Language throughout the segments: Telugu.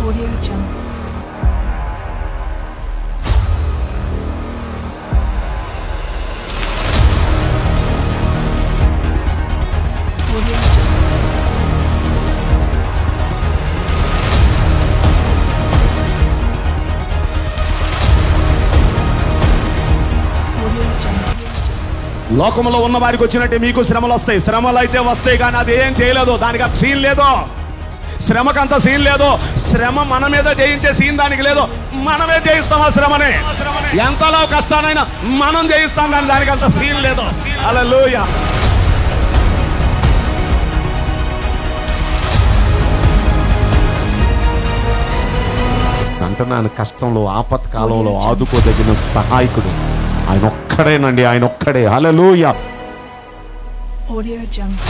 Audio Jungle. Audio Jungle. Audio Jungle. లోకంలో ఉన్న వారికి వచ్చినట్టే మీకు శ్రమలు వస్తాయి శ్రమలు అయితే వస్తాయి కానీ అది ఏం చేయలేదు దానికి అంత సీన్ లేదు శ్రమకు అంత సీన్ లేదు శ్రమ మన మీద జయించే సీన్ దానికి లేదు మనమే జయిస్తాం ఆ శ్రమని ఎంతలో కష్టానైనా మనం జయిస్తాం కానీ దానికి అంత సీన్ లేదు అలా అంటున్నాను కష్టంలో ఆపత్కాలంలో ఆదుకోదగిన సహాయకుడు ఆయన ఒక్కడేనండి ఆయన ఒక్కడే హల్లెలూయా Audio Jungle.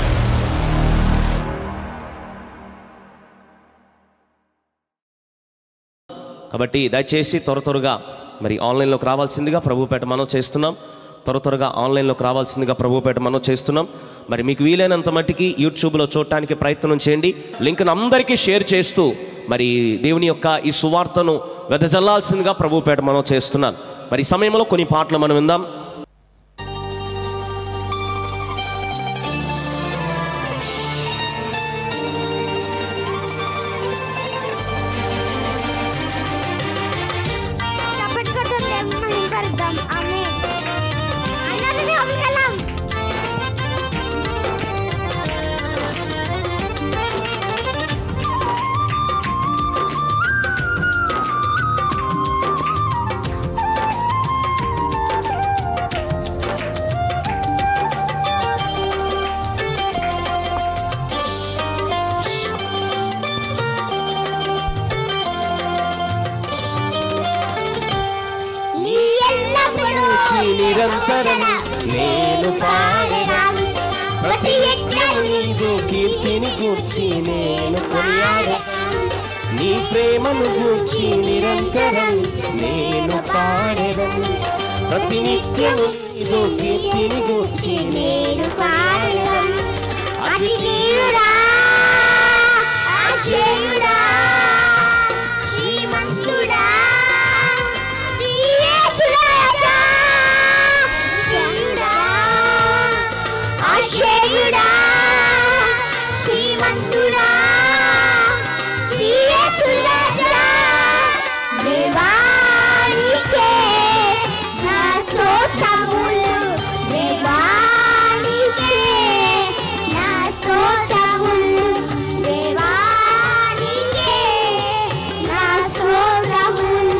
కాబట్టి దయచేసి త్వర త్వరగా మరి ఆన్లైన్లోకి రావాల్సిందిగా ప్రభుపేట మనం చేస్తున్నాం త్వర త్వరగా ఆన్లైన్లోకి రావాల్సిందిగా ప్రభుపేట మనం చేస్తున్నాం మరి మీకు వీలైనంత మట్టికి యూట్యూబ్లో చూడటానికి ప్రయత్నం చేయండి లింక్ను అందరికీ షేర్ చేస్తూ మరి దేవుని యొక్క ఈ సువార్తను వెదజల్లాల్సిందిగా ప్రభుపేట మనం చేస్తున్నాం మరి ఈ సమయంలో కొన్ని పాటలు మనం విందాం చప్పటి కొట్టడం దేవుని మహిమపరుద్దాం. ఆమేన్. అందరినీ అభిషేకం. నీ ఎల్లప్పుడూ నిరంతరం నేను పాడెదం. ప్రతి యజ్ఞం నీదు కీర్తిని గూర్చి నేను కొనియాడెదం. నీ ప్రేమను గూర్చి నిరంతరం నేను పాడెదం ప్రతి నిత్యము నీదు కీర్తిని గూర్చి నేను పాడెదం. అతిశయుడా, ఆశ్చర్యుడా, శ్రీమంతుడా, శ్రీ యేసురాజా. ఆశ్చర్యుడా, ఆశ్చర్యుడా, శ్రీమంతుడా, శ్రీ యేసురాజా. దేవానికే నా స్తోత్రములు దేవానికే నా స్తోత్రములు దేవానికే నా స్తోత్రములు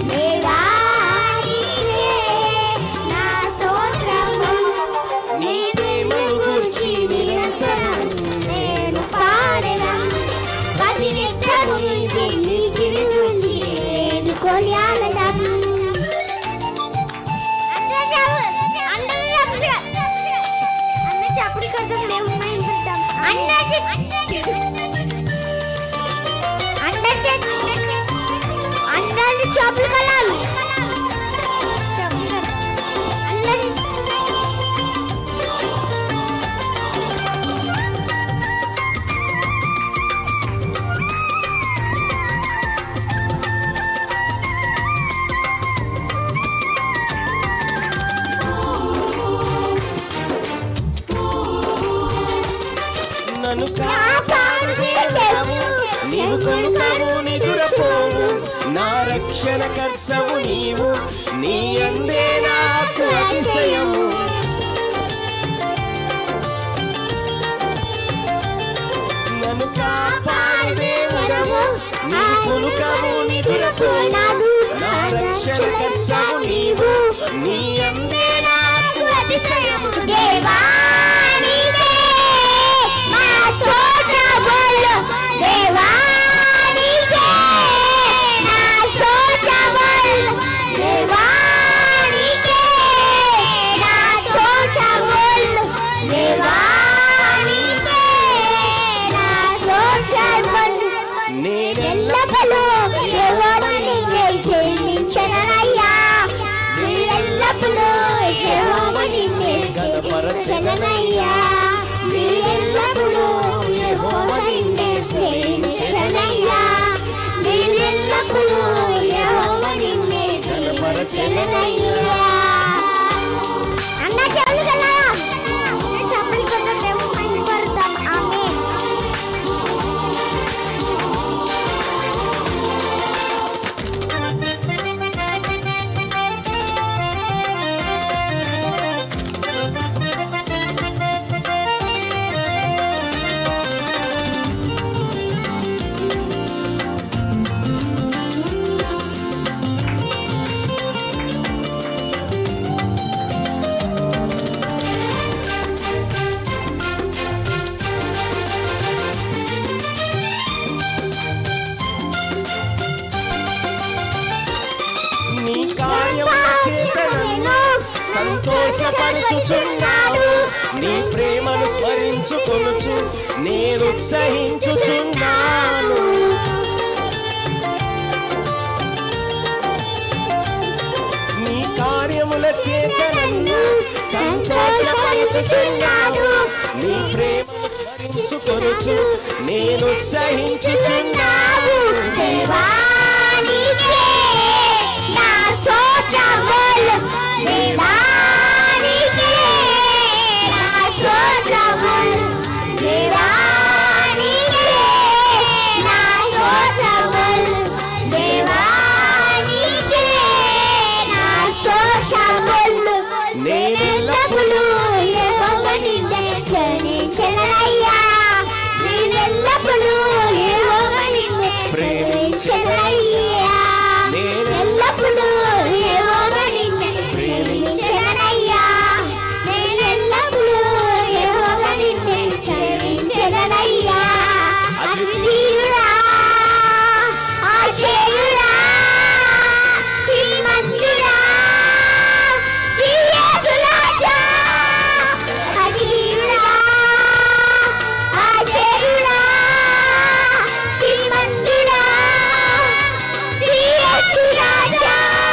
దేవానికే నా స్తోత్రములు నీ ప్రేమను గూర్చి నిరంతరం నేను పాడెదం ప్రతి నిత్యము నీకు నీకిని గురించి నేను కొనియాడదం చప్పుడు కోసం మేము మైంపుతాం అన్నది అన్నది చెప్పులు కలాలి అన్నది నన్ను కాపాడు దేశము, నీవు కొనుకవు నిదురపోవు నా రక్షణ కర్తవు నీవు నీ అందే నాకు అతిశయము నన్ను కాపాడు దేవుడవు నీవు కొనుకవు నిదురపోవు నా రక్షణ కర్తవు నీవు నీ అందే నాకు అతిశయము దేవా నీవే మా స్తోత్రములు. దేవా నీకే నా స్తోత్రములు. దేవా నీకే నా స్తోత్రములు. దేవా నీకే నా స్తోత్రములు. నేనెల్ల ఎల్లప్పుడూ దేవుని నీకే చెల్లించనయ్యా నీ ప్రేమను స్మరించుకొనుచు నేను ఉత్సహించుచున్నాను నీ కార్యముల చేత నన్ను సంతోషపరచుచున్నాను నీ ప్రేమను స్మరించుకొనుచు నేను ఉత్సహించుచున్నాను దేవానికే నా స్తోత్రములు దేవానికే నా స్తోత్రములు దేవానికే నా స్తోత్రములు దేవానికే నా స్తోత్రములు నేనెల్లప్పుడూ యెహోవా నిన్నే స్తుతించెదనయ్యా నేనెల్లప్పుడూ యెహోవా నిన్నే ప్రేమించెదనయ్యా నేనెల్లప్పుడూ యెహోవా నిన్నే ప్రేమించెదనయ్యా నేనెల్లప్పుడూ యెహోవా నిన్నే సేవించెదనయ్యా అద్వితీయుడా ఆశ్చర్యుడా శ్రీమంతుడా శ్రీయేసురాజా అద్వితీయుడా ఆశ్చర్యుడా శ్రీమంతుడా శ్రీయేసురాజా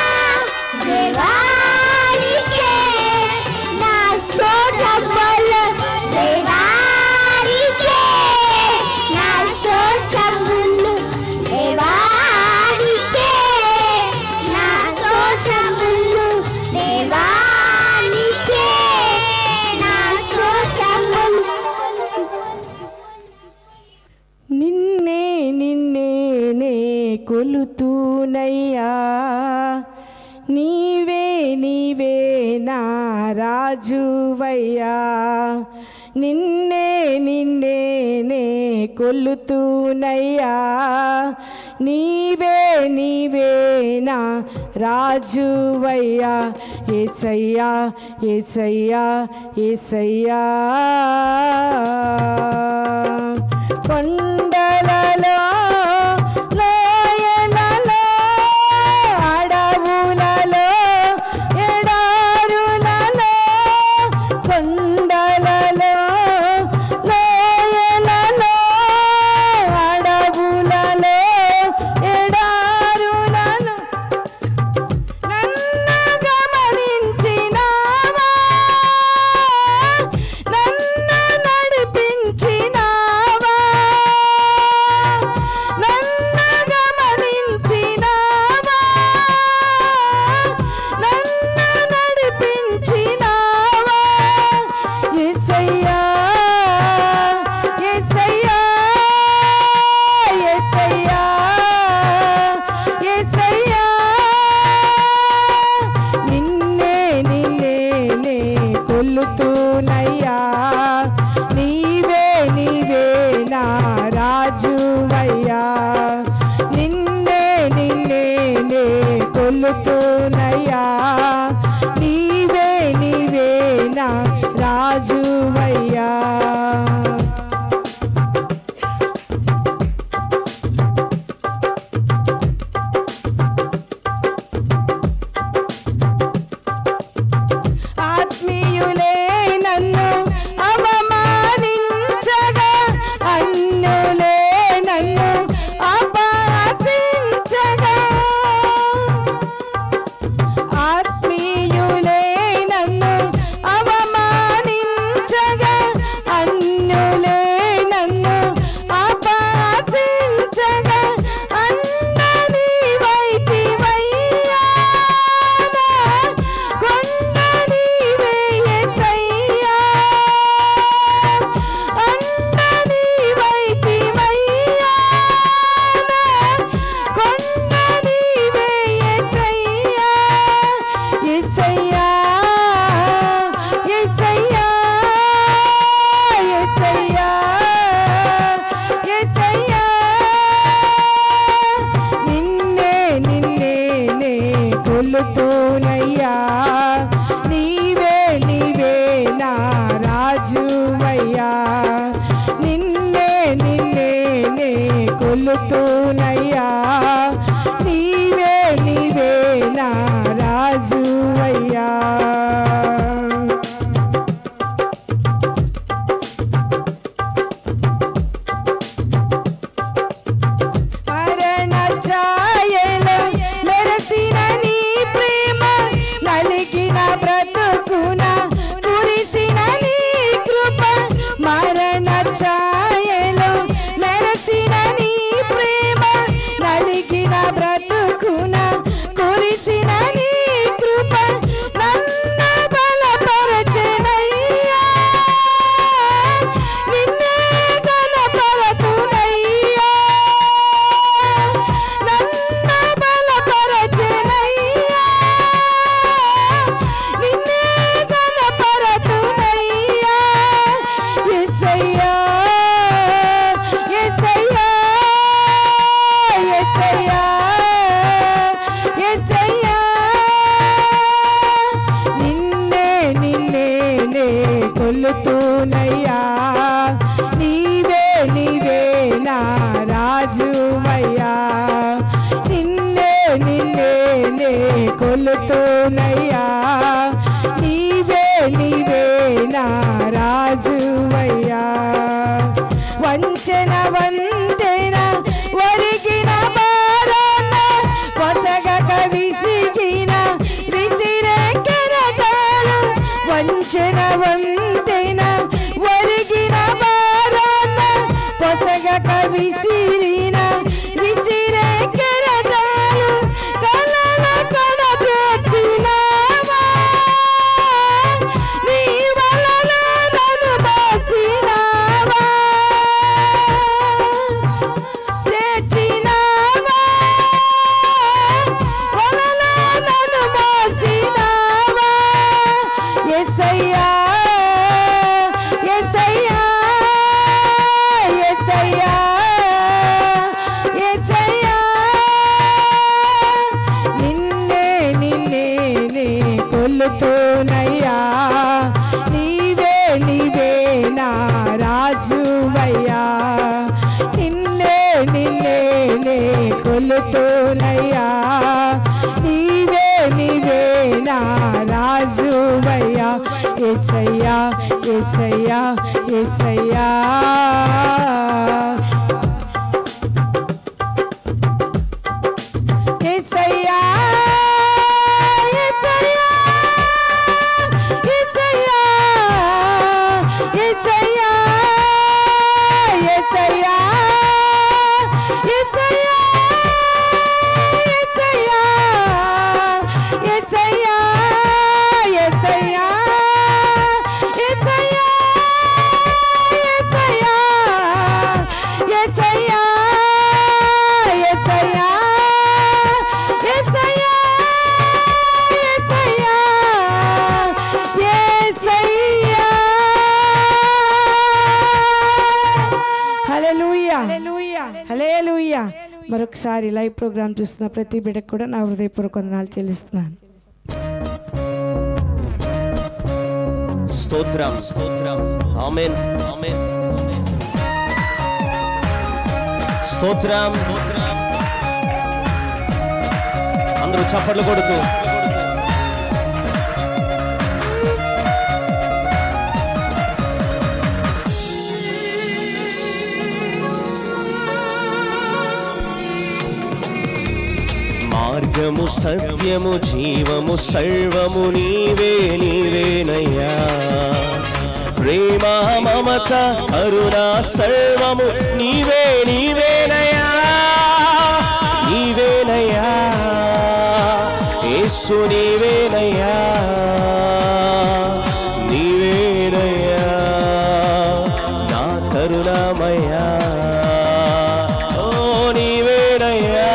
దేవానికే నా స్తోత్రములు దేవానికే నా స్తోత్రములు దేవానికే నా స్తోత్రములు దేవానికే నా స్తోత్రములు నిన్నే నిన్నే నే కొలుతూనయ్యా నీవే నీవే నా రాజువయ్యా నిన్నే నిన్నే నే కొలుతూనయ్యా నీవే నీవే నా రాజువయ్యా ఏసయ్యా ఏసయ్యా ఏసయ్యా కొండలలో లోయలలో అడవులలో ఎడారులలో కొండలలో లోయలలో అడవులలో ఎడారులలో నన్ను గమనించినావా నన్ను నడిపించినావా నన్ను గమనించినావా నన్ను నడిపించినావా యేసయ్యా యేసయ్యా యేసయ్యా యేసయ్యా నిన్నే నిన్నే నే కొలుతూనయ్యా నీవే నీవే నా రాజువయ్యా నిన్నే నిన్నే నే కొలుతూనయ్యా నీవే నీవే నా రాజువయ్యా ఆత్మీయులే నన్ను అవమానించగా అన్యులే నన్ను అపహసించగా ఆత్మీయులే నన్ను అవమానించగా అన్యులే నన్ను అపహసించగా అన్నని వైతివయ్యా కొండ నీవే యేసయ్యా అన్నని వైతివయ్యా కొండ నీవే యేసయ్యా యేసయ్యా యేసయ్యా యేసయ్యా యేసయ్యా నిన్నే నిన్నే నే కొలుతూనయ్యా నీవే నీవే నా రాజువయ్యా నిన్నే నిన్నే నే కొలుతూనయ్యా నీవే నీవే నా రాజువయ్యా ఏసయ్యా ఏసయ్యా ఏసయ్యా ఏసయ్యా ఏసయ్యా ఏసయ్యా ఏసయ్యా ఏసయ్యా ఏసయ్యా ఏసయ్యా ఏసయ్యా ఏసయ్యా ఏసయ్యా ఏసయ్యా ఏసయ్యా ఏసయ్యా హల్లెలూయా హల్లెలూయా మరొకసారి లైవ్ ప్రోగ్రామ్ చూస్తున్న ప్రతి బిడ్డకు కూడా నా హృదయపూర్వక వందనాలు చెల్లిస్తున్నాను స్తోత్రం స్తోత్రం ఆమేన్ ఆమేన్ ఆమేన్. స్తోత్రం స్తోత్రం అందరూ చప్పట్లు కొడుతూ మార్గము సత్యము జీవము సర్వము నీవే నీవేనయ్యా ప్రేమ మమత కరుణ సర్వము నీవే నీవేనయ్యా నీవేనయ్యా యేసు నీవేనయ్యా నీవేనయ్యా నా కరుణమయ్యా ఓ నీవేనయ్యా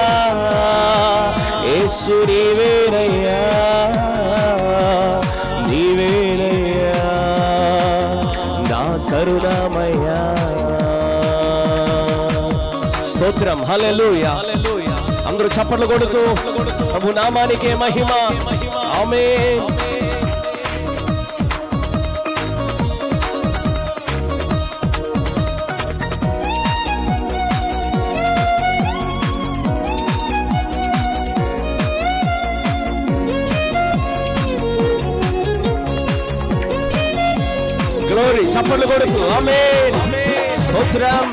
యేసు నీవేనయ్యా నీవేనయ్యా నా కరుణమయ్యా స్తోత్రం హల్లెలూయా అందరూ చప్పట్లు కొడుతూ ప్రభు నామానికే మహిమ ఆమేన్ గ్లోరీ చప్పట్లు కొడుతూ ఆమేన్ స్తోత్రం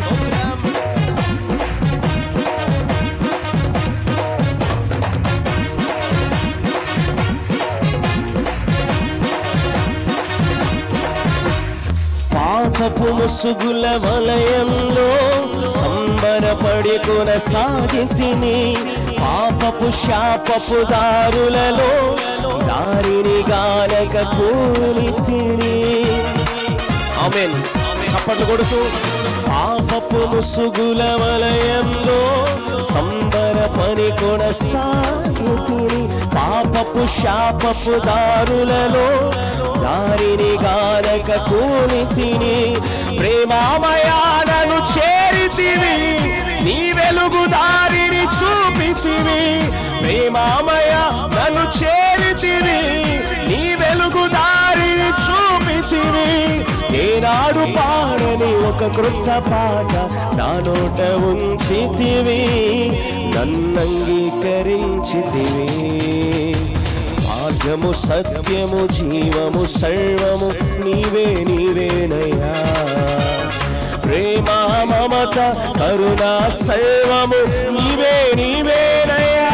పాపపు ముసుగుల వలయంలో సంబరపడి కొనసాగిసిని పాపపు శాపపు దారులలో దారిని గానక కూలి తిని ఆమెన్ చప్పట్లు కొడుతూ పాపపు ముసుగుల వలయంలో సంబర పని కొనసాగుతుని పాపపు శాపపు దారులలో దారిని గానక కూని తిని ప్రేమామయానను చేరితివి నీ వెలుగు దారిని చూపితివి ప్రేమామయ నన్ను చేరితివి నీ వెలుగు దారిని చూపితివి ఏనాడు పాడని ఒక కృత పాట నా నోట ఉంచితివి నన్నంగీకరించితివి మార్గము సత్యము జీవము సర్వము నీవే నీవేనయ్యా ప్రేమ మమత కరుణ సర్వము నీవే నీవేనయ్యా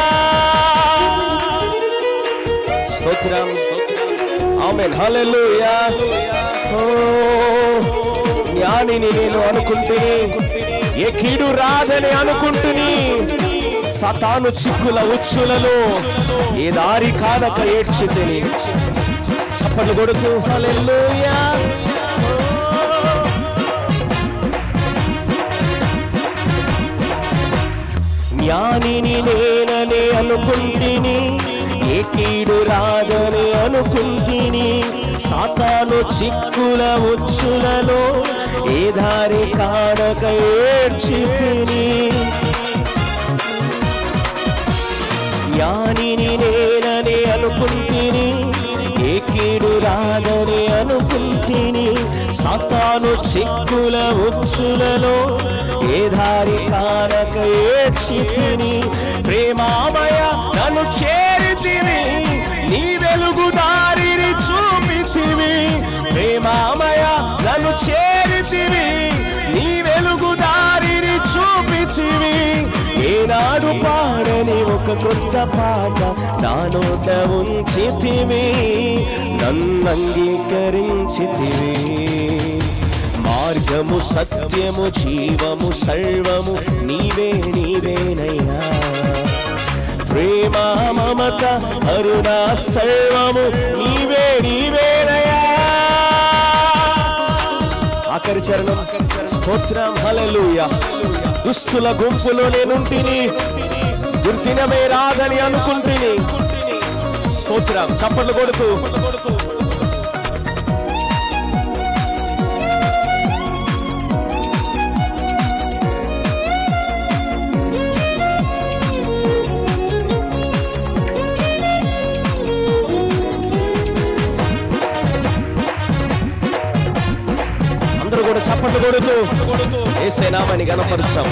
స్తోత్రం ఆమెన్ హల్లెలూయా ఓ జ్ఞానిని నేను అనుకుంటుని ఏ కీడు రాదని అనుకుంటుని సతాను చిక్కుల ఉచ్చులలో ఏ దారి కానక ఏడ్చితిని చప్పట్లు కొడుతూ హల్లెలూయా జ్ఞానిని నేనని అనుకుంటిని ఏ కీడు రాదని అనుకుంటిని సాతాను చిక్కుల ఉచ్చులలో ఏ దారి కానక ఏడ్చి తిని జ్ఞానిని నేనని అనుకుంటిని ఏ కీడు రాదని అనుకుంటిని సాతాను చిక్కుల ఉచ్చులలో ఏ దారి కానక ఏడ్చి తిని ప్రేమామయ నన్ను చేరితివి నీ వెలుగు దారిని చూపితివి ప్రేమామయ నన్ను చేరి ఏనాడు పాడని ఒక కొత్త పాట నా నోట ఉంచితివి నన్ను అంగీకరించితివి మార్గము సత్యము జీవము సర్వము నీవే నీవేనయ్యా ప్రేమ మమత కరుణ సర్వము నీవే నీవేనయ్యా ఆఖరి చరణం స్తోత్రం హల్లెలూయా దుస్తుల గుంపులో నేనుంటిని గుర్తినమే రాదని అనుకుంటుని స్తోత్రం చప్పట్లు కొడుతూ అందరూ కూడా చప్పట్లు కొడుతూ ఏసే నామని గణపరుచాం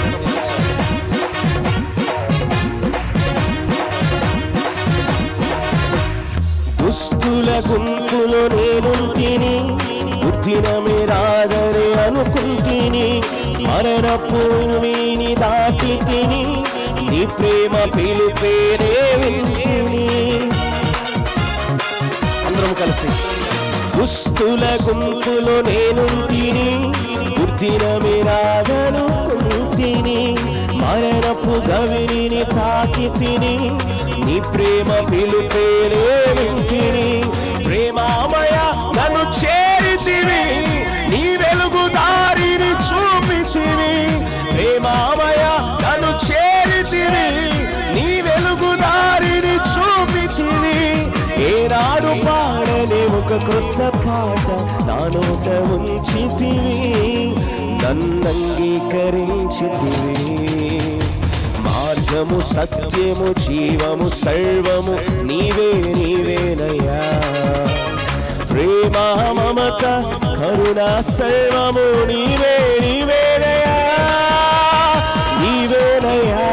దుస్తుల గుంపులో నేను తిని బుద్ధినమే రాదని అనుకుంటిని మరణపు వీని దాటి తిని నీ ప్రేమ పిలుపేరే వింటిని అందరం కలిసి దుస్తుల గుంపులో నేను తిని బుద్ధిన మీరాదనుకుంటిని మరణపు గవిని తాకి తిని నీ ప్రేమ పిలుపేరే వింటిని ప్రేమామయ నన్ను చేరితివి నీ వెలుగు దారిని చూపితివి ప్రేమామయ నన్ను చేరితివి నీ వెలుగు దారిని చూపితివి ఏనాడు పాడని ఒక కొత్త పాట నా నోట ఉంచితివి నన్నంగీకరించితివి మార్గము సత్యము జీవము సర్వము నీవే నీవేనయ్యా ప్రేమ మమత కరుణ సర్వము నీవే నీవేనయ్యా నీవేనయ్యా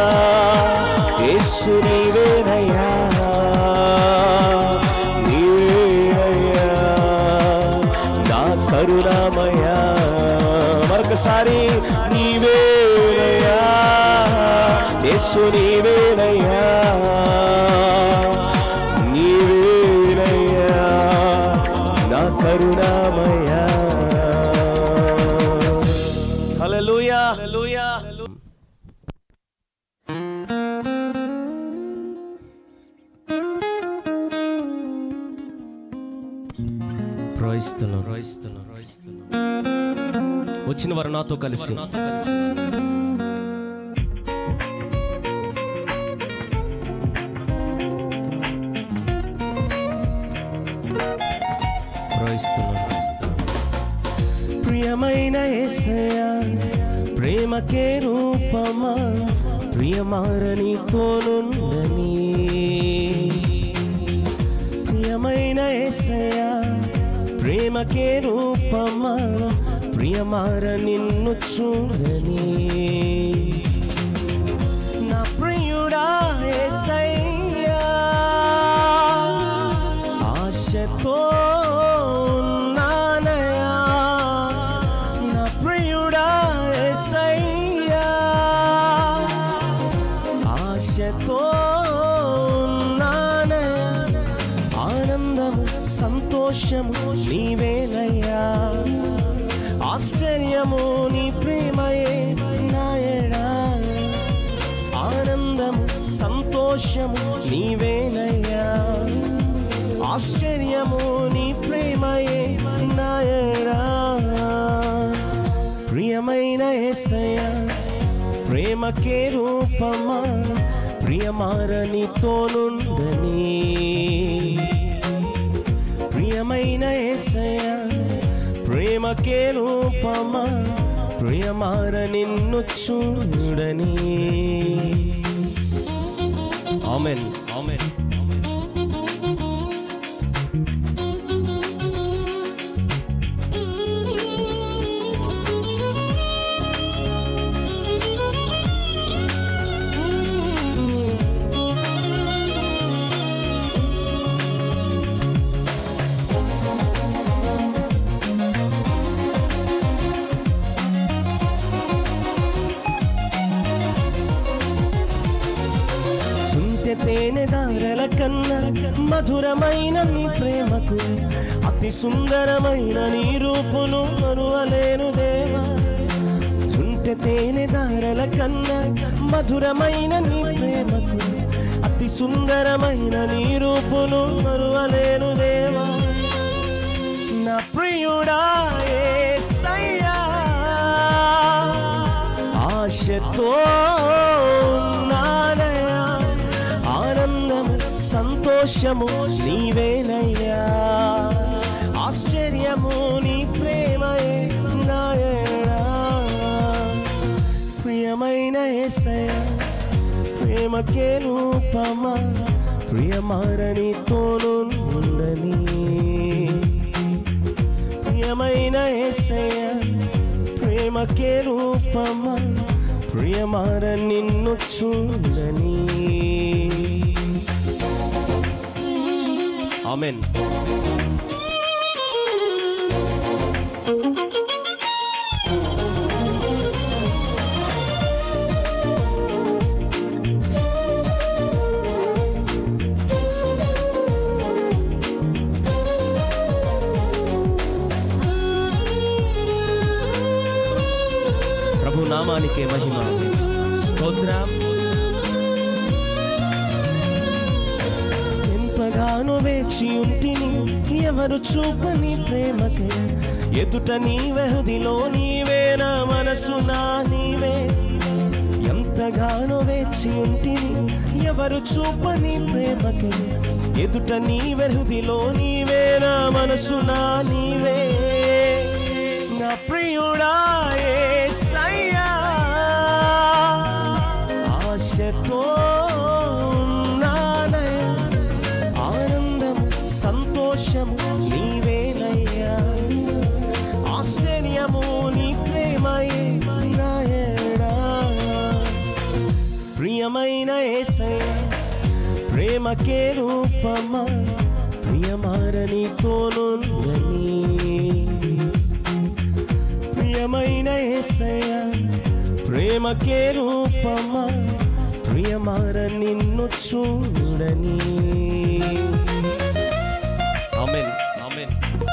యేసు నీవేనయ్యా నీవేనయ్యా నా కరుణామయ్యా మరొకసారి నీవేనయ్యా యేసు నీవేనయ్యా నీవేనయ్యా నా కరుణామయ్యా హల్లెలూయా హల్లెలూయా రోయిస్తున్నాం రోయిస్తున్నాం రోయిస్తున్నాం వచ్చిన వారు నాతో కలిసి రోయిస్తున్నాం రోయిస్తున్నాం ప్రియమైన యేసయ్యా ప్రేమకే రూపమా ప్రియమారనితోనుందని ప్రియమైన యేసయ్యా ప్రేమకే రూపమా ప్రియమార నిన్ను చూడని నా ప్రియుడా యేసయ్యా ఆశతో ఉన్నానయ్యా నా ప్రియుడా యేసయ్యా ఆశతో ఉన్నానయ్యా ఆనందము సంతోషము నీవేనయ్యా ఆశ్చర్యము నీ ప్రేమయే నాయడా ఆనందము సంతోషము నీవేనయ్యా ఆశ్చర్యము నీ ప్రేమయే నాయడా ప్రియమైన యేసయ్యా ప్రేమకే రూపమా ప్రియమారనితోనుండని ప్రియమైన యేసయ్యా ప్రేమకే రూపమా ప్రియమార నిన్ను చూడని ఆమెన్ ఆమెన్ తేనె దారల కన్నా మధురమైన నీ ప్రేమకు అతి సుందరమైన నీ రూపును మరువలేను దేవా చుంటె తేనె దారల కన్నా మధురమైన నీ ప్రేమకు అతి సుందరమైన నీ రూపును మరువలేను దేవా నా ప్రియుడా యేసయ్యా ఆశతో నానయా ఆనందము సంతోషము నీవేనయ్యా ఆశ్చర్యము నీ ప్రేమయే నాయనా ప్రియమైన యేసయ్యా ప్రేమకే రూపమా ప్రియమారని తోను ఉండని ప్రియమైన యేసయ్య ప్రేమకే రూపమా ప్రియమార నిన్ను చూడని ఆమెన్ ప్రభు నామానికే మహిమ స్తోత్రం ఎంతగానో వేచి ఉంటిని ఎవరు చూపని ప్రేమకై ఎదుట నీ వెహదిలో నీవే నా మనసు నా నీవే ఎంతగానో వేచి ఉంటిని ఎవరు చూపని ప్రేమకై ఎదుట నీ వెహదిలో నీవే నా మనసు నా నీవే నా ప్రియుడా యేసయ్యా ఆశతో ఉన్నానయ్యా ఆనందం సంతోషము నీవేనయ్యా ఆశ్చర్యము నీ ప్రేమయే నాయనా ప్రియమైన యేసయ్యా ప్రేమకే రూపమా ప్రియమారని తోనుందని ప్రియమైన యేసయ్య ప్రేమకే రూపమా ప్రియమార నిన్ను చూడని ఆమెన్ ఆమెన్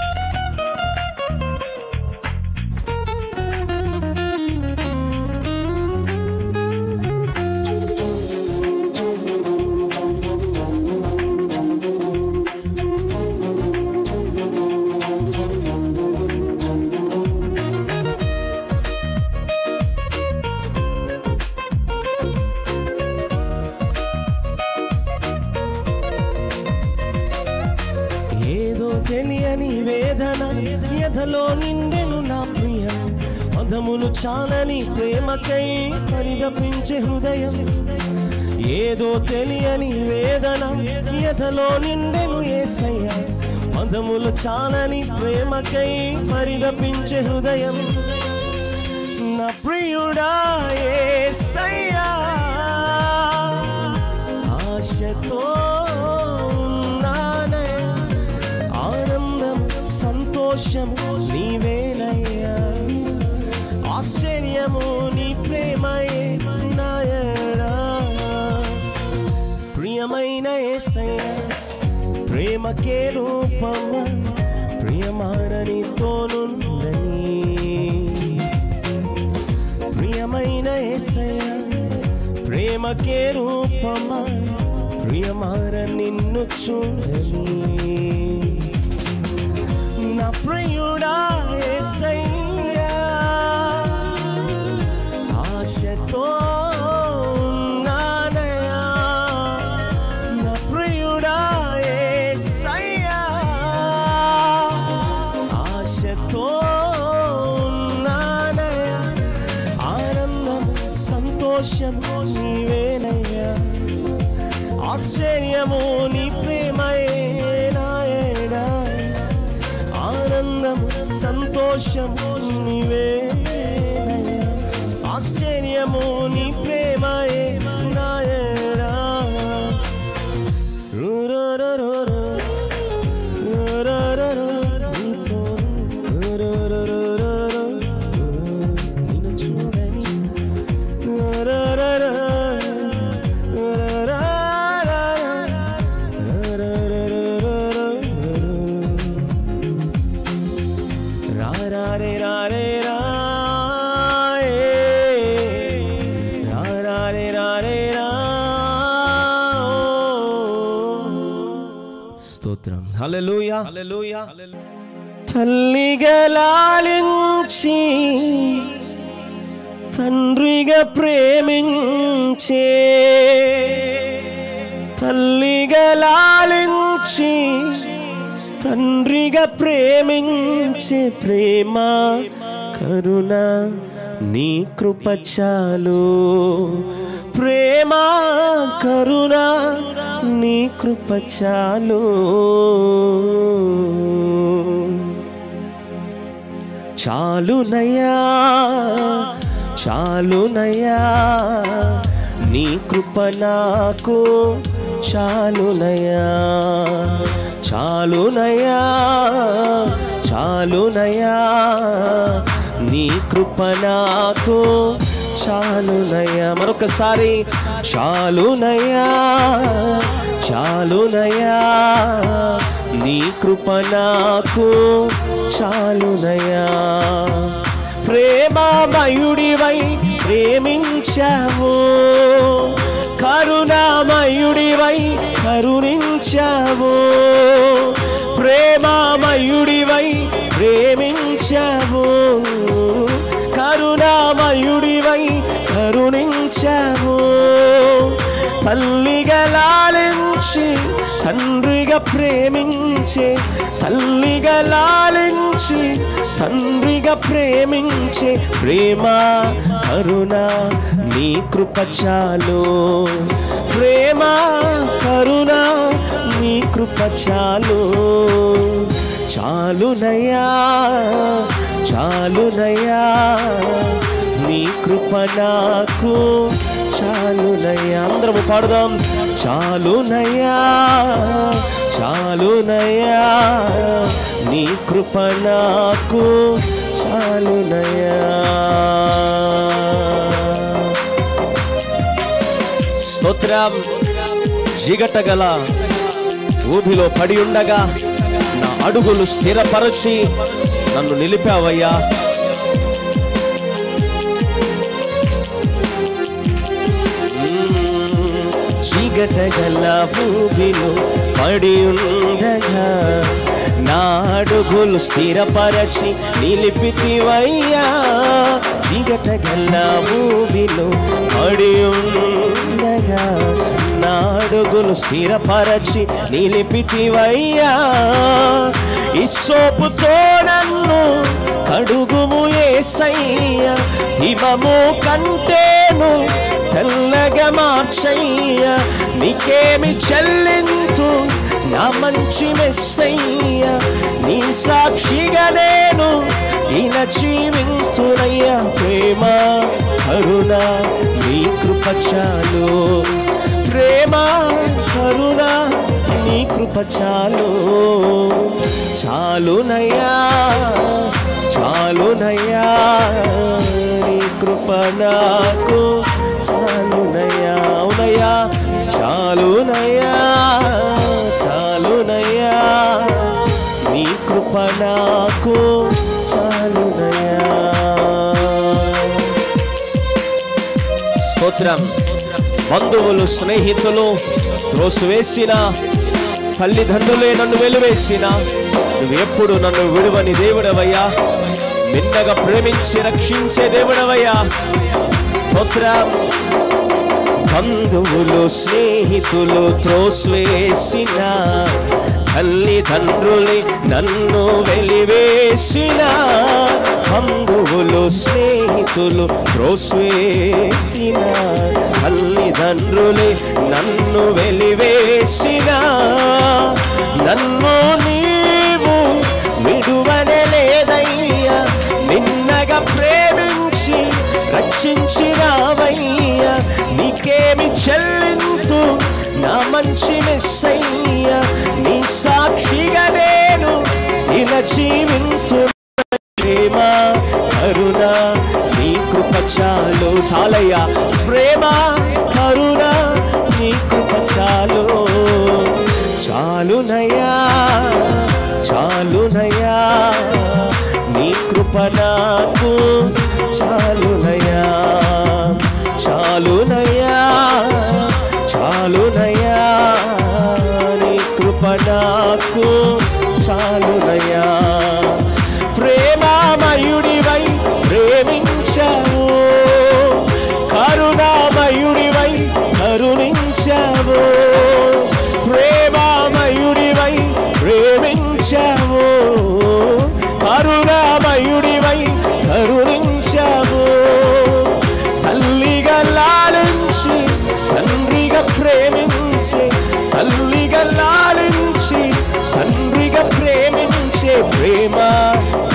ఏదో తెలియని వేదన ఎదలో నిండెను నా ప్రియం పదములు చాలని ప్రేమకై పరిదపించే హృదయం ఏదో తెలియని వేదన ఎదలో నిండెను ఏసయ్య పదములు చాలని ప్రేమకై పరిదపించే హృదయం నా ప్రియుడా యేసయ్యా ఆశతో ఉన్నానయ్యా ఆనందం సంతోషము నీవేనయ్యా ఆశ్చర్యము నీ ప్రేమయే నాయనా ప్రియమైన యేసయ్యా ప్రేమకే రూపమా ప్రియమారని తోనుందని ప్రియమైన యేసయ్య ప్రేమకే రూపమా ప్రియమార నిన్ను చూడని నా ప్రియుడా యేసయ్యా ఆశతో ఉన్నానయ్యా నా ప్రియుడా యేసయ్యా ఆశతో ఉన్నానయ్యా ఆనందం సంతోషము నీవేనయ్యా ఆశ్చర్యము నీ ప్రేమయే నాయనా ఆనందము సంతోషము నీవేనయ్యా ఆశ్చర్యము నీ ప్రేమయే నాయనా రురురురురు, రురురురు, నీతో, రురురురురు, నిన్ను చూడని రురురురు, రురురురు, స్తోత్రం హల్లెలూయా హల్లెలూయా తల్లిగా లాలించి తండ్రిగా ప్రేమించే తల్లిగా లాలించి తండ్రిగా ప్రేమించే ప్రేమ కరుణ నీ కృప చాలు ప్రేమ కరుణ నీ కృప చాలు చాలునయ్యా చాలునయ్యా నీ కృప నాకు చాలునయ్యా చాలునయ్యా చాలునయ్యా నీ కృప నాకు చాలునయ్యా మరొకసారి చాలునయ్యా చాలునయ్యా నీ కృప నాకు చాలునయ్యా ప్రేమామయుడివై ప్రేమించావు కరుణామయుడివై కరుణించావు ప్రేమామయుడివై ప్రేమించావు కరుణామయుడివై కరుణించావు తల్లిగా లాలించి తండ్రిగా ప్రేమించే తల్లిగా లాలించి తండ్రిగా ప్రేమించే ప్రేమ కరుణ నీ కృప చాలు ప్రేమ కరుణ నీ కృప చాలు చాలునయ్యా చాలునయ్యా నీ కృప నాకు చాలునయ్యా అందరము పాడుదాం చాలునయ్యా చాలునయ్యా నీ కృప నాకు చాలునయ్యా స్తోత్రం జిగటగల ఊబిలో పడి ఉండగా నా అడుగులు స్థిరపరచి నన్ను నిలిపావయ్యా చీకటగల ఊబిలో పడి ఉండగా నా అడుగులు స్థిరపరచి నిలిపితివయ్యా చీకటగల ఊబిలో పడి ఉండగా నా అడుగులు స్థిరపరచి నిలిపితివయ్యా ఇసోపుతో నన్ను కడుగుము ఏసయ్య హిమము కంటేను తెల్లగా మార్చయ్య నీకేమి చెల్లింతు నా మంచి మెస్సయ్య నీ సాక్షిగా నేను ఈయన జీవింతునయ్యా ప్రేమ కరుణ నీ కృప చాలు ప్రేమ కరుణ నీ కృప చాలు చాలునయ్యా చాలునయ్యా నీ కృప నాకు చాలునయ్యా అవునయ్యా చాలునయ్యా చాలునయ్యా నీ కృప నాకు చాలునయ్యా స్తోత్రం బంధువులు స్నేహితులు త్రోసివేసిన తల్లిదండ్రులే నన్ను వెలువేసిన నువ్వు ఎప్పుడు నన్ను విడువని దేవుడవయ్యా నిన్నగా ప్రేమించి రక్షించే దేవుడవయ్యా స్తోత్రం బంధువులు స్నేహితులు త్రోసివేసిన తల్లిదండ్రులే నన్ను వెలివేసిన బంధువులు స్నేహితులు త్రోసివేసిన తల్లిదండ్రులే నన్ను వెలివేసిన నన్ను నీవు విడువనలేదయ్యా నిన్నగా ప్రేమించి రక్షించినావయ్యా నీకేమి చెల్లింతు నా మంచి మెస్సయ్య నీ సాక్షిగా నేను ఇలా జీవించు ప్రేమ కరుణ నీ కృప చాలు చాలయ్యా ప్రేమ కరుణ నీ కృప చాలు చాలునయ్యా చాలునయ్యా నీ కృప నాకు చాలునయ్యా చాలునయ్యా చాలునయ్యా నీ కృప నాకు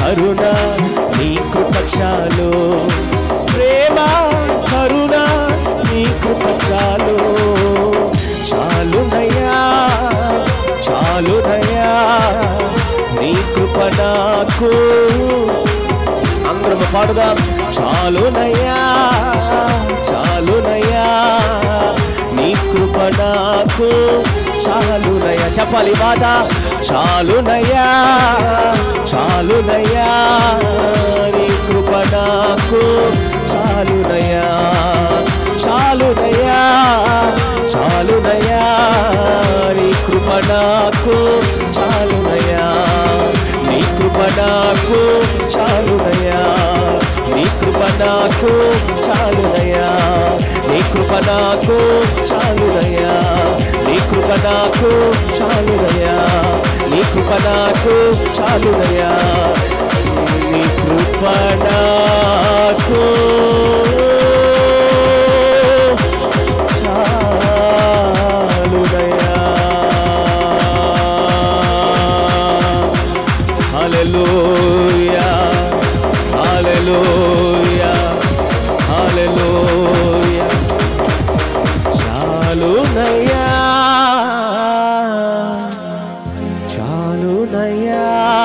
కరుణ నీ కృప చాలు ప్రేమ కరుణ నీ కృప చాలు చాలునయ్యా చాలునయ్యా నీ కృప నాకు అందరము పాడుదాం చాలునయ్యా చాలునయ్యా నీ కృప నాకు చాలునయ్యా చెప్పాలి ఈ మాట చాలునయ్యా చాలునయ్యా నీ కృప నాకు చాలునయ్యా చాలునయ్యా చాలునయ్యా నీ కృప నాకు చాలునయ్యా నీ కృప నాకు చాలునయ్యా నీ కృప నాకు చాలునయ్యా నీ కృప నాకు చాలునయ్యా నీ కృప నాకు చాలునయ్యా నీ కృప నాకు చాలునయ్యా నీ కృప నాకు చాలునయ్యా హల్లెలూయా హల్లెలూయా హల్లెలూయా చాలునయ్యా చాలునయ్యా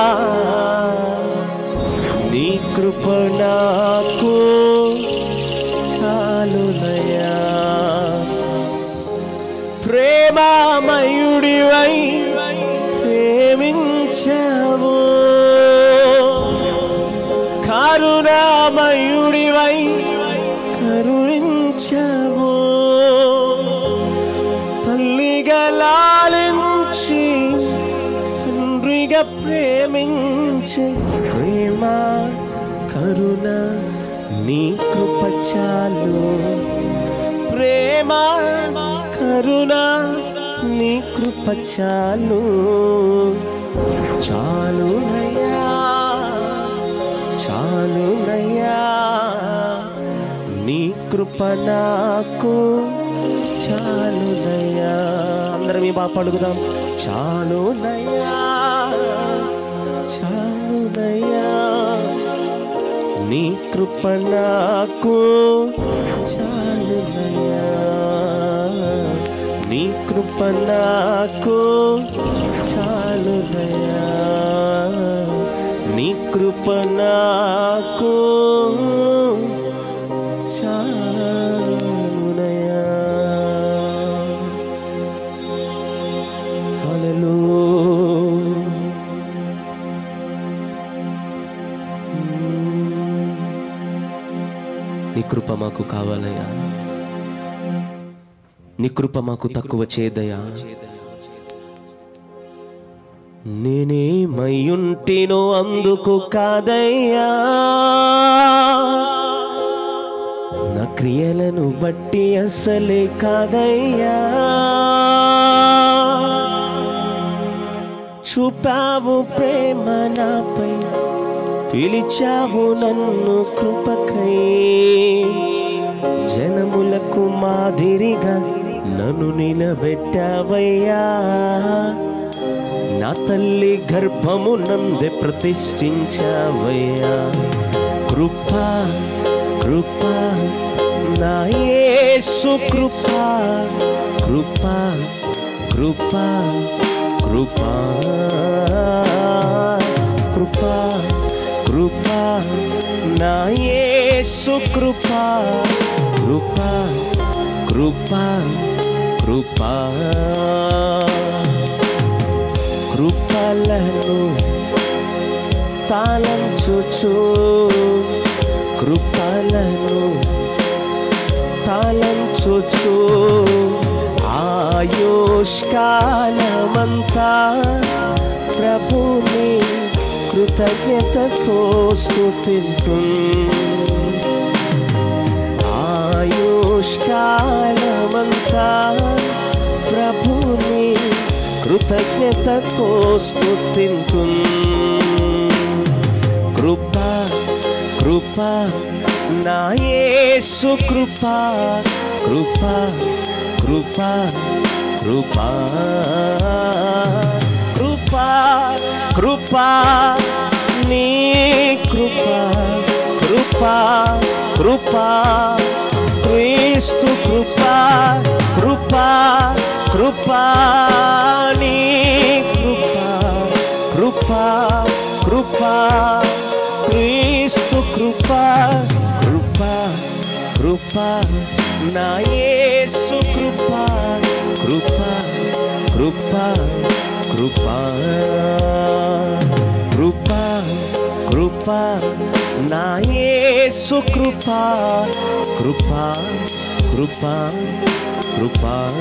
నీ కృప నాకు చాలునయ్యా ప్రేమామయుడివై ప్రేమించావు కరుణామయుడివై కరుణించావు తల్లిగా లాలించి తండ్రిగా ప్రేమించే ప్రేమ కరుణ నీ కృప చాలు ప్రేమ కరుణ నీ కృప చాలు చాలునయ్యా చాలునయ్యా నీ కృప నాకు చాలునయ్యా అందరం మీ బాగా పడుకుదాం చాలునయ్యా చాలునయ్యా నీ కృప నాకు చాలునయ్యా నీ కృప నాకు చాలునయ్యా నీ కృప నాకు చాలునయ్యా హల్లెలూయా నీ కృప మాకు కావాలయ్యా నీ కృప మాకు తక్కువ చేదయా నేనేమయ్యుంటినో అందుకు కాదయ్యా నా క్రియలను బట్టి అసలే కాదయ్యా చూపావు ప్రేమ నాపై పిలిచావు నన్ను కృపకై జనములకు మాదిరిగా నన్ను నిలబెట్టావయ్యా నా తల్లి గర్భము నందే ప్రతిష్ఠించావయ్యా కృప కృప నా యేసు కృప కృప కృప కృప కృప కృప నా యేసు కృప కృప కృప కృప కృపలను తాళంచుచు కృపలను తాళంచుచు ఆయుష్కాలమంతా ప్రభుని కృతజ్ఞతతో స్థుతిస్తూ ఆయుష్కాలమంతా ప్రభుని కృతజ్ఞతతో స్థుతింతు కృప కృప నా యేసు కృప కృప కృప కృప కృప కృప నీ కృప కృప కృప క్రీస్తు కృప కృప కృప నీ కృప కృప కృప క్రీస్తు కృప కృప కృప నా యేసు కృప కృప కృప కృప కృప కృప నా యేసు కృప కృప కృప కృప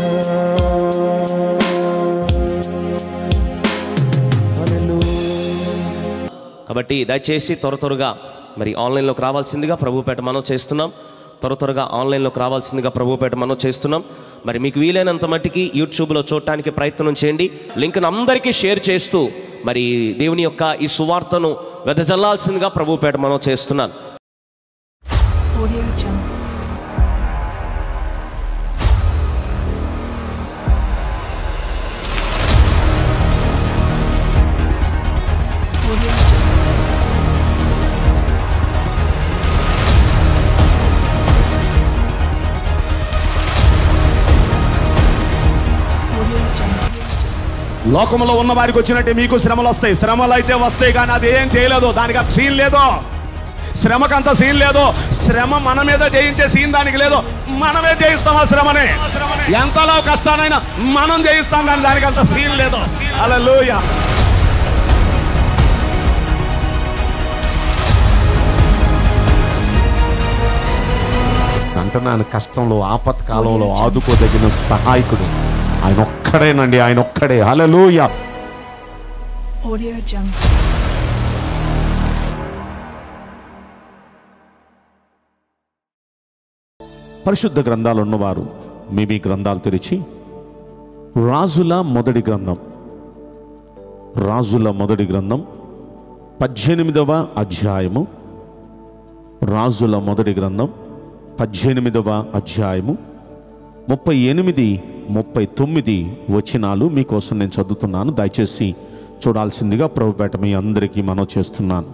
కాబట్టి దయచేసి త్వర త్వరగా మరి ఆన్లైన్లోకి రావాల్సిందిగా ప్రభుపేట మనం చేస్తున్నాం త్వర త్వరగా ఆన్లైన్లోకి రావాల్సిందిగా ప్రభుపేట మనం చేస్తున్నాం మరి మీకు వీలైనంత మట్టికి యూట్యూబ్లో చూడటానికి ప్రయత్నం చేయండి లింక్ను అందరికీ షేర్ చేస్తూ మరి దేవుని యొక్క ఈ సువార్తను వెదజల్లాల్సిందిగా ప్రభుపేట మనం చేస్తున్నాను Audio Jungle. Audio Jungle. Audio Jungle. లోకంలో ఉన్న వారికి వచ్చినట్టే మీకు శ్రమలు వస్తాయి శ్రమలు అయితే వస్తాయి కానీ అది ఏం చేయలేదు దానికి అంత సీన్ లేదు శ్రమకు అంత సీన్ లేదు శ్రమ మన మీద జయించే సీన్ దానికి లేదు మనమే జయిస్తాం ఆ శ్రమని ఎంతలో కష్టానైనా మనం జయిస్తాం కానీ దానికి అంత సీన్ లేదు అలా అంటున్నాను కష్టంలో ఆపత్కాలంలో ఆదుకోదగిన సహాయకుడు ఆయన ఒక్కడేనండి ఆయన ఒక్కడే హలలోయ Audio Jungle. పరిశుద్ధ గ్రంథాలు ఉన్నవారు మీ మీ గ్రంథాలు తెరిచి రాజుల మొదటి గ్రంథం రాజుల మొదటి గ్రంథం పద్దెనిమిదవ అధ్యాయము రాజుల మొదటి గ్రంథం పద్దెనిమిదవ అధ్యాయము ముప్పై ఎనిమిది ముప్పై తొమ్మిది వచనాలు మీకోసం నేను చదువుతున్నాను దయచేసి చూడాల్సిందిగా ప్రభుపేట మీ అందరికీ మనం చేస్తున్నాను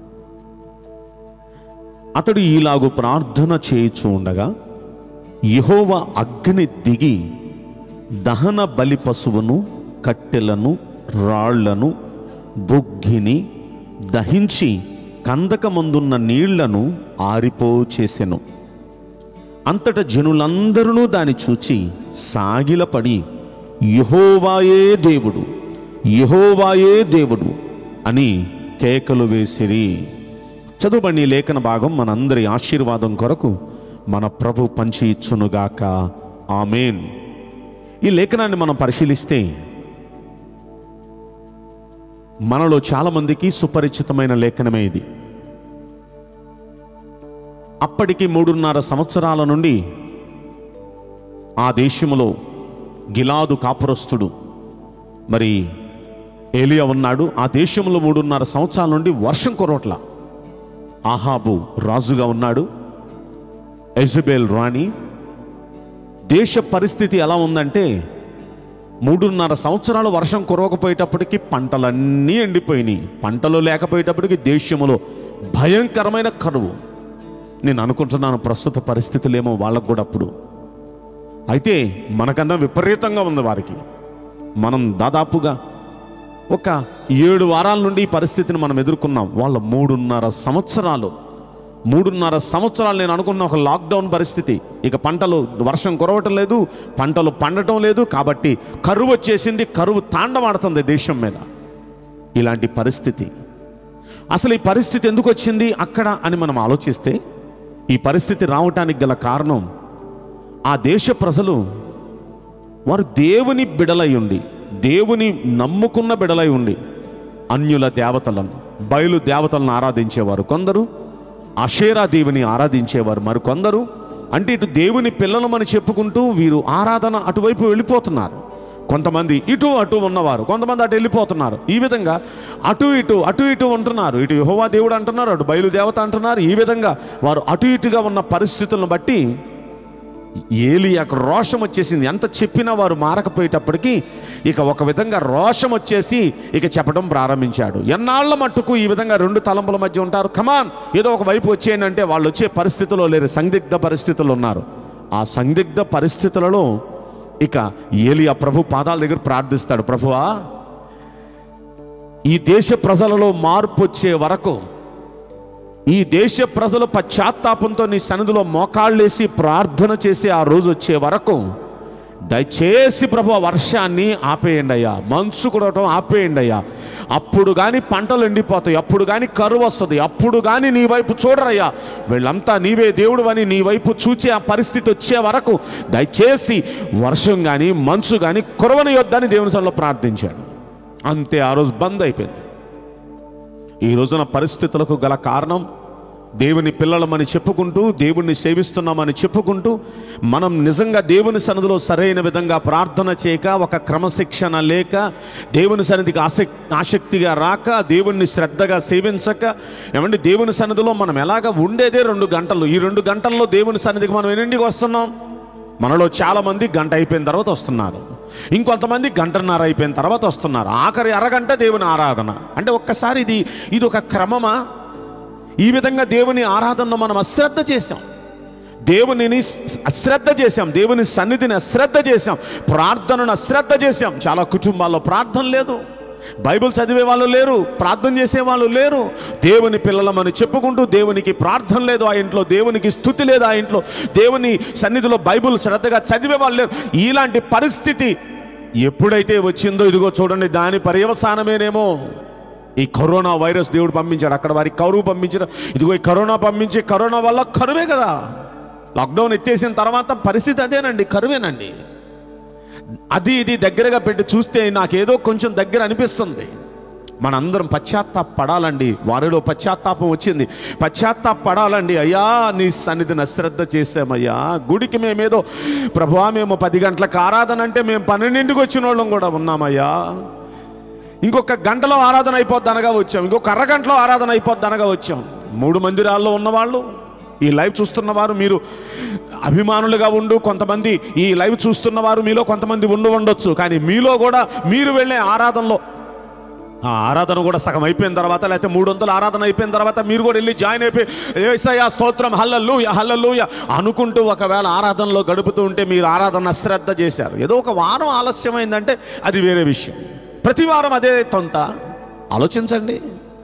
అతడు ఈలాగు ప్రార్థన చేయుచూ ఉండగా యెహోవ అగ్ని దిగి దహన బలి పశువును కట్టెలను రాళ్లను బొగ్గిని దహించి కందకమందున్న నీళ్లను ఆరిపో చేసెను అంతట జనులందరూ దాని చూచి సాగిలపడి యహోవాయే దేవుడు యహోవాయే దేవుడు అని కేకలు వేసిరి చదువుబడి ఈ లేఖన భాగం మనందరి ఆశీర్వాదం కొరకు మన ప్రభు పంచి ఇచ్చునుగాక ఆమెన్ ఈ లేఖనాన్ని మనం పరిశీలిస్తే మనలో చాలామందికి సుపరిచితమైన లేఖనమే ఇది అప్పటికి మూడున్నర సంవత్సరాల నుండి ఆ దేశములో గిలాదు కాపురస్తుడు మరి ఏలియా ఉన్నాడు ఆ దేశంలో మూడున్నర సంవత్సరాల నుండి వర్షం కురవట్ల ఆహాబు రాజుగా ఉన్నాడు ఎజబేల్ రాణి దేశ పరిస్థితి ఎలా ఉందంటే మూడున్నర సంవత్సరాలు వర్షం కురవకపోయేటప్పటికి పంటలన్నీ ఎండిపోయినాయి పంటలు లేకపోయేటప్పటికి దేశంలో భయంకరమైన కరువు నేను అనుకుంటున్నాను ప్రస్తుత పరిస్థితులేమో వాళ్ళకు కూడా అప్పుడు అయితే మనకన్నా విపరీతంగా ఉంది వారికి మనం దాదాపుగా ఒక ఏడు వారాల నుండి ఈ పరిస్థితిని మనం ఎదుర్కొన్నాం వాళ్ళ మూడున్నర సంవత్సరాలు మూడున్నర సంవత్సరాలు నేను అనుకున్న ఒక లాక్డౌన్ పరిస్థితి ఇక పంటలు వర్షం కురవటం లేదు పంటలు పండటం లేదు కాబట్టి కరువు వచ్చేసింది కరువు తాండమాడుతుంది దేశం మీద ఇలాంటి పరిస్థితి అసలు ఈ పరిస్థితి ఎందుకు వచ్చింది అక్కడ అని మనం ఆలోచిస్తే ఈ పరిస్థితి రావటానికి గల కారణం ఆ దేశ ప్రజలు వారు దేవుని బిడలై ఉండి దేవుని నమ్ముకున్న బిడలై ఉండి అన్యుల దేవతలను బయలు దేవతలను ఆరాధించేవారు కొందరు అషేరా దేవుని ఆరాధించేవారు మరికొందరు అంటే ఇటు దేవుని పిల్లలమని చెప్పుకుంటూ వీరు ఆరాధన అటువైపు వెళ్ళిపోతున్నారు కొంతమంది ఇటు అటు ఉన్నవారు కొంతమంది అటు వెళ్ళిపోతున్నారు ఈ విధంగా అటు ఇటు అటు ఇటు ఉంటున్నారు ఇటు యెహోవా దేవుడు అంటున్నారు అటు బయలుదేవత అంటున్నారు ఈ విధంగా వారు అటు ఇటుగా ఉన్న పరిస్థితులను బట్టి ఏలియాకు రోషం వచ్చేసింది ఎంత చెప్పినా వారు మారకపోయేటప్పటికి ఇక ఒక విధంగా రోషం వచ్చేసి ఇక చెప్పడం ప్రారంభించాడు ఎన్నాళ్ళ మట్టుకు ఈ విధంగా రెండు తలంపుల మధ్య ఉంటారు కమాన్ ఏదో ఒక వైపు వచ్చేయండి అంటే వాళ్ళు వచ్చే పరిస్థితిలో లేరు సందిగ్ధ పరిస్థితులు ఉన్నారు ఆ సందిగ్ధ పరిస్థితులలో ఇక ఏలియా ప్రభు పాదాల దగ్గర ప్రార్థిస్తాడు ప్రభువా ఈ దేశ ప్రజలలో మార్పు వచ్చే వరకు ఈ దేశ ప్రజలు పశ్చాత్తాపంతో నీ సన్నిధిలో మోకాళ్ళేసి ప్రార్థన చేసి ఆ రోజు వచ్చే వరకు దయచేసి ప్రభు ఆ వర్షాన్ని ఆపేయండి అయ్యా మంచు కుడటం ఆపేయండి అయ్యా అప్పుడు కానీ పంటలు ఎండిపోతాయి అప్పుడు కానీ కరువు వస్తుంది అప్పుడు కానీ నీ వైపు చూడరయ్యా వీళ్ళంతా నీవే దేవుడు అని నీ వైపు చూచే ఆ పరిస్థితి వచ్చే వరకు దయచేసి వర్షం కానీ మంచు కానీ కురవని యొద్దని దేవుని సన్నిలో ప్రార్థించాడు అంతే ఆ రోజు బంద్ అయిపోయింది ఈ రోజున పరిస్థితులకు గల కారణం దేవుని పిల్లలమని చెప్పుకుంటూ దేవుణ్ణి సేవిస్తున్నామని చెప్పుకుంటూ మనం నిజంగా దేవుని సన్నిధిలో సరైన విధంగా ప్రార్థన చేయక ఒక క్రమశిక్షణ లేక దేవుని సన్నిధికి ఆసక్ ఆసక్తిగా రాక దేవుణ్ణి శ్రద్ధగా సేవించక ఏమంటే దేవుని సన్నిధిలో మనం ఎలాగ ఉండేదే రెండు గంటలు ఈ రెండు గంటల్లో దేవుని సన్నిధికి మనం ఎన్నింటికి వస్తున్నాం మనలో చాలా మంది గంట అయిపోయిన తర్వాత వస్తున్నారు ఇంకొంతమంది గంటన్నర అయిపోయిన తర్వాత వస్తున్నారు ఆఖరి అరగంట దేవుని ఆరాధన అంటే ఒక్కసారి ఇది ఇది ఒక క్రమమా ఈ విధంగా దేవుని ఆరాధనను మనం అశ్రద్ధ చేశాం దేవునిని స్- అశ్రద్ధ చేశాం దేవుని సన్నిధిని అశ్రద్ధ చేశాం ప్రార్థనను అశ్రద్ధ చేశాం చాలా కుటుంబాల్లో ప్రార్థన లేదు బైబిల్ చదివే వాళ్ళు లేరు ప్రార్థన చేసే వాళ్ళు లేరు దేవుని పిల్లలమని చెప్పుకుంటూ దేవునికి ప్రార్థన లేదు ఆ ఇంట్లో దేవునికి స్థుతి లేదు ఆ ఇంట్లో దేవుని సన్నిధిలో బైబిల్ శ్రద్ధగా చదివే వాళ్ళు లేరు ఇలాంటి పరిస్థితి ఎప్పుడైతే వచ్చిందో ఇదిగో చూడండి దాని పర్యవసానమేనేమో ఈ కరోనా వైరస్ దేవుడు పంపించాడు అక్కడ వారికి కరువు పంపించాడు ఇదిగో ఈ కరోనా పంపించి కరోనా వల్ల కరువే కదా లాక్డౌన్ ఎత్తేసిన తర్వాత పరిస్థితి అదేనండి కరువేనండి అది ఇది దగ్గరగా పెట్టి చూస్తే నాకేదో కొంచెం దగ్గర అనిపిస్తుంది మనందరం పశ్చాత్తాప పడాలండి వారిలో పశ్చాత్తాపం వచ్చింది పశ్చాత్తాప పడాలండి అయ్యా నీ సన్నిధిని అశ్రద్ధ చేసామయ్యా గుడికి మేమేదో ప్రభువా మేము పది గంటలకు ఆరాధన అంటే మేము పన్నెండింటికి వచ్చిన వాళ్ళం కూడా ఉన్నామయ్యా ఇంకొక గంటలో ఆరాధన అయిపోద్ది అనగా వచ్చాం ఇంకొక అరగంటలో ఆరాధన అయిపోద్ది అనగా వచ్చాం మూడు మందిరాల్లో ఉన్నవాళ్ళు ఈ లైవ్ చూస్తున్న వారు మీరు అభిమానులుగా ఉండు కొంతమంది ఈ లైవ్ చూస్తున్న వారు మీలో కొంతమంది ఉండి ఉండొచ్చు కానీ మీలో కూడా మీరు వెళ్ళే ఆరాధనలో ఆ ఆరాధన కూడా సగం అయిపోయిన తర్వాత లేకపోతే మూడు వందల ఆరాధన అయిపోయిన తర్వాత మీరు కూడా వెళ్ళి జాయిన్ అయిపోయి ఏసయ్య స్తోత్రం హల్లల్లు హల్లల్లు అనుకుంటూ ఒకవేళ ఆరాధనలో గడుపుతూ ఉంటే మీరు ఆరాధన అశ్రద్ధ చేశారు ఏదో ఒక వారం ఆలస్యమైందంటే అది వేరే విషయం ప్రతి వారం అదే తొంత ఆలోచించండి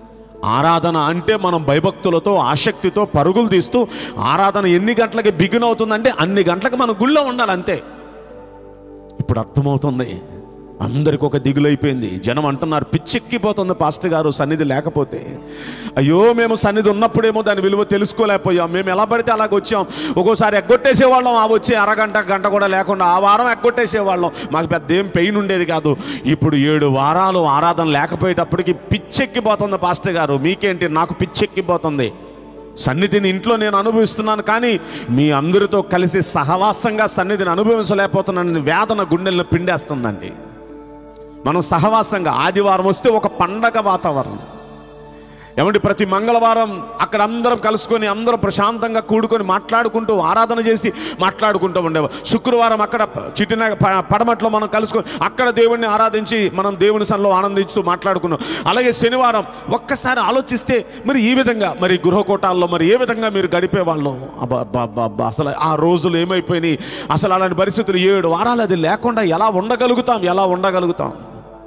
ఆరాధన అంటే మనం భయభక్తులతో ఆసక్తితో పరుగులు తీస్తూ ఆరాధన ఎన్ని గంటలకి బిగిన్ అవుతుందంటే అన్ని గంటలకు మన గుళ్ళో ఉండాలి అంతే ఇప్పుడు అర్థమవుతుంది అందరికి ఒక దిగులైపోయింది జనం అంటున్నారు పిచ్చెక్కిపోతుంది పాస్టర్ గారు సన్నిధి లేకపోతే అయ్యో మేము సన్నిధి ఉన్నప్పుడేమో దాని విలువ తెలుసుకోలేకపోయాం మేము ఎలా పడితే అలాగ వచ్చాం ఒక్కోసారి ఎగ్గొట్టేసేవాళ్ళం ఆ వచ్చే అరగంట గంట కూడా లేకుండా ఆ వారం ఎగ్గొట్టేసేవాళ్ళం మాకు పెద్ద ఏం పెయిన్ ఉండేది కాదు ఇప్పుడు ఏడు వారాలు ఆరాధన లేకపోయేటప్పటికి పిచ్చెక్కిపోతుంది పాస్టర్ గారు మీకేంటి నాకు పిచ్చెక్కిపోతుంది సన్నిధిని ఇంట్లో నేను అనుభవిస్తున్నాను కానీ మీ అందరితో కలిసి సహవాసంగా సన్నిధిని అనుభవించలేకపోతున్నాను వేదన గుండెలను పిండేస్తుందండి మనం సహవాసంగా ఆదివారం వస్తే ఒక పండగ వాతావరణం ఏమంటే ప్రతి మంగళవారం అక్కడ అందరం కలుసుకొని అందరం ప్రశాంతంగా కూడుకొని మాట్లాడుకుంటూ ఆరాధన చేసి మాట్లాడుకుంటూ ఉండేవారు శుక్రవారం అక్కడ చిట్టిన ప- పడమట్లో మనం కలుసుకొని అక్కడ దేవుణ్ణి ఆరాధించి మనం దేవుని సన్నిలో ఆనందించుతూ మాట్లాడుకున్నాం అలాగే శనివారం ఒక్కసారి ఆలోచిస్తే మరి ఈ విధంగా మరి గృహకోటాల్లో మరి ఏ విధంగా మీరు గడిపేవాళ్ళం అబ్బా, అబ్బా, అబ్బా, అబ్బా, అసలు ఆ రోజులు ఏమైపోయినాయి అసలు అలాంటి పరిస్థితులు ఏడు వారాలు అది లేకుండా ఎలా ఉండగలుగుతాం ఎలా ఉండగలుగుతాం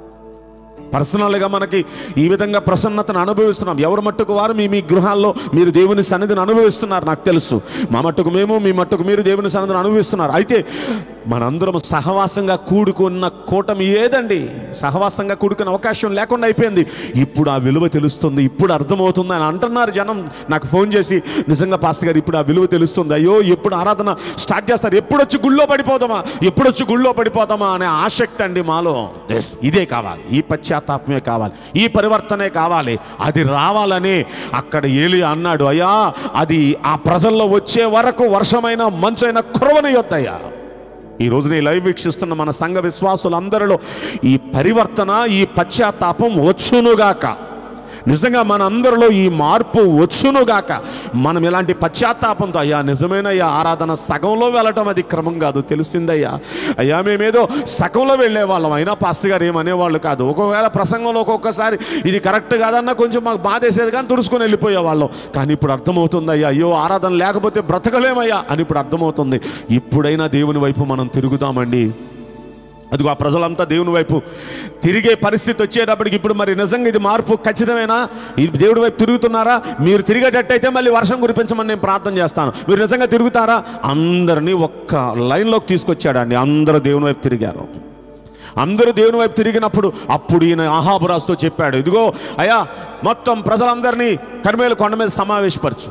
పర్సనల్గా మనకి ఈ విధంగా ప్రసన్నతను అనుభవిస్తున్నాం ఎవరి మట్టుకు వారు మీ మీ గృహాల్లో మీరు దేవుని సన్నిధిని అనుభవిస్తున్నారు నాకు తెలుసు మా మట్టుకు మేము మీ మట్టుకు మీరు దేవుని సన్నిధిని అనుభవిస్తున్నారు అయితే మనందరం సహవాసంగా కూడుకున్న కూటమి ఏదండి సహవాసంగా కూడుకునే అవకాశం లేకుండా అయిపోయింది ఇప్పుడు ఆ విలువ తెలుస్తుంది ఇప్పుడు అర్థమవుతుంది అని అంటున్నారు జనం నాకు ఫోన్ చేసి నిజంగా పాస్టర్ గారు ఇప్పుడు ఆ విలువ తెలుస్తుంది అయ్యో ఎప్పుడు ఆరాధన స్టార్ట్ చేస్తారు ఎప్పుడు వచ్చి గుళ్ళో పడిపోదామా ఎప్పుడు వచ్చి గుళ్ళో పడిపోదామా అనే ఆసక్తి అండి మాలో ఎస్ ఇదే కావాలి ఈ పశ్చాత్తాపమే కావాలి ఈ పరివర్తనే కావాలి అది రావాలని అక్కడ ఏలి అన్నాడు అయ్యా అది ఆ ప్రజల్లో వచ్చే వరకు వర్షమైన మంచైన కురవని యొద్దయ్యా ఈ రోజున ఈ లైవ్ వీక్షిస్తున్న మన సంఘ విశ్వాసులందరిలో ఈ పరివర్తన ఈ పశ్చాత్తాపం వచ్చునుగాక నిజంగా మన అందరిలో ఈ మార్పు వచ్చునుగాక మనం ఇలాంటి పశ్చాత్తాపంతో అయ్యా నిజమేనయ్యా ఆరాధన సగంలో వెళ్ళటం అది క్రమం కాదు తెలిసిందయ్యా అయ్యా మేమేదో సగంలో వెళ్ళే వాళ్ళం అయినా పాస్టర్ గారు ఏమనేవాళ్ళు కాదు ఒకవేళ ప్రసంగంలో ఒక్కొక్కసారి ఇది కరెక్ట్ కాదన్నా కొంచెం మాకు బాధేసేది కానీ తుడుచుకొని వెళ్ళిపోయేవాళ్ళం కానీ ఇప్పుడు అర్థమవుతుంది అయ్యా అయ్యో ఆరాధన లేకపోతే బ్రతకలేమయ్యా అని ఇప్పుడు అర్థమవుతుంది ఇప్పుడైనా దేవుని వైపు మనం తిరుగుదామండి అదిగో ఆ ప్రజలంతా దేవుని వైపు తిరిగే పరిస్థితి వచ్చేటప్పటికి ఇప్పుడు మరి నిజంగా ఇది మార్పు ఖచ్చితమేనా ఇది దేవుడి వైపు తిరుగుతున్నారా మీరు తిరిగేటట్టయితే మళ్ళీ వర్షం కురిపించమని నేను ప్రార్థన చేస్తాను మీరు నిజంగా తిరుగుతారా అందరినీ ఒక్క లైన్లోకి తీసుకొచ్చాడండి అందరూ దేవుని వైపు తిరిగారు అందరూ దేవుని వైపు తిరిగినప్పుడు అప్పుడు ఈయన ఆహాబురాజుతో చెప్పాడు ఇదిగో అయ్యా మొత్తం ప్రజలందరినీ కరిమేల కొండ మీద సమావేశపరచు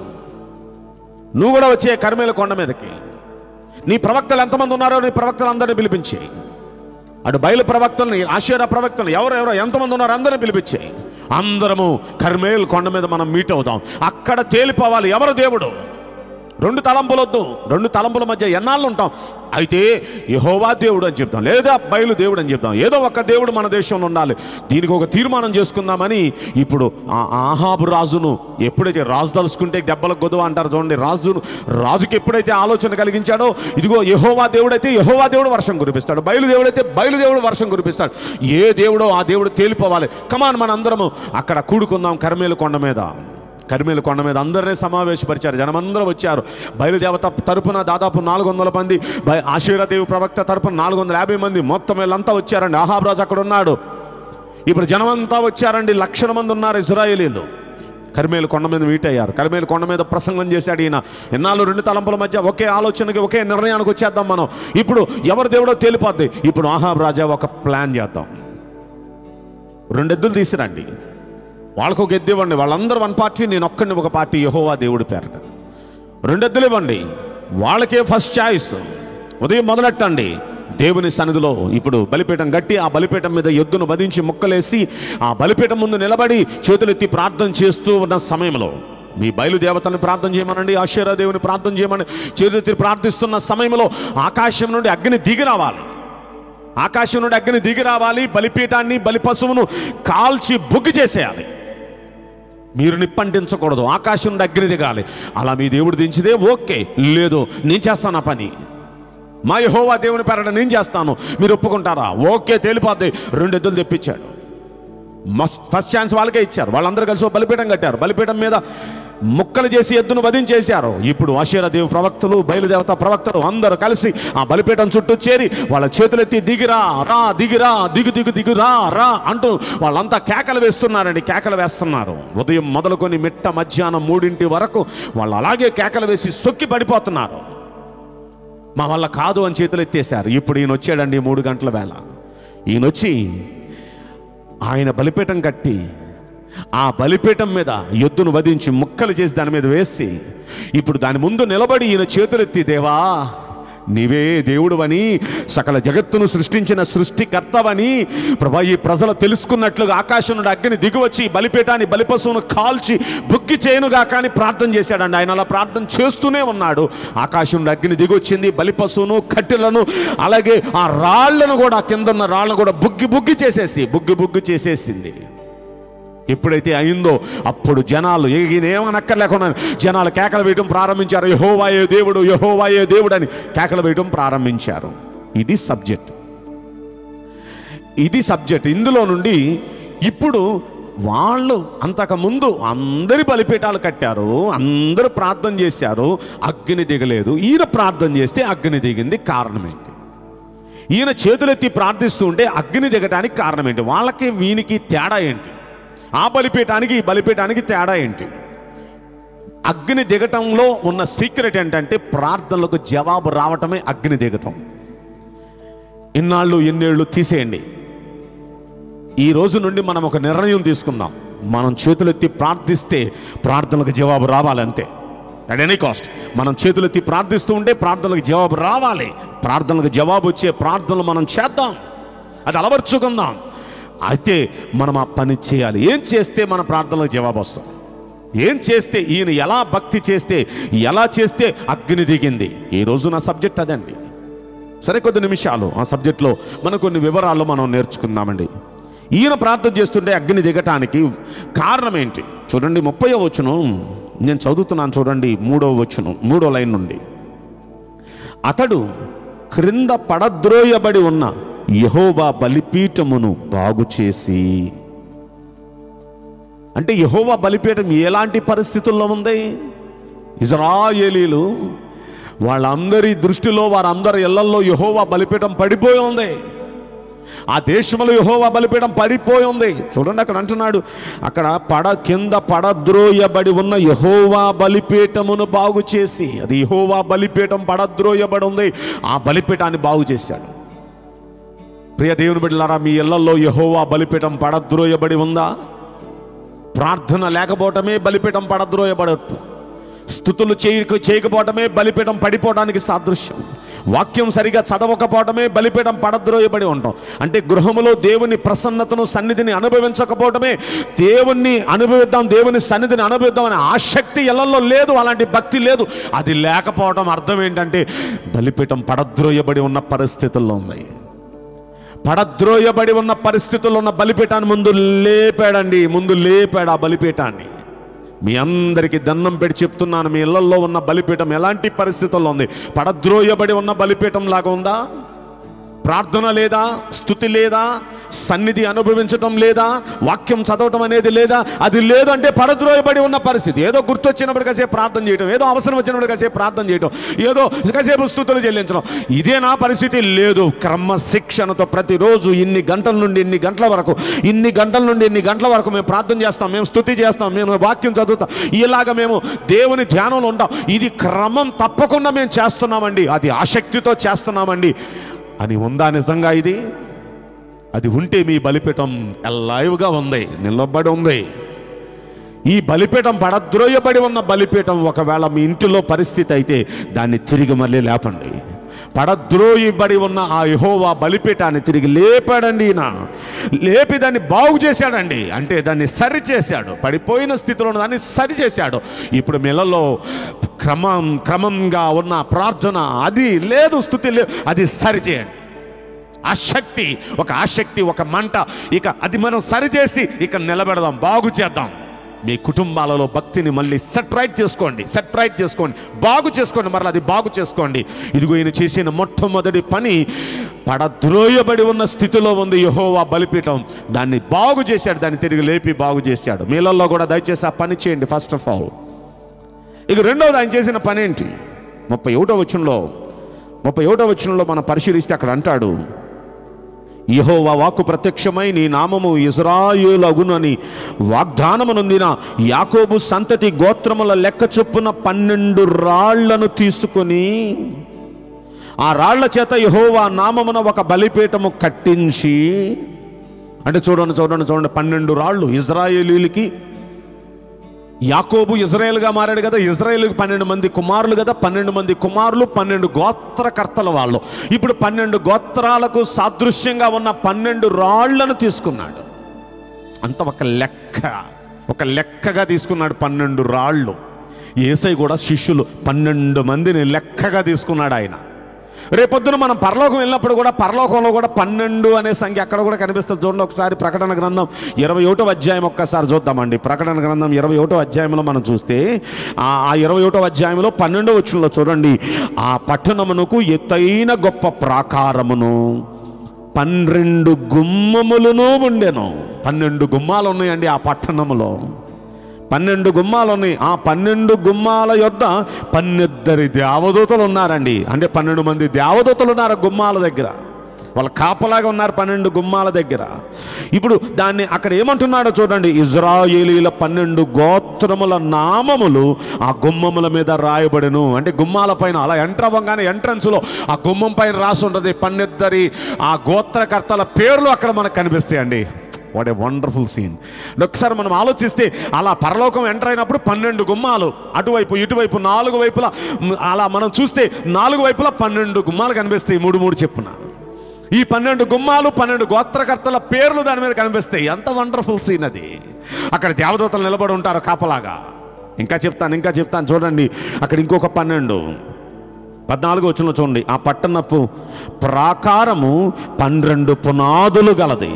నువ్వు కూడా వచ్చే కరిమేల కొండ మీదకి నీ ప్రవక్తలు ఎంతమంది ఉన్నారో నీ ప్రవక్తలందరినీ పిలిపించి అటు బయలు ప్రవక్తల్ని ఆశ్చర్య ప్రవక్తలు ఎవరెవరో ఎంతమంది ఉన్నారో అందరిని పిలిపించాయి అందరము కర్మేల్ కొండ మీద మనం మీట్ అవుదాం అక్కడ తేలిపోవాలి ఎవరు దేవుడు రెండు తలంపులొద్దు రెండు తలంపుల మధ్య ఎన్నాళ్ళు ఉంటాం అయితే యహోవా దేవుడు అని చెప్తాం లేదా బయలు దేవుడు అని చెప్తాం ఏదో ఒక దేవుడు మన దేశంలో ఉండాలి దీనికి ఒక తీర్మానం చేసుకుందామని ఇప్పుడు ఆ ఆహాబు రాజును ఎప్పుడైతే రాజు తలుసుకుంటే దెబ్బలకు గొడవ అంటారు చూడండి రాజును రాజుకి ఎప్పుడైతే ఆలోచన కలిగించాడో ఇదిగో యహోవా దేవుడైతే యహోవా దేవుడు వర్షం కురిపిస్తాడు బయలు దేవుడైతే బయలు దేవుడు వర్షం కురిపిస్తాడు ఏ దేవుడో ఆ దేవుడు తేలిపోవాలి కమాన్ మన అందరము అక్కడ కూడుకుందాం కర్మేలు కొండ మీద కరిమేలు కొండ మీద అందరినీ సమావేశపరిచారు జనమందరూ వచ్చారు బయలుదేవత తరపున దాదాపు నాలుగు వందల మంది బయ ఆశీర్వదేవి ప్రవక్త తరపున నాలుగు వందల యాభై మంది మొత్తం వీళ్ళంతా వచ్చారండి ఆహాబ్రాజు అక్కడ ఉన్నాడు ఇప్పుడు జనమంతా వచ్చారండి లక్షల మంది ఉన్నారు ఇజ్రాయేలీలు కరిమేలు కొండ మీద మీట్ అయ్యారు కరిమేలు కొండ మీద ప్రసంగం చేశాడు ఈయన ఎన్నాళ్ళు రెండు తలంపుల మధ్య ఒకే ఆలోచనకి ఒకే నిర్ణయానికి వచ్చేద్దాం మనం ఇప్పుడు ఎవరు దేవుడో తేలిపోద్ది ఇప్పుడు ఆహాబ్ రాజా ఒక ప్లాన్ చేద్దాం రెండెద్దులు తీసురండి వాళ్ళకు ఒక ఎద్దు ఇవ్వండి వాళ్ళందరూ వన్ పార్టీ నేను ఒక్కడిని ఒక పార్టీ యహోవా దేవుడి పేరట రెండెద్దులు ఇవ్వండి వాళ్ళకే ఫస్ట్ చాయిస్ ఉదయం మొదలెట్టండి దేవుని సన్నిధిలో ఇప్పుడు బలిపీఠం కట్టి ఆ బలిపీఠం మీద ఎద్దును వధించి ముక్కలేసి ఆ బలిపీఠం ముందు నిలబడి చేతులెత్తి ప్రార్థన చేస్తూ ఉన్న సమయంలో మీ బయలుదేవతని ప్రార్థన చేయమనండి ఆశ్చర్య దేవుని ప్రార్థన చేయమని చేతులెత్తి ప్రార్థిస్తున్న సమయంలో ఆకాశం నుండి అగ్ని దిగి రావాలి ఆకాశం నుండి అగ్ని దిగి రావాలి బలిపీఠాన్ని బలి పశువును కాల్చి బుగ్గి చేసేయాలి మీరు నిప్పంటించకూడదు ఆకాశం నుండి అగ్ని దిగాలి అలా మీ దేవుడు దించిదే ఓకే లేదు నేను చేస్తాను ఆ పని మా యహోవా దేవుని పేరట నేను చేస్తాను మీరు ఒప్పుకుంటారా ఓకే తేలిపోద్ది రెండు ఎద్దులు తెప్పించాడు మస్ట్ ఫస్ట్ ఛాన్స్ వాళ్ళకే ఇచ్చారు వాళ్ళందరూ కలిసి ఓ బలిపీఠం కట్టారు బలిపీఠం మీద ముక్కలు చేసి ఎద్దును వధించేశారు ఇప్పుడు దేవు ప్రవక్తలు బయలుదేవత ప్రవక్తలు అందరూ కలిసి ఆ బలిపీఠం చుట్టూ చేరి వాళ్ళ చేతులెత్తి దిగిరా రా దిగిరా దిగు దిగు దిగురా రా అంటూ వాళ్ళంతా కేకలు వేస్తున్నారండి కేకలు వేస్తున్నారు ఉదయం మొదలుకొని మిట్ట మధ్యాహ్నం మూడింటి వరకు వాళ్ళు అలాగే కేకలు వేసి సొక్కి పడిపోతున్నారు మా వల్ల కాదు అని చేతులు ఎత్తేశారు ఇప్పుడు ఈయన వచ్చాడండి మూడు గంటల వేళ ఈయన వచ్చి ఆయన బలిపీఠం కట్టి ఆ బలిపీఠం మీద ఎద్దును వధించి ముక్కలు చేసి దాని మీద వేసి ఇప్పుడు దాని ముందు నిలబడి ఈయన చేతులెత్తి దేవా నీవే దేవుడువని సకల జగత్తును సృష్టించిన సృష్టికర్తవని ప్రభా ఈ ప్రజలు తెలుసుకున్నట్లుగా ఆకాశం నుండి అగ్ని దిగివచ్చి ఈ బలిపీఠాన్ని బలిపశువును కాల్చి బుక్కి చేయనుగా కానీ ప్రార్థన చేశాడండి ఆయన అలా ప్రార్థన చేస్తూనే ఉన్నాడు ఆకాశం నుండి అగ్ని దిగొచ్చింది బలిపశువును కట్టెలను అలాగే ఆ రాళ్లను కూడా కింద ఉన్న రాళ్ళను కూడా బుగ్గి బుగ్గి చేసేసి బుగ్గి బుగ్గి చేసేసింది ఎప్పుడైతే అయిందో అప్పుడు జనాలు ఏమనక్కర్లేకుండా జనాలు కేకలు వేయడం ప్రారంభించారు యహోవాయే దేవుడు యహోవాయే దేవుడు అని కేకలు వేయడం ప్రారంభించారు ఇది సబ్జెక్ట్ ఇది సబ్జెక్ట్ ఇందులో నుండి ఇప్పుడు వాళ్ళు అంతకుముందు అందరి బలిపీఠాలు కట్టారు అందరూ ప్రార్థన చేశారు అగ్ని దిగలేదు ఈయన ప్రార్థన చేస్తే అగ్ని దిగింది కారణం ఏంటి ఈయన చేతులెత్తి ప్రార్థిస్తూ ఉంటే అగ్ని దిగటానికి కారణం ఏంటి వాళ్ళకి వీనికి తేడా ఏంటి ఆ బలిపీఠానికి ఈ బలిపీఠానికి తేడా ఏంటి అగ్ని దిగటంలో ఉన్న సీక్రెట్ ఏంటంటే ప్రార్థనలకు జవాబు రావటమే అగ్ని దిగటం ఇన్నాళ్ళు ఎన్నేళ్ళు తీసేయండి ఈ రోజు నుండి మనం ఒక నిర్ణయం తీసుకుందాం మనం చేతులెత్తి ప్రార్థిస్తే ప్రార్థనలకు జవాబు రావాలి అంతే అట్ ఎనీ కాస్ట్ మనం చేతులెత్తి ప్రార్థిస్తూ ఉంటే ప్రార్థనలకు జవాబు రావాలి ప్రార్థనలకు జవాబు వచ్చే ప్రార్థనలు మనం చేద్దాం అది అలవర్చుకుందాం అయితే మనం ఆ పని చేయాలి ఏం చేస్తే మన ప్రార్థనలకు జవాబు వస్తుంది ఏం చేస్తే ఈయన ఎలా భక్తి చేస్తే ఎలా చేస్తే అగ్ని దిగింది ఈ రోజు నా సబ్జెక్ట్ అదండి సరే కొద్ది నిమిషాలు ఆ సబ్జెక్ట్లో మనం కొన్ని వివరాలు మనం నేర్చుకుందామండి ఈయన ప్రార్థన చేస్తుంటే అగ్ని దిగటానికి కారణం ఏంటి చూడండి ముప్పై వచ్చును నేను చదువుతున్నాను చూడండి మూడో వచ్చును మూడో లైన్ నుండి అతడు క్రింద పడద్రోయబడి ఉన్న యహోవా బలిపీఠమును బాగు చేసి అంటే యహోవా బలిపీఠం ఎలాంటి పరిస్థితుల్లో ఉంది ఇజ్రాయేలీలు వాళ్ళందరి దృష్టిలో వారందరి ఇళ్లలో యహోవా బలిపీఠం పడిపోయి ఉంది ఆ దేశంలో యహోవా బలిపీఠం పడిపోయి ఉంది చూడండి అక్కడ అంటున్నాడు అక్కడ పడ కింద పడద్రోయబడి ఉన్న యహోవా బలిపీఠమును బాగు చేసి అది యహోవా బలిపీఠం పడద్రోయబడి ఉంది ఆ బలిపీఠాన్ని బాగు చేశాడు ప్రియ దేవుని బిడ్డలారా మీ ఇళ్లలో యహోవా బలిపీఠం పడద్రోయబడి ఉందా ప్రార్థన లేకపోవటమే బలిపీఠం పడద్రోయబడట్టు స్థుతులు చేయక చేయకపోవటమే బలిపీఠం పడిపోవడానికి సాదృశ్యం వాక్యం సరిగా చదవకపోవటమే బలిపీఠం పడద్రోయబడి ఉంటాం అంటే గృహములో దేవుని ప్రసన్నతను సన్నిధిని అనుభవించకపోవటమే దేవుణ్ణి అనుభవిద్దాం దేవుని సన్నిధిని అనుభవిద్దాం అనే ఆసక్తి ఎల్లల్లో లేదు అలాంటి భక్తి లేదు అది లేకపోవడం అర్థం ఏంటంటే బలిపీఠం పడద్రోయబడి ఉన్న పరిస్థితుల్లో ఉన్నాయి పడద్రోయబడి ఉన్న పరిస్థితుల్లో ఉన్న బలిపీఠాన్ని ముందు లేపాడండి ముందు లేపాడు ఆ బలిపీఠాన్ని మీ అందరికీ దండం పెట్టి చెప్తున్నాను మీ ఇళ్లలో ఉన్న బలిపీఠం ఎలాంటి పరిస్థితుల్లో ఉంది పడద్రోయబడి ఉన్న బలిపీఠం లాగా ఉందా ప్రార్థన లేదా స్థుతి లేదా సన్నిధి అనుభవించటం లేదా వాక్యం చదవటం అనేది లేదా అది లేదంటే పడద్రోయబడి ఉన్న పరిస్థితి ఏదో గుర్తొచ్చినప్పుడు కాసేపు ప్రార్థన చేయటం ఏదో అవసరం వచ్చినప్పుడు కాసేపు ప్రార్థన చేయటం ఏదో కాసేపు స్థుతులు చెల్లించడం ఇదే నా పరిస్థితి లేదు క్రమశిక్షణతో ప్రతిరోజు ఇన్ని గంటల నుండి ఇన్ని గంటల వరకు ఇన్ని గంటల నుండి ఇన్ని గంటల వరకు మేము ప్రార్థన చేస్తాం మేము స్థుతి చేస్తాం మేము వాక్యం చదువుతాం ఇలాగ మేము దేవుని ధ్యానంలో ఉంటాం ఇది క్రమం తప్పకుండా మేము చేస్తున్నామండి అది ఆసక్తితో చేస్తున్నామండి అని ఉందా నిజంగా ఇది అది ఉంటే మీ బలిపీఠం లైవ్గా ఉంది నిలబడి ఉంది ఈ బలిపీఠం పడద్రోయబడి ఉన్న బలిపీఠం ఒకవేళ మీ ఇంటిలో పరిస్థితి అయితే దాన్ని తిరిగి మళ్ళీ లేపండి పడద్రోయబడి ఉన్న ఆ యహోవా బలిపీఠాన్ని తిరిగి లేపాడండి ఈయన లేపి దాన్ని బాగు చేశాడండి అంటే దాన్ని సరి చేశాడు పడిపోయిన స్థితిలో ఉన్న దాన్ని సరి చేశాడు ఇప్పుడు మిలలో క్రమం క్రమంగా ఉన్న ప్రార్థన అది లేదు స్థుతి లేదు అది సరి చేయండి ఆసక్తి ఒక ఆసక్తి ఒక మంట ఇక అది మనం సరిచేసి ఇక నిలబెడదాం బాగు చేద్దాం మీ కుటుంబాలలో భక్తిని మళ్ళీ సెట్ రైట్ చేసుకోండి సెట్ రైట్ చేసుకోండి బాగు చేసుకోండి మరలా అది బాగు చేసుకోండి ఇదిగో ఈయన చేసిన మొట్టమొదటి పని పడద్రోయబడి ఉన్న స్థితిలో ఉంది యహోవా బలిపీఠం దాన్ని బాగు చేశాడు దాన్ని తిరిగి లేపి బాగు చేశాడు మీలలో కూడా దయచేసి ఆ పని చేయండి ఫస్ట్ ఆఫ్ ఆల్ ఇక రెండవది ఆయన చేసిన పని ఏంటి ముప్పై ఒకటో వచ్చంలో ముప్పై ఒకటో వచ్చంలో మనం పరిశీలిస్తే అక్కడ అంటాడు యెహోవా వాక్కు ప్రత్యక్షమై నీ నామము ఇజ్రాయేలగునని వాగ్దానమునొందిన యాకోబు సంతతి గోత్రముల లెక్క చొప్పున పన్నెండు రాళ్లను తీసుకొని ఆ రాళ్ల చేత యెహోవా నామమున ఒక బలిపీఠము కట్టించి అంటే చూడండి చూడండి చూడండి పన్నెండు రాళ్ళు ఇజ్రాయేలీలకి యాకోబు ఇజ్రాయేల్గా మారాడు కదా ఇజ్రాయేల్కి పన్నెండు మంది కుమారులు కదా పన్నెండు మంది కుమారులు పన్నెండు గోత్రకర్తల వాళ్ళు ఇప్పుడు పన్నెండు గోత్రాలకు సాదృశ్యంగా ఉన్న పన్నెండు రాళ్లను తీసుకున్నాడు అంత ఒక లెక్క ఒక లెక్కగా తీసుకున్నాడు పన్నెండు రాళ్ళు ఏసై కూడా శిష్యులు పన్నెండు మందిని లెక్కగా తీసుకున్నాడు ఆయన రేపొద్దున మనం పరలోకం వెళ్ళినప్పుడు కూడా పరలోకంలో కూడా పన్నెండు అనే సంఖ్య అక్కడ కూడా కనిపిస్తుంది చూడండి ఒకసారి ప్రకటన గ్రంథం ఇరవై ఒకటో అధ్యాయం ఒక్కసారి చూద్దామండి ప్రకటన గ్రంథం ఇరవై ఒకటో అధ్యాయంలో మనం చూస్తే ఆ ఆ ఇరవై ఒకటో అధ్యాయంలో పన్నెండో వచ్చంలో చూడండి ఆ పట్టణమునకు ఎత్తైన గొప్ప ప్రాకారమును పన్నెండు గుమ్మములను ఉండెను పన్నెండు గుమ్మాలు ఉన్నాయండి ఆ పట్టణములో పన్నెండు గుమ్మాలు ఉన్నాయి ఆ పన్నెండు గుమ్మాల యొద్ద పన్నెద్దరి దేవదూతలు ఉన్నారండి అంటే పన్నెండు మంది దేవదూతలు ఉన్నారు ఆ గుమ్మాల దగ్గర వాళ్ళ కాపలాగా ఉన్నారు పన్నెండు గుమ్మాల దగ్గర ఇప్పుడు దాన్ని అక్కడ ఏమంటున్నాడో చూడండి ఇజ్రాయేలీల పన్నెండు గోత్రముల నామములు ఆ గుమ్మముల మీద రాయబడెను అంటే గుమ్మాల పైన అలా ఎంటర్ అవ్వగానే ఎంట్రన్స్లో ఆ గుమ్మం పైన రాసి ఉంటుంది పన్నెద్దరి ఆ గోత్రకర్తల పేర్లు అక్కడ మనకు కనిపిస్తాయండి వాట్ ఏ వండర్ఫుల్ సీన్ ఒకసారి మనం ఆలోచిస్తే అలా పరలోకం ఎంటర్ అయినప్పుడు పన్నెండు గుమ్మాలు అటువైపు ఇటువైపు నాలుగు వైపులా మ్, అలా మనం చూస్తే నాలుగు వైపులా పన్నెండు గుమ్మాలు కనిపిస్తాయి మూడు మూడు చెప్పున ఈ పన్నెండు గుమ్మాలు పన్నెండు గోత్రకర్తల పేర్లు దాని మీద కనిపిస్తాయి ఎంత వండర్ఫుల్ సీన్ అది అక్కడ దేవదూతలు నిలబడి ఉంటారు కాపలాగా ఇంకా చెప్తాను ఇంకా చెప్తాను చూడండి అక్కడ ఇంకొక పన్నెండు పద్నాలుగు వచ్చిన చూడండి ఆ పట్టణపు ప్రాకారము పన్నెండు పునాదులు గలది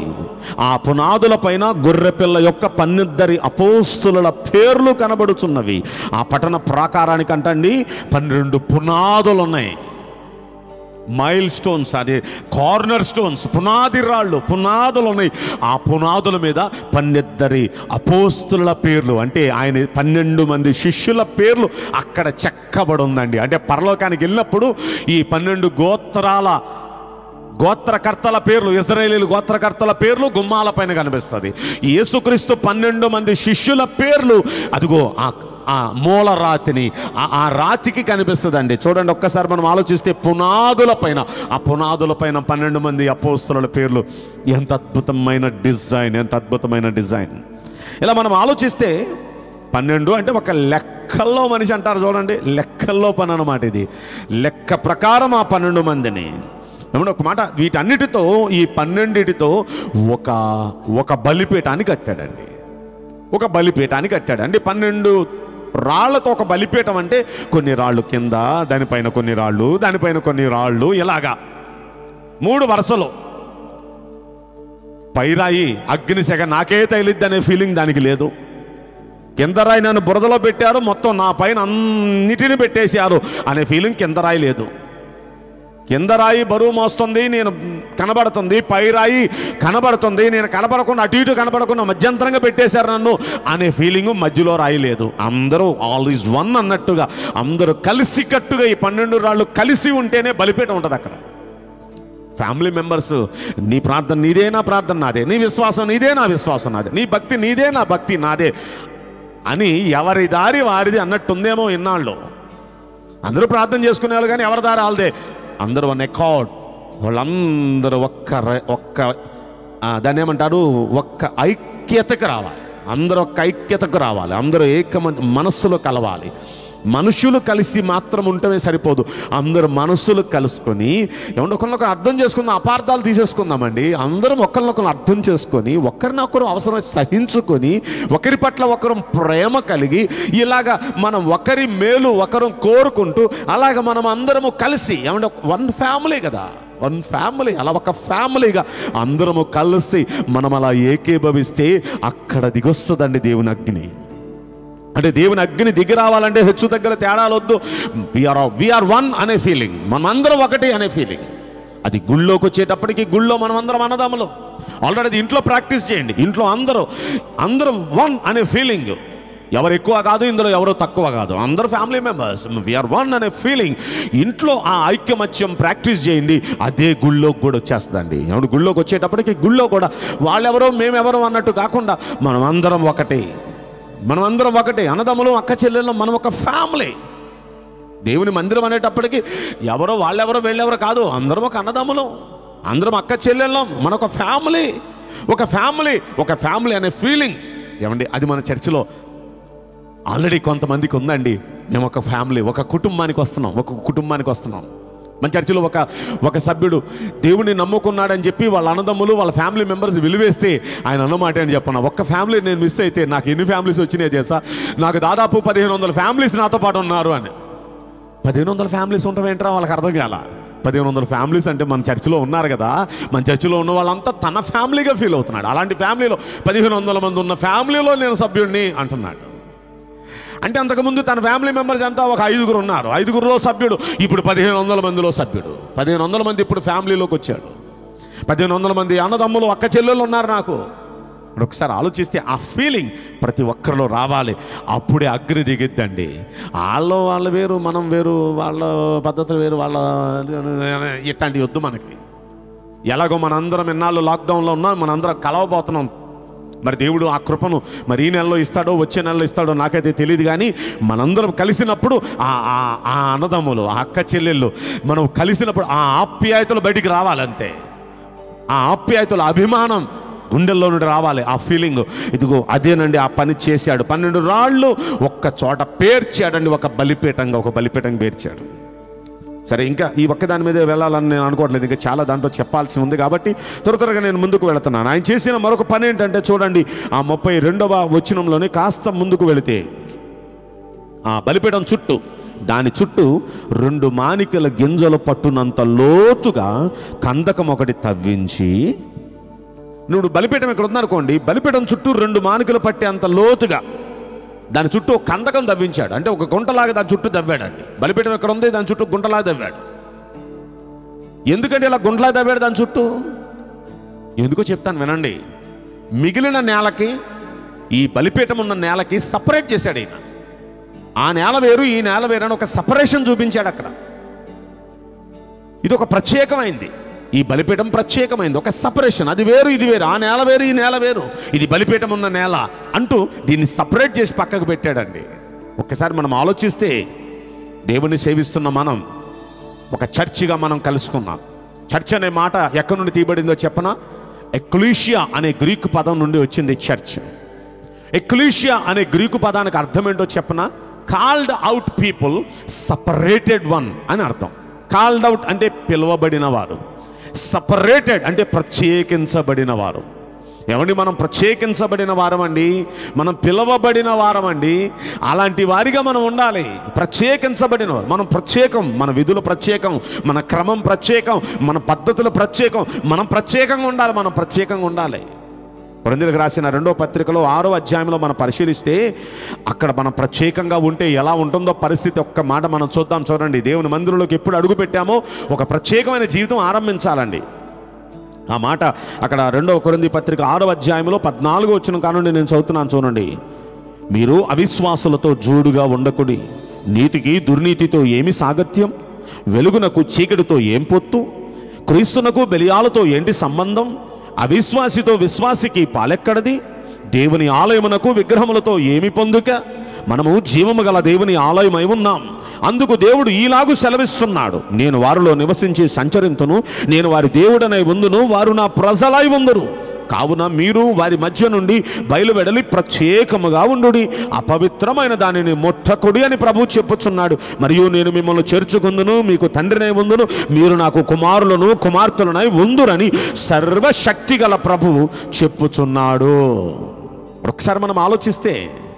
ఆ పునాదుల పైన గొర్రెపిల్ల యొక్క పన్నిద్దరి అపోస్తుల పేర్లు కనబడుచున్నవి ఆ పట్టణ ప్రాకారానికి అంటండి పన్నెండు పునాదులు ఉన్నాయి మైల్ స్టోన్స్ అదే కార్నర్ స్టోన్స్ పునాది రాళ్ళు పునాదులు ఉన్నాయి ఆ పునాదుల మీద పన్నెద్దరి అపోస్తుల పేర్లు అంటే ఆయన పన్నెండు మంది శిష్యుల పేర్లు అక్కడ చెక్కబడి ఉందండి అంటే పరలోకానికి వెళ్ళినప్పుడు ఈ పన్నెండు గోత్రాల గోత్రకర్తల పేర్లు ఇజ్రాయేలీలు గోత్రకర్తల పేర్లు గుమ్మాల పైన కనిపిస్తుంది యేసుక్రీస్తు పన్నెండు మంది శిష్యుల పేర్లు అదిగో ఆ ఆ మూల రాతిని ఆ- ఆ రాతికి కనిపిస్తుందండి చూడండి ఒక్కసారి మనం ఆలోచిస్తే పునాదుల పైన ఆ పునాదుల పైన పన్నెండు మంది అపోస్తుల పేర్లు ఎంత అద్భుతమైన డిజైన్ ఎంత అద్భుతమైన డిజైన్ ఇలా మనం ఆలోచిస్తే పన్నెండు అంటే ఒక లెక్కల్లో మనిషి అంటారు చూడండి లెక్కల్లో పని అన్నమాట ఇది లెక్క ప్రకారం ఆ పన్నెండు మందిని ఏమంటే ఒక మాట వీటన్నిటితో ఈ పన్నెండిటితో ఒక ఒక బలిపీఠాన్ని కట్టాడండి ఒక బలిపీఠాన్ని కట్టాడు అంటే పన్నెండు రాళ్లతో ఒక బలిపీఠం అంటే కొన్ని రాళ్ళు కింద దానిపైన కొన్ని రాళ్ళు దానిపైన కొన్ని రాళ్ళు ఇలాగా మూడు వరుసలు పైరాయి అగ్నిశగ నాకే తగిలిద్ది అనే ఫీలింగ్ దానికి లేదు కింద రాయి నన్ను బురదలో పెట్టారు మొత్తం నా పైన అన్నిటిని పెట్టేశారు అనే ఫీలింగ్ కింద రాయి లేదు కింద రాయి బరువు మోస్తుంది నేను కనబడుతుంది పై రాయి కనబడుతుంది నేను కనబడకుండా అటు ఇటు కనబడకుండా మధ్యంతరంగా పెట్టేశారు నన్ను అనే ఫీలింగ్ మధ్యలో రాయి లేదు అందరూ ఆల్ ఈజ్ వన్ అన్నట్టుగా అందరూ కలిసి కట్టుగా ఈ పన్నెండు రాళ్ళు కలిసి ఉంటేనే బలిపీఠం ఉంటుంది అక్కడ ఫ్యామిలీ మెంబర్స్ నీ ప్రార్థన నీదే నా ప్రార్థన నాదే నీ విశ్వాసం నీదే నా విశ్వాసం నాదే నీ భక్తి నీదే నా భక్తి నాదే అని ఎవరి దారి వారిది అన్నట్టుందేమో ఇన్నాళ్ళు అందరూ ప్రార్థన చేసుకునేవాళ్ళు కానీ ఎవరి దారి వాళ్ళదే అందరూ వన్ అకార్డ్ వాళ్ళందరూ ఒక్క ర- ఒక్క ఆ, దాన్ని ఏమంటారు ఒక్క ఐక్యతకు రావాలి అందరూ ఒక్క ఐక్యతకు రావాలి అందరూ ఏక మనస్సులో కలవాలి మనుషులు కలిసి మాత్రం ఉంటమే సరిపోదు అందరూ మనస్సులు కలుసుకొని ఏమన్నా ఒకరినొకరు అర్థం చేసుకుందాం అపార్థాలు తీసేసుకుందామండి అందరం ఒకరినొకరు అర్థం చేసుకొని ఒకరినొకరు అవసరం సహించుకొని ఒకరి పట్ల ఒకరు ప్రేమ కలిగి ఇలాగా మనం ఒకరి మేలు ఒకరు కోరుకుంటూ అలాగ మనం అందరము కలిసి ఏమంటే వన్ ఫ్యామిలీ కదా వన్ ఫ్యామిలీ అలా ఒక ఫ్యామిలీగా అందరము కలిసి మనం అలా ఏకీభవిస్తే అక్కడ దిగొస్తుందండి దేవుని అగ్ని అంటే దేవుని అగ్ని దిగి రావాలంటే హెచ్చు దగ్గర తేడాలు వద్దు విఆర్ విఆర్ వన్ అనే ఫీలింగ్ మనమందరం ఒకటి అనే ఫీలింగ్ అది గుళ్ళోకి వచ్చేటప్పటికి గుళ్ళో మనమందరం అన్నదమ్ములు ఆల్రెడీ అది ఇంట్లో ప్రాక్టీస్ చేయండి ఇంట్లో అందరూ అందరూ వన్ అనే ఫీలింగ్ ఎవరు ఎక్కువ కాదు ఇందులో ఎవరు తక్కువ కాదు అందరూ ఫ్యామిలీ మెంబర్స్ విఆర్ వన్ అనే ఫీలింగ్ ఇంట్లో ఆ ఐక్యమత్యం ప్రాక్టీస్ చేయండి అదే గుళ్ళోకి కూడా వచ్చేస్తుందండి ఎవడు గుళ్ళోకి వచ్చేటప్పటికి గుళ్ళో కూడా వాళ్ళెవరో మేమెవరో అన్నట్టు కాకుండా మనం అందరం ఒకటే మనం అందరం ఒకటే అన్నదమ్ములు అక్క చెల్లెళ్ళు మనం ఒక ఫ్యామిలీ దేవుని మందిరం అనేటప్పటికి ఎవరో వాళ్ళెవరో వీళ్ళెవరో కాదు అందరం ఒక అన్నదమ్ములు అందరం అక్క చెల్లెళ్ళం మన ఒక ఫ్యామిలీ ఒక ఫ్యామిలీ ఒక ఫ్యామిలీ అనే ఫీలింగ్ ఏమండి అది మన చర్చిలో ఆల్రెడీ కొంతమందికి ఉందండి మేము ఒక ఫ్యామిలీ ఒక కుటుంబానికి వస్తున్నాం ఒక కుటుంబానికి వస్తున్నాం మన చర్చిలో ఒక ఒక సభ్యుడు దేవుని నమ్ముకున్నాడని చెప్పి వాళ్ళ అన్నదమ్ములు వాళ్ళ ఫ్యామిలీ మెంబర్స్ విలువేస్తే ఆయన అన్నమాట అని చెప్పను ఒక్క ఫ్యామిలీ నేను మిస్ అయితే నాకు ఎన్ని ఫ్యామిలీస్ వచ్చినాయి తెలుసా నాకు దాదాపు పదిహేను వందల ఫ్యామిలీస్ నాతో పాటు ఉన్నారు అని పదిహేను వందల ఫ్యామిలీస్ ఉండటం ఏంట్రా వాళ్ళకి అర్థం కాల పదిహేను వందల ఫ్యామిలీస్ అంటే మన చర్చిలో ఉన్నారు కదా మన చర్చిలో ఉన్న వాళ్ళంతా తన ఫ్యామిలీగా ఫీల్ అవుతున్నాడు అలాంటి ఫ్యామిలీలో పదిహేను వందల మంది ఉన్న ఫ్యామిలీలో నేను సభ్యుడిని అంటున్నాడు అంటే అంతకుముందు తన ఫ్యామిలీ మెంబర్స్ అంతా ఒక ఐదుగురు ఉన్నారు ఐదుగురులో సభ్యుడు ఇప్పుడు పదిహేను వందల మందిలో సభ్యుడు పదిహేను వందల మంది ఇప్పుడు ఫ్యామిలీలోకి వచ్చాడు పదిహేను వందల మంది అన్నదమ్ములు అక్క చెల్లెళ్ళు ఉన్నారు నాకు ఇప్పుడు ఒకసారి ఆలోచిస్తే ఆ ఫీలింగ్ ప్రతి ఒక్కరిలో రావాలి అప్పుడే అగ్ని దిగిద్దండి వాళ్ళు వాళ్ళు వేరు మనం వేరు వాళ్ళ పద్ధతులు వేరు వాళ్ళ ఇట్లాంటి వద్దు మనకి ఎలాగో మనందరం ఎన్నాళ్ళు లాక్డౌన్లో ఉన్నాం మనందరం కలవబోతున్నాం మరి దేవుడు ఆ కృపను మరి ఈ నెలలో ఇస్తాడో వచ్చే నెలలో ఇస్తాడో నాకైతే తెలియదు కానీ మనందరం కలిసినప్పుడు ఆ ఆ- ఆ అన్నదమ్ములు ఆ అక్క చెల్లెళ్ళు మనం కలిసినప్పుడు ఆ ఆప్యాయతలు బయటికి రావాలంతే ఆ ఆప్యాయతల అభిమానం గుండెల్లో నుండి రావాలి ఆ ఫీలింగ్ ఇదిగో అదేనండి ఆ పని చేశాడు పన్నెండు రాళ్ళు ఒక్క చోట పేర్చాడండి ఒక బలిపీఠంగా ఒక బలిపీఠంగా పేర్చాడు సరే ఇంకా ఈ ఒక్క దాని మీద వెళ్ళాలని నేను అనుకోవట్లేదు ఇంకా చాలా దాంట్లో చెప్పాల్సి ఉంది కాబట్టి త్వర త్వరగా నేను ముందుకు వెళుతున్నాను ఆయన చేసిన మరొక పని ఏంటంటే చూడండి ఆ ముప్పై రెండవ వచనంలోనే కాస్త ముందుకు వెళితే ఆ బలిపీఠం చుట్టూ దాని చుట్టూ రెండు మానికల గింజలు పట్టునంత లోతుగా కందకం ఒకటి తవ్వించి నువ్వు బలిపీఠం ఇక్కడ ఉందనుకోండి బలిపీఠం చుట్టూ రెండు మానికలు పట్టే అంత లోతుగా దాని చుట్టూ ఒక కందకం తవ్వించాడు అంటే ఒక గుంటలాగా దాని చుట్టూ తవ్వాడండి బలిపీఠం ఎక్కడ ఉంది దాని చుట్టూ గుంటలాగా తవ్వాడు ఎందుకంటే ఇలా గుంటలాగా తవ్వాడు దాని చుట్టూ ఎందుకో చెప్తాను వినండి మిగిలిన నేలకి ఈ బలిపీఠం ఉన్న నేలకి సపరేట్ చేశాడు ఈయన ఆ నేల వేరు ఈ నేల వేరు అని ఒక సపరేషన్ చూపించాడు అక్కడ ఇది ఒక ప్రత్యేకమైంది ఈ బలిపీఠం ప్రత్యేకమైంది ఒక సపరేషన్ అది వేరు ఇది వేరు ఆ నేల వేరు ఈ నేల వేరు ఇది బలిపీఠం ఉన్న నేల అంటూ దీన్ని సపరేట్ చేసి పక్కకు పెట్టాడండి ఒక్కసారి మనం ఆలోచిస్తే దేవుని సేవిస్తున్న మనం ఒక చర్చిగా మనం కలుసుకున్నాం చర్చ్ అనే మాట ఎక్కడి నుండి తీయబడిందో చెప్పనా ఎక్లూషియా అనే గ్రీకు పదం నుండి వచ్చింది చర్చ్ ఎక్లూషియా అనే గ్రీకు పదానికి అర్థం ఏంటో చెప్పనా called out people separated one అని అర్థం కాల్డ్ అవుట్ అంటే పిలువబడిన వారు సపరేటెడ్ అంటే ప్రత్యేకించబడిన వారు ఏమండి మనం ప్రత్యేకించబడిన వారమండి మనం పిలవబడిన వారమండి అలాంటి వారిగా మనం ఉండాలి ప్రత్యేకించబడిన వారు మనం ప్రత్యేకం మన విధులు ప్రత్యేకం మన క్రమం ప్రత్యేకం మన పద్ధతులు ప్రత్యేకం మనం ప్రత్యేకంగా ఉండాలి మనం ప్రత్యేకంగా ఉండాలి కొరింథీయులకు రాసిన రెండో పత్రికలో ఆరో అధ్యాయంలో మనం పరిశీలిస్తే అక్కడ మనం ప్రత్యేకంగా ఉంటే ఎలా ఉంటుందో పరిస్థితి ఒక్క మాట మనం చూద్దాం చూడండి దేవుని మందిరంలోకి ఎప్పుడు అడుగు పెట్టామో ఒక ప్రత్యేకమైన జీవితం ఆరంభించాలండి ఆ మాట అక్కడ రెండవ కొరింది పత్రిక ఆరో అధ్యాయంలో పద్నాలుగు వచ్చిన కానుండి నేను చదువుతున్నాను చూడండి మీరు అవిశ్వాసులతో జోడుగా ఉండకుడి నీతికి దుర్నీతితో ఏమి సాగత్యం వెలుగునకు చీకటితో ఏం పొత్తు క్రీస్తునకు బెలియాలతో ఏంటి సంబంధం అవిశ్వాసితో విశ్వాసికి పాలెక్కడది దేవుని ఆలయమునకు విగ్రహములతో ఏమి పొందుక మనము జీవము గల దేవుని ఆలయమై ఉన్నాం అందుకు దేవుడు ఈలాగు సెలవిస్తున్నాడు నేను వారిలో నివసించి సంచరింతును నేను వారి దేవుడనై ఉందును వారు నా ప్రజలై ఉందరు కావున మీరు వారి మధ్య నుండి బయలువెడలి ప్రత్యేకముగా ఉండుడి అపవిత్రమైన దానిని మొట్టకుడి అని ప్రభు చెప్పుచున్నాడు మరియు నేను మిమ్మల్ని చేర్చుకుందును మీకు తండ్రినై ఉందును మీరు నాకు కుమారులను కుమార్తెలనై ఉందురని సర్వశక్తి గల ప్రభువు చెప్పుచున్నాడు ఒకసారి మనం ఆలోచిస్తే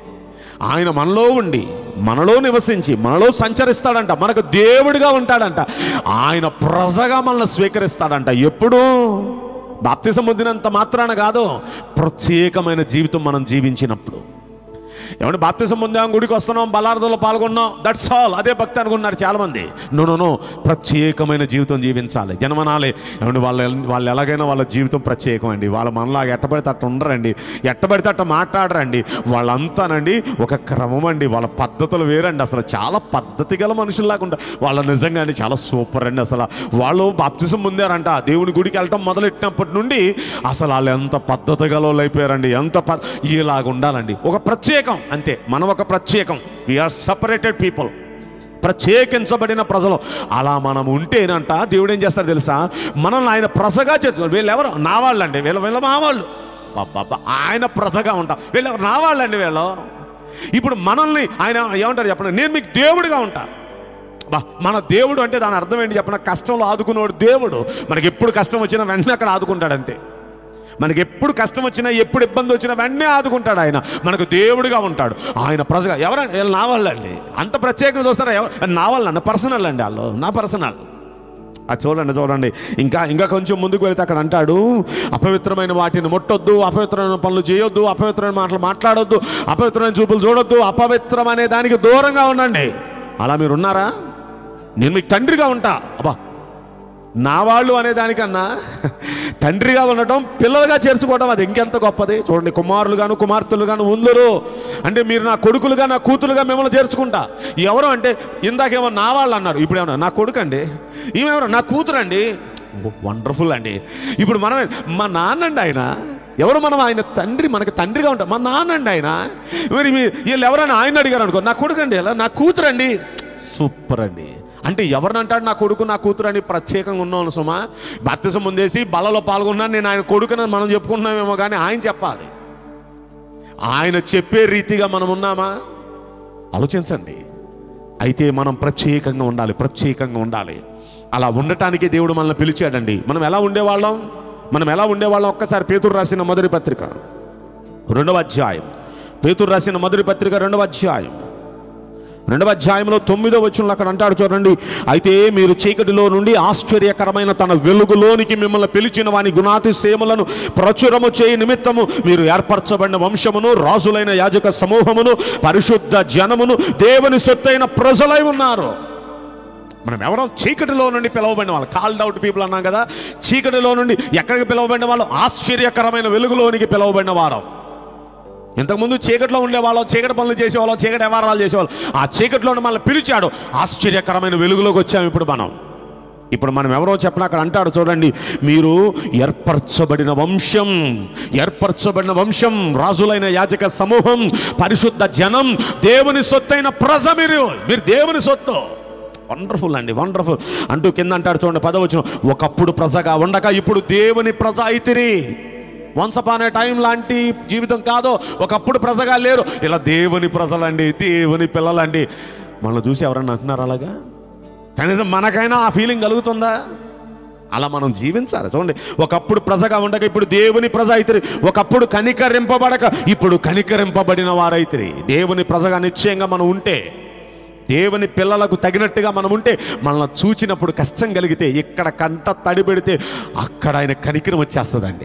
ఆయన మనలో ఉండి మనలో నివసించి మనలో సంచరిస్తాడంట మనకు దేవుడిగా ఉంటాడంట ఆయన ప్రజగా మనల్ని స్వీకరిస్తాడంట ఎప్పుడు బాప్తిసం పొందినంత మాత్రాన కాదు ప్రత్యేకమైన జీవితం మనం జీవించినప్పుడు ఏమంటే బాప్తిసం పొందాం గుడికి వస్తున్నాం బలార్థంలో పాల్గొన్నాం దట్స్ ఆల్ అదే భక్తి అనుకున్నారు చాలామంది నో నో నో ప్రత్యేకమైన జీవితం జీవించాలి జన్మనాలే ఏమంటే వాళ్ళ వాళ్ళు ఎలాగైనా వాళ్ళ జీవితం ప్రత్యేకం అండి వాళ్ళ మనలాగా ఎట్టబడితే అట్ట ఉండరండి ఎట్టబడితే అట్ట మాట్లాడరండి వాళ్ళంతానండి ఒక క్రమం అండి వాళ్ళ పద్ధతులు వేరండి అసలు చాలా పద్ధతి గల మనుషుల్లాగా ఉంటారు వాళ్ళ నిజంగానే చాలా సూపర్ అండి అసలు వాళ్ళు బాప్తిసం పొందారంట దేవుని గుడికి వెళ్ళటం మొదలెట్టినప్పటి నుండి అసలు వాళ్ళు ఎంత పద్ధతి గల అయిపోయారండి ఎంత ప ఇలాగ ఉండాలండి ఒక ప్రత్యేకం అంతే మనం ఒక ప్రత్యేకం వీఆర్ సపరేటెడ్ పీపుల్ ప్రత్యేకించబడిన ప్రజలు అలా మనం ఉంటేనంట దేవుడు ఏం చేస్తారు తెలుసా మనల్ని ఆయన ప్రజగా చేర్చు వీళ్ళు ఎవరు నా వాళ్ళండి వీళ్ళు వీళ్ళ మా వాళ్ళు బాబా ఆయన ప్రజగా ఉంటాం వీళ్ళు ఎవరు నా వాళ్ళండి వీళ్ళు ఇప్పుడు మనల్ని ఆయన ఏమంటారు చెప్పండి నేను మీకు దేవుడిగా ఉంటా బా మన దేవుడు అంటే దాని అర్థం ఏంటి చెప్పిన కష్టంలో ఆదుకునేవాడు దేవుడు మనకి ఎప్పుడు కష్టం వచ్చినా వెంటనే అక్కడ ఆదుకుంటాడు అంతే మనకి ఎప్పుడు కష్టం వచ్చినా ఎప్పుడు ఇబ్బంది వచ్చినా వెంటనే ఆదుకుంటాడు ఆయన మనకు దేవుడిగా ఉంటాడు ఆయన ప్రజగా ఎవరండి వీళ్ళు నా వాళ్ళండి అంత ప్రత్యేకంగా చూస్తారా ఎవరు నా వాళ్ళండి పర్సనల్ అండి వాళ్ళు నా పర్సనల్ అది చూడండి చూడండి ఇంకా ఇంకా కొంచెం ముందుకు వెళ్తే అక్కడ అంటాడు అపవిత్రమైన వాటిని ముట్టొద్దు అపవిత్రమైన పనులు చేయొద్దు అపవిత్రమైన మాటలు మాట్లాడొద్దు అపవిత్రమైన చూపులు చూడొద్దు అపవిత్రం అనే దానికి దూరంగా ఉండండి అలా మీరు ఉన్నారా నేను మీకు తండ్రిగా ఉంటా అబ్బా నా వాళ్ళు అనే దానికన్నా తండ్రిగా ఉండటం పిల్లలుగా చేర్చుకోవడం అది ఇంకెంత గొప్పది చూడండి కుమారులుగాను కుమార్తెలుగాను ఉందరు అంటే మీరు నా కొడుకులుగా నా కూతురుగా మిమ్మల్ని చేర్చుకుంటా ఎవరు అంటే ఇందాకేమో నా వాళ్ళు అన్నారు ఇప్పుడు ఏమన్నా నా కొడుకు అండి ఈమెవరు నా కూతురు అండి వండర్ఫుల్ అండి ఇప్పుడు మనం మా నాన్న అండి ఆయన ఎవరు మనం ఆయన తండ్రి మనకి తండ్రిగా ఉంటాం మా నాన్న అండి ఆయన మరి మీ- వీళ్ళు ఎవరైనా ఆయన అడిగారు అనుకో నా కొడుకు అండి ఎలా నా కూతురు అండి సూపర్ అండి అంటే ఎవరిని అంటాడు నా కొడుకు నా కూతురు అని ప్రత్యేకంగా ఉన్నాను సుమా బాప్తిసం ముందేసి బలలో పాల్గొన్నాను నేను ఆయన కొడుకునని మనం చెప్పుకుంటున్నామేమో కానీ ఆయన చెప్పాలి ఆయన చెప్పే రీతిగా మనం ఉన్నామా ఆలోచించండి అయితే మనం ప్రత్యేకంగా ఉండాలి ప్రత్యేకంగా ఉండాలి అలా ఉండటానికి దేవుడు మనల్ని పిలిచాడండి మనం ఎలా ఉండేవాళ్ళం మనం ఎలా ఉండేవాళ్ళం ఒక్కసారి పేతురు రాసిన మొదటి పత్రిక రెండవ అధ్యాయం పేతురు రాసిన మొదటి పత్రిక రెండవ అధ్యాయం రెండవ అధ్యాయంలో తొమ్మిదో వచనంలో అక్కడ అంటాడు చూడండి అయితే మీరు చీకటిలో నుండి ఆశ్చర్యకరమైన తన వెలుగులోనికి మిమ్మల్ని పిలిచిన వాని గుణాతిశయములను ప్రచురము చేయి నిమిత్తము మీరు ఏర్పరచబడిన వంశమును రాజులైన యాజక సమూహమును పరిశుద్ధ జనమును దేవుని సొత్తైన ప్రజలై ఉన్నారు మనం ఎవరో చీకటిలో నుండి పిలువబడిన వాళ్ళు కాల్డ్ అవుట్ పీపుల్ అన్నాం కదా చీకటిలో నుండి ఎక్కడికి పిలువబడిన వాళ్ళు ఆశ్చర్యకరమైన వెలుగులోనికి పిలువబడిన వారం ఇంతకుముందు చీకట్లో ఉండేవాళ్ళం చీకటి పనులు చేసేవాళ్ళం చీకటి వ్యవహారాలు చేసేవాళ్ళం ఆ చీకట్లో మనల్ని పిలిచాడు ఆశ్చర్యకరమైన వెలుగులోకి వచ్చాము ఇప్పుడు మనం ఇప్పుడు మనం ఎవరో చెప్పిన అక్కడ అంటాడు చూడండి మీరు ఏర్పరచబడిన వంశం ఏర్పరచబడిన వంశం రాజులైన యాజక సమూహం పరిశుద్ధ జనం దేవుని సొత్తైన ప్రజ మీరు మీరు దేవుని సొత్తు వండర్ఫుల్ అండి వండర్ఫుల్ అంటూ కింద అంటాడు చూడండి పదవచనం ఒకప్పుడు ప్రజగా ఉండగా ఇప్పుడు దేవుని ప్రజ అయితిరి వన్స్ అపాన్ ఏ టైం లాంటి జీవితం కాదు ఒకప్పుడు ప్రజగా లేరు ఇలా దేవుని ప్రజలండి దేవుని పిల్లలండి మనల్ని చూసి ఎవరన్నా అంటున్నారు అలాగా కనీసం మనకైనా ఆ ఫీలింగ్ కలుగుతుందా అలా మనం జీవించాలి చూడండి ఒకప్పుడు ప్రజగా ఉండక ఇప్పుడు దేవుని ప్రజ అయితిరి ఒకప్పుడు కనికరింపబడక ఇప్పుడు కనికరింపబడిన వారైతిరి దేవుని ప్రజగా నిశ్చయంగా మనం ఉంటే దేవుని పిల్లలకు తగినట్టుగా మనం ఉంటే మనల్ని చూచినప్పుడు కష్టం కలిగితే ఇక్కడ కంట తడి పెడితే అక్కడ ఆయన కనికరం వచ్చేస్తుందండి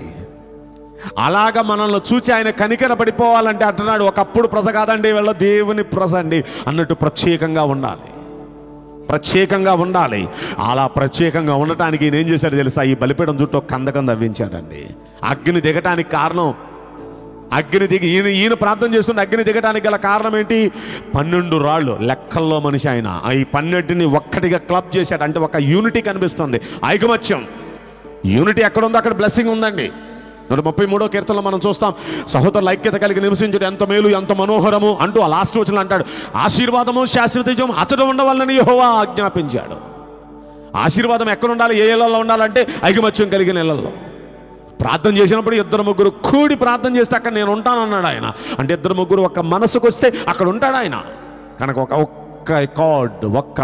అలాగ మనల్ని చూచి ఆయన కనికర పడిపోవాలంటే అంటున్నాడు ఒకప్పుడు ప్రజ కాదండి వీళ్ళ దేవుని ప్రజ అండి అన్నట్టు ప్రత్యేకంగా ఉండాలి ప్రత్యేకంగా ఉండాలి అలా ప్రత్యేకంగా ఉండటానికి ఈయన ఏం చేశాడు తెలుసా ఈ బలిపీఠం చుట్టూ ఒక కందకం తవ్వించాడండి అగ్ని దిగటానికి కారణం అగ్ని దిగి ఈయన ఈయన ప్రార్థన చేస్తున్న అగ్ని దిగటానికి గల కారణం ఏంటి పన్నెండు రాళ్ళు లెక్కల్లో మనిషి ఆయన ఆ ఈ పన్నెంటిని ఒక్కటిగా క్లబ్ చేశాడు అంటే ఒక యూనిటీ కనిపిస్తుంది ఐకమత్యం యూనిటీ ఎక్కడ ఉందో అక్కడ బ్లెస్సింగ్ ఉందండి నూట ముప్పై మూడో కీర్తనలో మనం చూస్తాం సహోదరుల ఐక్యత కలిగి నివసించడం ఎంత మేలు ఎంత మనోహరము అంటూ ఆ లాస్ట్ వచ్చిన అంటాడు ఆశీర్వాదము శాశ్వతజం అతడు ఉండవాలని యెహోవా ఆజ్ఞాపించాడు ఆశీర్వాదం ఎక్కడ ఉండాలి ఏ ఇళ్లలో ఉండాలంటే ఐకమత్యం కలిగిన ఇళ్లలో ప్రార్థన చేసినప్పుడు ఇద్దరు ముగ్గురు కూడి ప్రార్థన చేస్తే అక్కడ నేను ఉంటానన్నాడు ఆయన అంటే ఇద్దరు ముగ్గురు ఒక మనసుకు వస్తే అక్కడ ఉంటాడు ఆయన కనుక ఒక ఒక్క కార్డ్ ఒక్క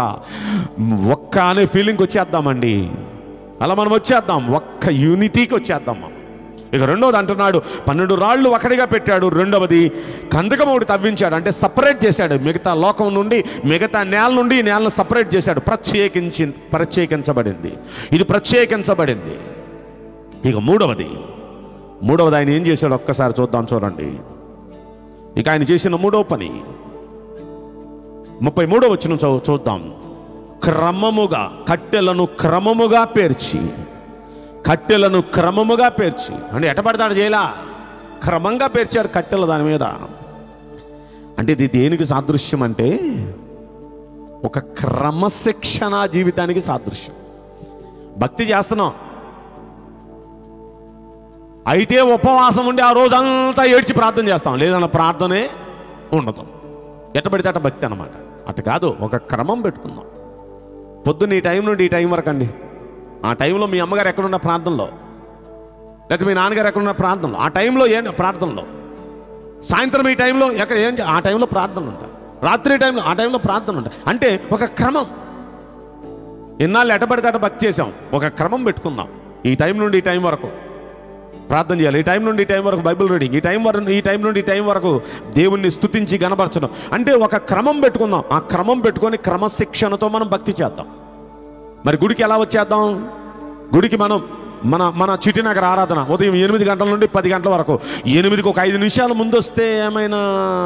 ఒక్క అనే ఫీలింగ్ వచ్చేద్దామండి అలా మనం వచ్చేద్దాం ఒక్క యూనిటీకి వచ్చేద్దాం మనం ఇక రెండవది అంటున్నాడు పన్నెండు రాళ్ళు ఒకటిగా పెట్టాడు రెండవది కందకం ఒకటి తవ్వించాడు అంటే సపరేట్ చేశాడు మిగతా లోకం నుండి మిగతా నేల నుండి ఈ నేలను సపరేట్ చేశాడు ప్రత్యేకించి ప్రత్యేకించబడింది ఇది ప్రత్యేకించబడింది ఇక మూడవది మూడవది ఆయన ఏం చేశాడు ఒక్కసారి చూద్దాం చూడండి ఇక ఆయన చేసిన మూడవ పని ముప్పై మూడవ వచ్చిన చూ చూద్దాం క్రమముగా కట్టెలను క్రమముగా పేర్చి కట్టెలను క్రమముగా పేర్చి అంటే ఎట పడతాడు చేయలా క్రమంగా పేర్చాడు కట్టెలు దాని మీద అంటే ఇది దేనికి సాదృశ్యం అంటే ఒక క్రమశిక్షణ జీవితానికి సాదృశ్యం భక్తి చేస్తున్నాం అయితే ఉపవాసం ఉండి ఆ రోజంతా ఏడ్చి ప్రార్థన చేస్తాం లేదన్న ప్రార్థనే ఉండదు ఎట్ట పడితే అట్ట భక్తి అన్నమాట అటు కాదు ఒక క్రమం పెట్టుకుందాం పొద్దున్న ఈ టైం నుండి ఈ టైం వరకు అండి ఆ టైంలో మీ అమ్మగారు ఎక్కడున్న ప్రార్థనలో లేకపోతే మీ నాన్నగారు ఎక్కడున్న ప్రార్థనలో ఆ టైంలో ఏం ప్రార్థనలో సాయంత్రం ఈ టైంలో ఎక్కడ ఏం చే- ఆ టైంలో ప్రార్థన ఉంటాయి రాత్రి టైంలో ఆ టైంలో ప్రార్థన ఉంటాయి అంటే ఒక క్రమం ఎన్నాళ్ళు ఎటబడితే అట భక్తి చేసాం ఒక క్రమం పెట్టుకుందాం ఈ టైం నుండి ఈ టైం వరకు ప్రార్థన చేయాలి ఈ టైం నుండి ఈ టైం వరకు బైబిల్ రీడింగ్ ఈ టైం వరకు ఈ టైం నుండి ఈ టైం వరకు దేవుణ్ణి స్తుతించి గనపరచడం అంటే ఒక క్రమం పెట్టుకుందాం ఆ క్రమం పెట్టుకొని క్రమశిక్షణతో మనం భక్తి చేద్దాం మరి గుడికి ఎలా వచ్చేద్దాం గుడికి మనం మన మన చిటినగర్ ఆరాధన ఉదయం ఎనిమిది గంటల నుండి పది గంటల వరకు ఎనిమిదికి ఒక ఐదు నిమిషాలు ముందు వస్తే ఏమైనా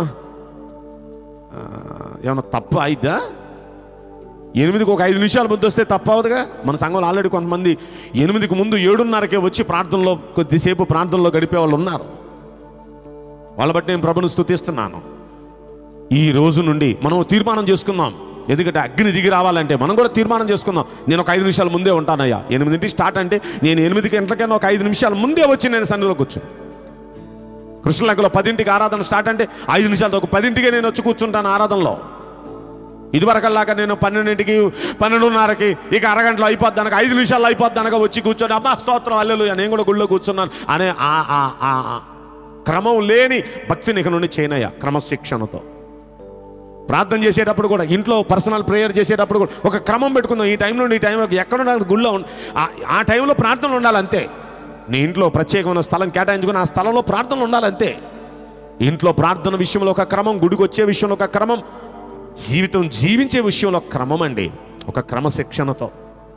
ఆ, ఏమైనా తప్ప అయిద్దా ఎనిమిదికి ఒక ఐదు నిమిషాలు ముందు వస్తే తప్ప అవదుగా మన సంఘంలో ఆల్రెడీ కొంతమంది ఎనిమిదికి ముందు ఏడున్నరకే వచ్చి ప్రార్థనలో కొద్దిసేపు ప్రార్థనలో గడిపే వాళ్ళు ఉన్నారు వాళ్ళ బట్టి నేను ప్రభుని స్తుతిస్తున్నాను ఈ రోజు నుండి మనం తీర్మానం చేసుకుందాం ఎందుకంటే అగ్ని దిగి రావాలంటే మనం కూడా తీర్మానం చేసుకుందాం నేను ఒక ఐదు నిమిషాల ముందే ఉంటానయ్యా ఎనిమిదింటి స్టార్ట్ అంటే నేను ఎనిమిది గంటలకైనా ఒక ఐదు నిమిషాల ముందే వచ్చి నేను సన్నిధిలో కూర్చుని కృష్ణలంకలో పదింటికి ఆరాధన స్టార్ట్ అంటే ఐదు నిమిషాలతో ఒక పదింటికే నేను వచ్చి కూర్చుంటాను ఆరాధనలో ఇదివరకల్లాగా నేను పన్నెండింటికి పన్నెండున్నరకి ఇక అరగంటలో అయిపోద్ది అనక ఐదు నిమిషాల్లో అయిపోద్ది అనక వచ్చి కూర్చొని అబ్బా స్తోత్రం అల్లెలు నేను కూడా గుళ్ళో కూర్చున్నాను అనే ఆ ఆ ఆ ఆ క్రమం లేని భక్తిని ఇక నుండి చేయనయ్యా క్రమశిక్షణతో ప్రార్థన చేసేటప్పుడు కూడా ఇంట్లో పర్సనల్ ప్రేయర్ చేసేటప్పుడు కూడా ఒక క్రమం పెట్టుకుందాం ఈ టైం నుండి ఈ టైం వరకు ఎక్కడ ఉండాలి గుళ్ళో ఉండ- ఆ- ఆ టైంలో ప్రార్థనలు ఉండాలి అంతే నీ ఇంట్లో ప్రత్యేకమైన స్థలం కేటాయించుకుని ఆ స్థలంలో ప్రార్థనలు ఉండాలి అంతే ఇంట్లో ప్రార్థన విషయంలో ఒక క్రమం గుడికి వచ్చే విషయంలో ఒక క్రమం జీవితం జీవించే విషయంలో క్రమం అండి ఒక క్రమశిక్షణతో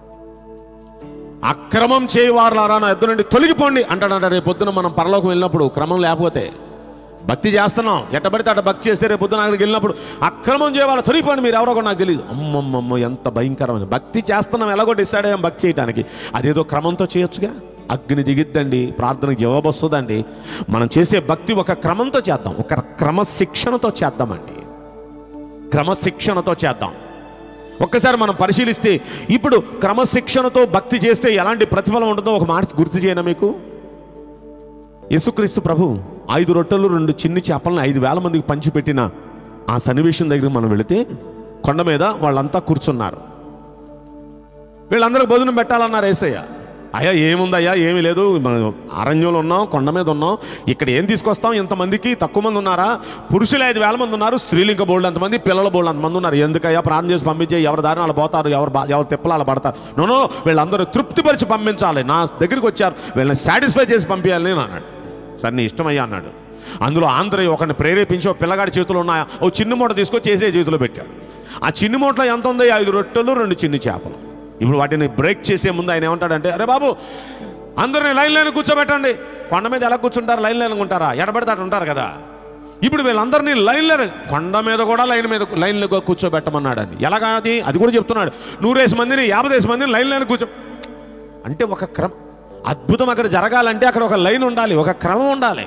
అక్రమం చేయవారులారా నా ఎద్దు నుండి తొలగిపోండి అంటాడంట రేపు పొద్దున మనం పరలోకం వెళ్ళినప్పుడు క్రమం లేకపోతే భక్తి చేస్తున్నాం ఎట్టబడితే అట్ట భక్తి చేస్తే రేపు పొద్దున అక్కడికి వెళ్ళినప్పుడు అక్రమం చేయవాళ్ళు తొలగిపోండి మీరు ఎవరో కూడా నాకు తెలియదు అమ్మమ్మమ్మ ఎంత భయంకరమైన భక్తి చేస్తున్నాం ఎలాగో డిసైడ్ అయ్యాం భక్తి చేయడానికి అదేదో క్రమంతో చేయొచ్చుగా అగ్ని దిగిద్దండి ప్రార్థనకు జవాబు వస్తుందండి మనం చేసే భక్తి ఒక క్రమంతో చేద్దాం ఒక క్రమశిక్షణతో చేద్దామండి క్రమశిక్షణతో చేద్దాం ఒక్కసారి మనం పరిశీలిస్తే ఇప్పుడు క్రమశిక్షణతో భక్తి చేస్తే ఎలాంటి ప్రతిఫలం ఉంటుందో ఒక మాట గుర్తు చేయనా మీకు యేసుక్రీస్తు ప్రభు ఐదు రొట్టెలు రెండు చిన్ని చేపలను ఐదు వేల మందికి పంచిపెట్టిన ఆ సన్నివేశం దగ్గరికి మనం వెళితే కొండ మీద వాళ్ళంతా కూర్చున్నారు వీళ్ళందరూ భోజనం పెట్టాలన్నారు ఏసయ్య అయ్యా ఏముందయ్యా ఏమీ లేదు మనం అరణ్యంలో ఉన్నాం కొండ మీద ఉన్నాం ఇక్కడ ఏం తీసుకొస్తాం ఇంతమందికి తక్కువ మంది ఉన్నారా పురుషులు ఐదు వేల మంది ఉన్నారు స్త్రీలు ఇంకా బోల్డ్ అంతమంది పిల్లలు బోల్డ్ అంతమంది ఉన్నారు ఎందుకయ్యా ప్రార్థన చేసి పంపించే ఎవరి దారిని వాళ్ళు పోతారు ఎవరు బా- ఎవరు తిప్పలాలు పడతారు నో నో వీళ్ళందరూ తృప్తిపరిచి పంపించాలి నా దగ్గరికి వచ్చారు వీళ్ళని సాటిస్ఫై చేసి పంపించాలి నేను అన్నాడు సరే నీ ఇష్టమయ్యా అన్నాడు అందులో ఆంధ్రయ్య ఒకరిని ప్రేరేపించి ఒక పిల్లగాడి చేతులు ఉన్నాయా ఓ చిన్న మూట తీసుకొచ్చి చేసే చేతిలో పెట్టాడు ఆ చిన్న మూటలో ఎంత ఉంది ఐదు రొట్టెలు రెండు చిన్ని చేపలు ఇప్పుడు వాటిని బ్రేక్ చేసే ముందు ఆయన ఏమంటాడంటే అరే బాబు అందరిని లైన్ లైన్ కూర్చోబెట్టండి కొండ మీద ఎలా కూర్చుంటారు లైన్ లైన్ ఉంటారా ఎడబడితే అటు ఉంటారు కదా ఇప్పుడు వీళ్ళందరినీ లైన్ లైన్ కొండ మీద కూడా లైన్ మీద లైన్లో కూర్చోబెట్టమన్నాడండి ఎలాగాది అది కూడా చెప్తున్నాడు నూరేసి మందిని యాభై వేసి మందిని లైన్ లైన్ కూర్చో అంటే ఒక క్రమం అద్భుతం అక్కడ జరగాలంటే అక్కడ ఒక లైన్ ఉండాలి ఒక క్రమం ఉండాలి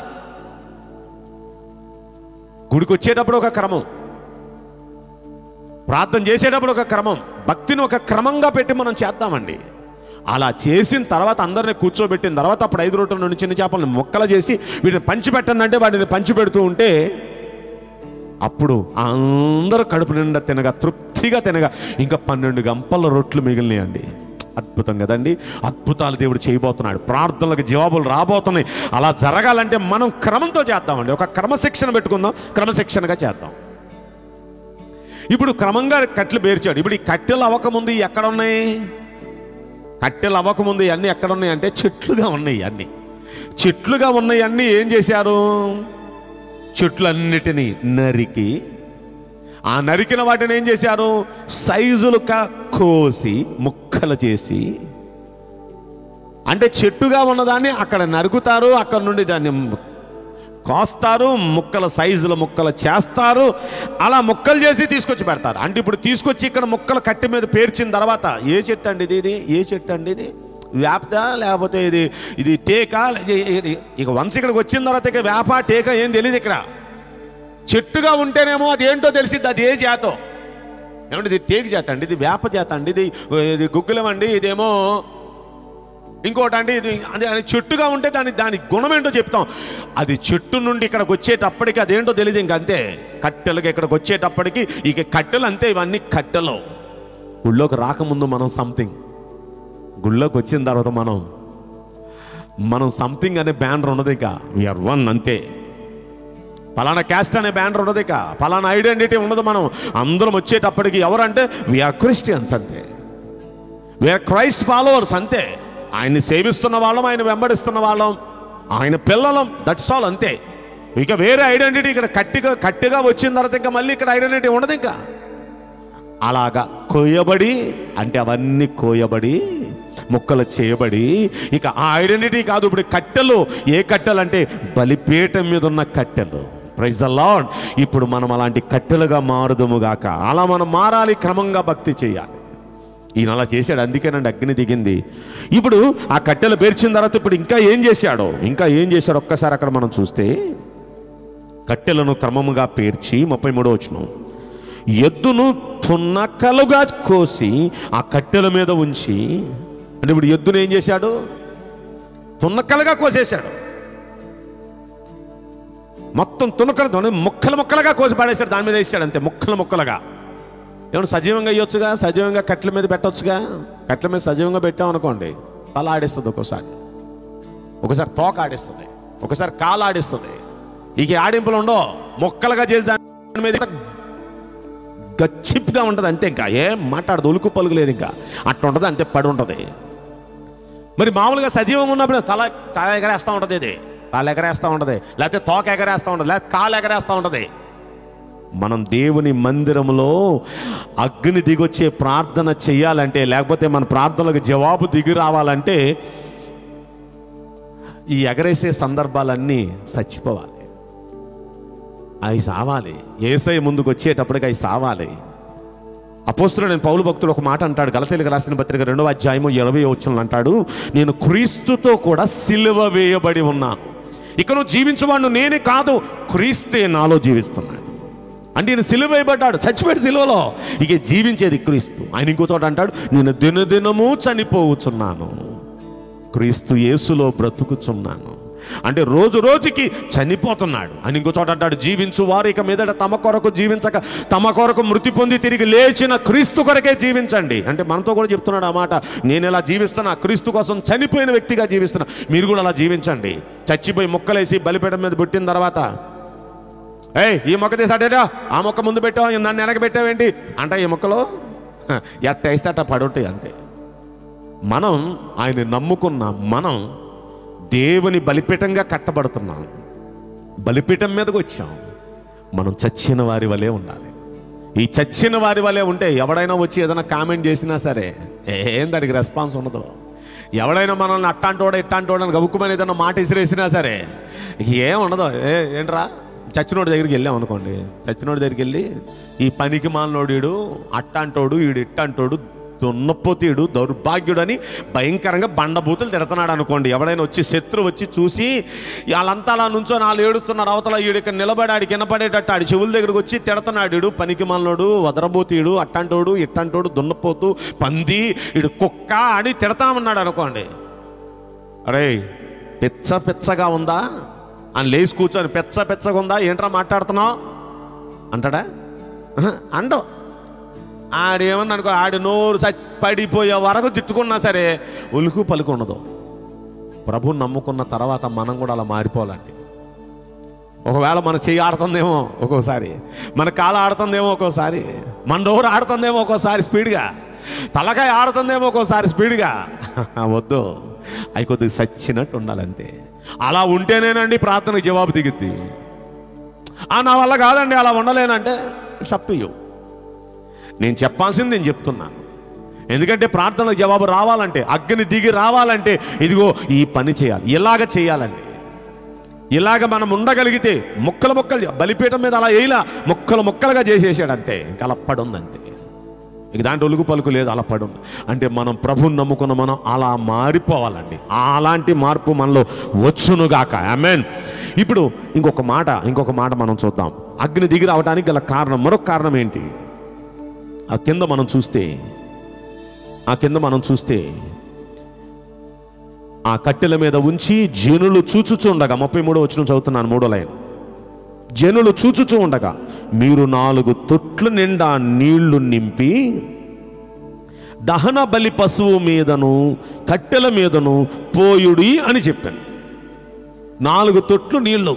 గుడికి వచ్చేటప్పుడు ఒక క్రమం ప్రార్థన చేసేటప్పుడు ఒక క్రమం భక్తిని ఒక క్రమంగా పెట్టి మనం చేద్దామండి అలా చేసిన తర్వాత అందరిని కూర్చోబెట్టిన తర్వాత అప్పుడు ఐదు రొట్టెల నుండి చిన్న చేపలను మొక్కలు చేసి వీటిని పంచిపెట్టండి అంటే వాటిని పంచిపెడుతూ ఉంటే అప్పుడు అందరూ కడుపు నిండా తినగా తృప్తిగా తినగా ఇంకా పన్నెండు గంపల రొట్లు మిగిలినాయండి అద్భుతం కదండి అద్భుతాలు దేవుడు చేయబోతున్నాడు ప్రార్థనలకు జవాబులు రాబోతున్నాయి అలా జరగాలంటే మనం క్రమంతో చేద్దామండి ఒక క్రమశిక్షణ పెట్టుకుందాం క్రమశిక్షణగా చేద్దాం ఇప్పుడు క్రమంగా కట్టెలు పేర్చాడు ఇప్పుడు ఈ కట్టెలు అవ్వకముందు ఇవి ఎక్కడ ఉన్నాయి కట్టెలు అవ్వకముందు ఇవన్నీ ఎక్కడ ఉన్నాయి అంటే చెట్లుగా ఉన్నాయి అన్నీ చెట్లుగా ఉన్నాయి అన్నీ ఏం చేశారు చెట్లన్నిటినీ నరికి ఆ నరికిన వాటిని ఏం చేశారు సైజులుగా కోసి ముక్కలు చేసి అంటే చెట్టుగా ఉన్నదాన్ని అక్కడ నరుకుతారు అక్కడ నుండి దాన్ని కోస్తారు ముక్కల సైజుల ముక్కలు చేస్తారు అలా ముక్కలు చేసి తీసుకొచ్చి పెడతారు అంటే ఇప్పుడు తీసుకొచ్చి ఇక్కడ ముక్కలు కట్టి మీద పేర్చిన తర్వాత ఏ చెట్టు అండి ఇది ఇది ఏ చెట్టు అండి ఇది వేపదా లేకపోతే ఇది ఇది టేకా ఇది- ఇది- ఇక వన్స్ ఇక్కడికి వచ్చిన తర్వాత ఇక వేప టేక ఏం తెలియదు ఇక్కడ చెట్టుగా ఉంటేనేమో అది ఏంటో తెలిసిద్ది అది ఏ జాతో ఏమంటే ఇది టేక్ జాత అండి ఇది వేప జాత అండి ఇది ఇది గుగ్గులం అండి ఇదేమో ఇంకోటి అంటే ఇది అది అది చెట్టుగా ఉంటే దాని దాని గుణం ఏంటో చెప్తాం అది చెట్టు నుండి ఇక్కడికి వచ్చేటప్పటికి అదేంటో తెలియదు ఇంక అంతే కట్టెలకి ఇక్కడికి వచ్చేటప్పటికి ఇక కట్టెలు అంతే ఇవన్నీ కట్టెలు గుళ్ళోకి రాకముందు మనం సంథింగ్ గుళ్ళోకి వచ్చిన తర్వాత మనం మనం సంథింగ్ అనే బ్యానర్ ఉన్నది ఇక విఆర్ వన్ అంతే పలానా క్యాస్ట్ అనే బ్యానర్ ఉండదు ఇక పలానా ఐడెంటిటీ ఉండదు మనం అందరం వచ్చేటప్పటికి ఎవరంటే వీఆర్ క్రిస్టియన్స్ అంతే వీఆర్ క్రైస్ట్ ఫాలోవర్స్ అంతే ఆయన్ని సేవిస్తున్న వాళ్ళం ఆయన వెంబడిస్తున్న వాళ్ళం ఆయన పిల్లలం దట్స్ ఆల్ అంతే ఇక వేరే ఐడెంటిటీ ఇక్కడ కట్టిగా కట్టిగా వచ్చిన తర్వాత ఇంకా మళ్ళీ ఇక్కడ ఐడెంటిటీ ఉండదు ఇంకా అలాగా కోయబడి అంటే అవన్నీ కోయబడి ముక్కలు చేయబడి ఇక ఆ ఐడెంటిటీ కాదు ఇప్పుడు కట్టెలు ఏ కట్టెలు అంటే బలిపీఠం మీద ఉన్న కట్టెలు ప్రైజ్ ద లార్డ్ ఇప్పుడు మనం అలాంటి కట్టెలుగా మారుదుము గాక అలా మనం మారాలి క్రమంగా భక్తి చేయాలి ఈయన అలా చేశాడు అందుకేనండి అగ్ని దిగింది ఇప్పుడు ఆ కట్టెలు పేర్చిన తర్వాత ఇప్పుడు ఇంకా ఏం చేశాడో ఇంకా ఏం చేశాడో ఒక్కసారి అక్కడ మనం చూస్తే కట్టెలను క్రమముగా పేర్చి ముప్పై మూడో వచ్చినాం ఎద్దును తున్నకలుగా కోసి ఆ కట్టెల మీద ఉంచి అంటే ఇప్పుడు ఎద్దును ఏం చేశాడు తున్నకలుగా కోసేశాడు మొత్తం తునకలతో ముక్కలు ముక్కలుగా కోసి పడేశాడు దాని మీద వేసాడు అంతే ముక్కలు ముక్కలుగా ఏమన్నా సజీవంగా ఇవ్వచ్చుగా సజీవంగా కట్టెల మీద పెట్టొచ్చుగా కట్టెల మీద సజీవంగా పెట్టామనుకోండి తల ఆడిస్తుంది ఒక్కోసారి ఒకసారి తోక ఆడిస్తుంది ఒకసారి కాలు ఆడిస్తుంది ఇక ఈ ఆడింపులు ఉండవు మొక్కలుగా చేసి దాని మీద గచ్చిప్గా ఉంటుంది అంతే ఇంకా ఏం మాట్లాడదు ఉలుకు పలుకు లేదు ఇంకా అట్లా ఉంటుంది అంతే పడి ఉంటుంది మరి మామూలుగా సజీవంగా ఉన్నప్పుడు తల తల ఎగరేస్తూ ఉంటుంది ఇది తల ఎగరేస్తూ ఉంటుంది లేకపోతే తోక ఎగరేస్తూ ఉంటుంది లేకపోతే కాలు ఎగరేస్తూ ఉంటుంది మనం దేవుని మందిరంలో అగ్ని దిగొచ్చే ప్రార్థన చేయాలంటే లేకపోతే మన ప్రార్థనలకు జవాబు దిగి రావాలంటే ఈ ఎగరేసే సందర్భాలన్నీ చచ్చిపోవాలి అవి సావాలి ఏసై ముందుకు వచ్చేటప్పటికి అవి సావాలి అపోస్తుడు నేను పౌలు భక్తుడు ఒక మాట అంటాడు గలతీలకు రాసిన పత్రిక రెండవ అధ్యాయము ఇరవై వచ్చులను అంటాడు నేను క్రీస్తుతో కూడా సిలువ వేయబడి ఉన్నాను ఇక నువ్వు జీవించేవాడు నేనే కాదు క్రీస్తే నాలో జీవిస్తున్నాడు అంటే ఈయన సిలువ వేయబడ్డాడు చచ్చిపోయాడు సిలువలో ఇక జీవించేది క్రీస్తు ఆయన ఇంకో చోట అంటాడు నేను దినదినము చనిపోవచ్చున్నాను క్రీస్తు యేసులో బ్రతుకుచున్నాను అంటే రోజు రోజుకి చనిపోతున్నాడు అని ఇంకో చోట అంటాడు జీవించు వారు ఇక మీదట తమ కొరకు జీవించక తమ కొరకు మృతి పొంది తిరిగి లేచిన క్రీస్తు కొరకే జీవించండి అంటే మనతో కూడా చెప్తున్నాడు ఆ మాట నేను ఇలా జీవిస్తున్నా క్రీస్తు కోసం చనిపోయిన వ్యక్తిగా జీవిస్తున్నా మీరు కూడా అలా జీవించండి చచ్చిపోయి మొక్కలేసి బలిపీఠం మీద పుట్టిన తర్వాత ఏయ్ ఈ మొక్క తీసాడేటా ఆ మొక్క ముందు పెట్టావు నన్ను వెనక పెట్టావేంటి అంటే ఈ మొక్కలో హ, ఎట్ట వేస్తే అట్ట పడుంటాయి అంతే మనం ఆయన నమ్ముకున్న మనం దేవుని బలిపీఠంగా కట్టబడుతున్నాం బలిపీఠం మీదకి వచ్చాం మనం చచ్చిన వారి వలె ఉండాలి ఈ చచ్చిన వారి వలె ఉంటే ఎవడైనా వచ్చి ఏదైనా కామెంట్ చేసినా సరే ఏం దానికి రెస్పాన్స్ ఉండదు ఎవడైనా మనల్ని అట్టాంటోడ ఇట్టాంటోడ అని గబుక్కుమని ఏదైనా మాట ఇసిరేసినా సరే ఏం ఉండదు ఏ ఏంట్రా చచ్చినోడి దగ్గరికి వెళ్ళాం అనుకోండి చచ్చినోడి దగ్గరికి వెళ్ళి ఈ పనికి మాలినోడు ఈడు అట్టాంటోడు ఈడు ఇట్టాంటోడు దున్నపోతీయుడు దౌర్భాగ్యుడు అని భయంకరంగా బండబూతులు తిడుతున్నాడు అనుకోండి ఎవడైనా వచ్చి శత్రు వచ్చి చూసి వాళ్ళంతా అలా నుంచో నాలుగు ఏడుస్తున్నారు అవతల ఈడు ఇక్కడ నిలబడి ఆడికి వినపడేటట్టు ఆడి చెవుల దగ్గరకు వచ్చి తిడుతున్నాడు ఈడు పనికి మాలినోడు వదరబోతీయుడు అట్టంటోడు ఇట్టంటోడు దున్నపోతూ పంది ఈడు కుక్క అని తిడతామన్నాడు అనుకోండి అరే పిచ్చ పిచ్చగా ఉందా అని లేచి కూర్చొని పెచ్చ పెచ్చగా ఉందా ఏంట్రా మాట్లాడుతున్నావు అంటాడా ఆహా, అండో ఆడేమన్నా అనుకో ఆడి నోరు సచ్ పడిపోయే వరకు తిట్టుకున్నా సరే ఉలుకు పలుకు ఉండదు ప్రభు నమ్ముకున్న తర్వాత మనం కూడా అలా మారిపోవాలండి ఒకవేళ మన చెయ్యి ఆడుతుందేమో ఒక్కోసారి మన కాలు ఆడుతుందేమో ఒక్కోసారి మన డోరు ఆడుతుందేమో ఒక్కోసారి స్పీడ్గా తలకాయ ఆడుతుందేమో ఒక్కోసారి స్పీడ్గా వద్దు అవి కొద్దిగా సచ్చినట్టు ఉండాలంతే అలా ఉంటేనేనండి ప్రార్థనకు జవాబు దిగుద్ది ఆ నా వల్ల కాదండి అలా ఉండలేనంటే ఇట్స్ అప్ టు యూ నేను చెప్పాల్సింది నేను చెప్తున్నాను ఎందుకంటే ప్రార్థనకు జవాబు రావాలంటే అగ్ని దిగి రావాలంటే ఇదిగో ఈ పని చేయాలి ఇలాగ చేయాలండి ఇలాగ మనం ఉండగలిగితే ముక్కలు ముక్కలు బలిపీఠం మీద అలా వేయలా ముక్కలు ముక్కలుగా చేసేసాడు అంతే ఇంకా అలా పడుంది అంతే ఇక దాంట్లో ఒలుగు పలుకు లేదు అలా పడుంది అంటే మనం ప్రభుని నమ్ముకున్న మనం అలా మారిపోవాలండి అలాంటి మార్పు మనలో వచ్చునుగాక ఆమెన్ ఇప్పుడు ఇంకొక మాట ఇంకొక మాట మనం చూద్దాం అగ్ని దిగి రావడానికి గల కారణం మరొక కారణం ఏంటి ఆ కింద మనం చూస్తే ఆ కింద మనం చూస్తే ఆ కట్టెల మీద ఉంచి జనులు చూచుచుండగా ముప్పై మూడో వచ్చిన చదువుతున్నాను మూడో లైన్ జనులు చూచుచూ ఉండగా మీరు నాలుగు తొట్లు నిండా నీళ్లు నింపి దహన బలి పశువు మీదను కట్టెల మీదను పోయుడి అని చెప్పాను నాలుగు తొట్లు నీళ్లు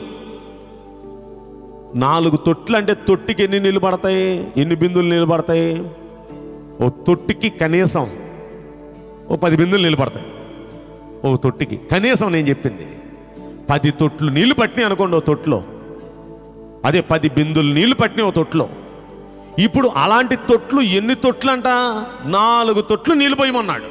నాలుగు తొట్లు అంటే తొట్టికి ఎన్ని నీళ్ళు పడతాయి ఎన్ని బిందులు నీళ్ళు పడతాయి ఓ తొట్టికి కనీసం ఓ పది బిందులు నీళ్ళు పడతాయి ఓ తొట్టికి కనీసం నేను చెప్పింది పది తొట్లు నీళ్లు పట్టినాయి అనుకోండి ఓ తొట్లో అదే పది బిందులు నీళ్లు పట్టినాయి ఓ తొట్లో ఇప్పుడు అలాంటి తొట్లు ఎన్ని తొట్లు అంట నాలుగు తొట్లు నీళ్లు పోయమన్నాడు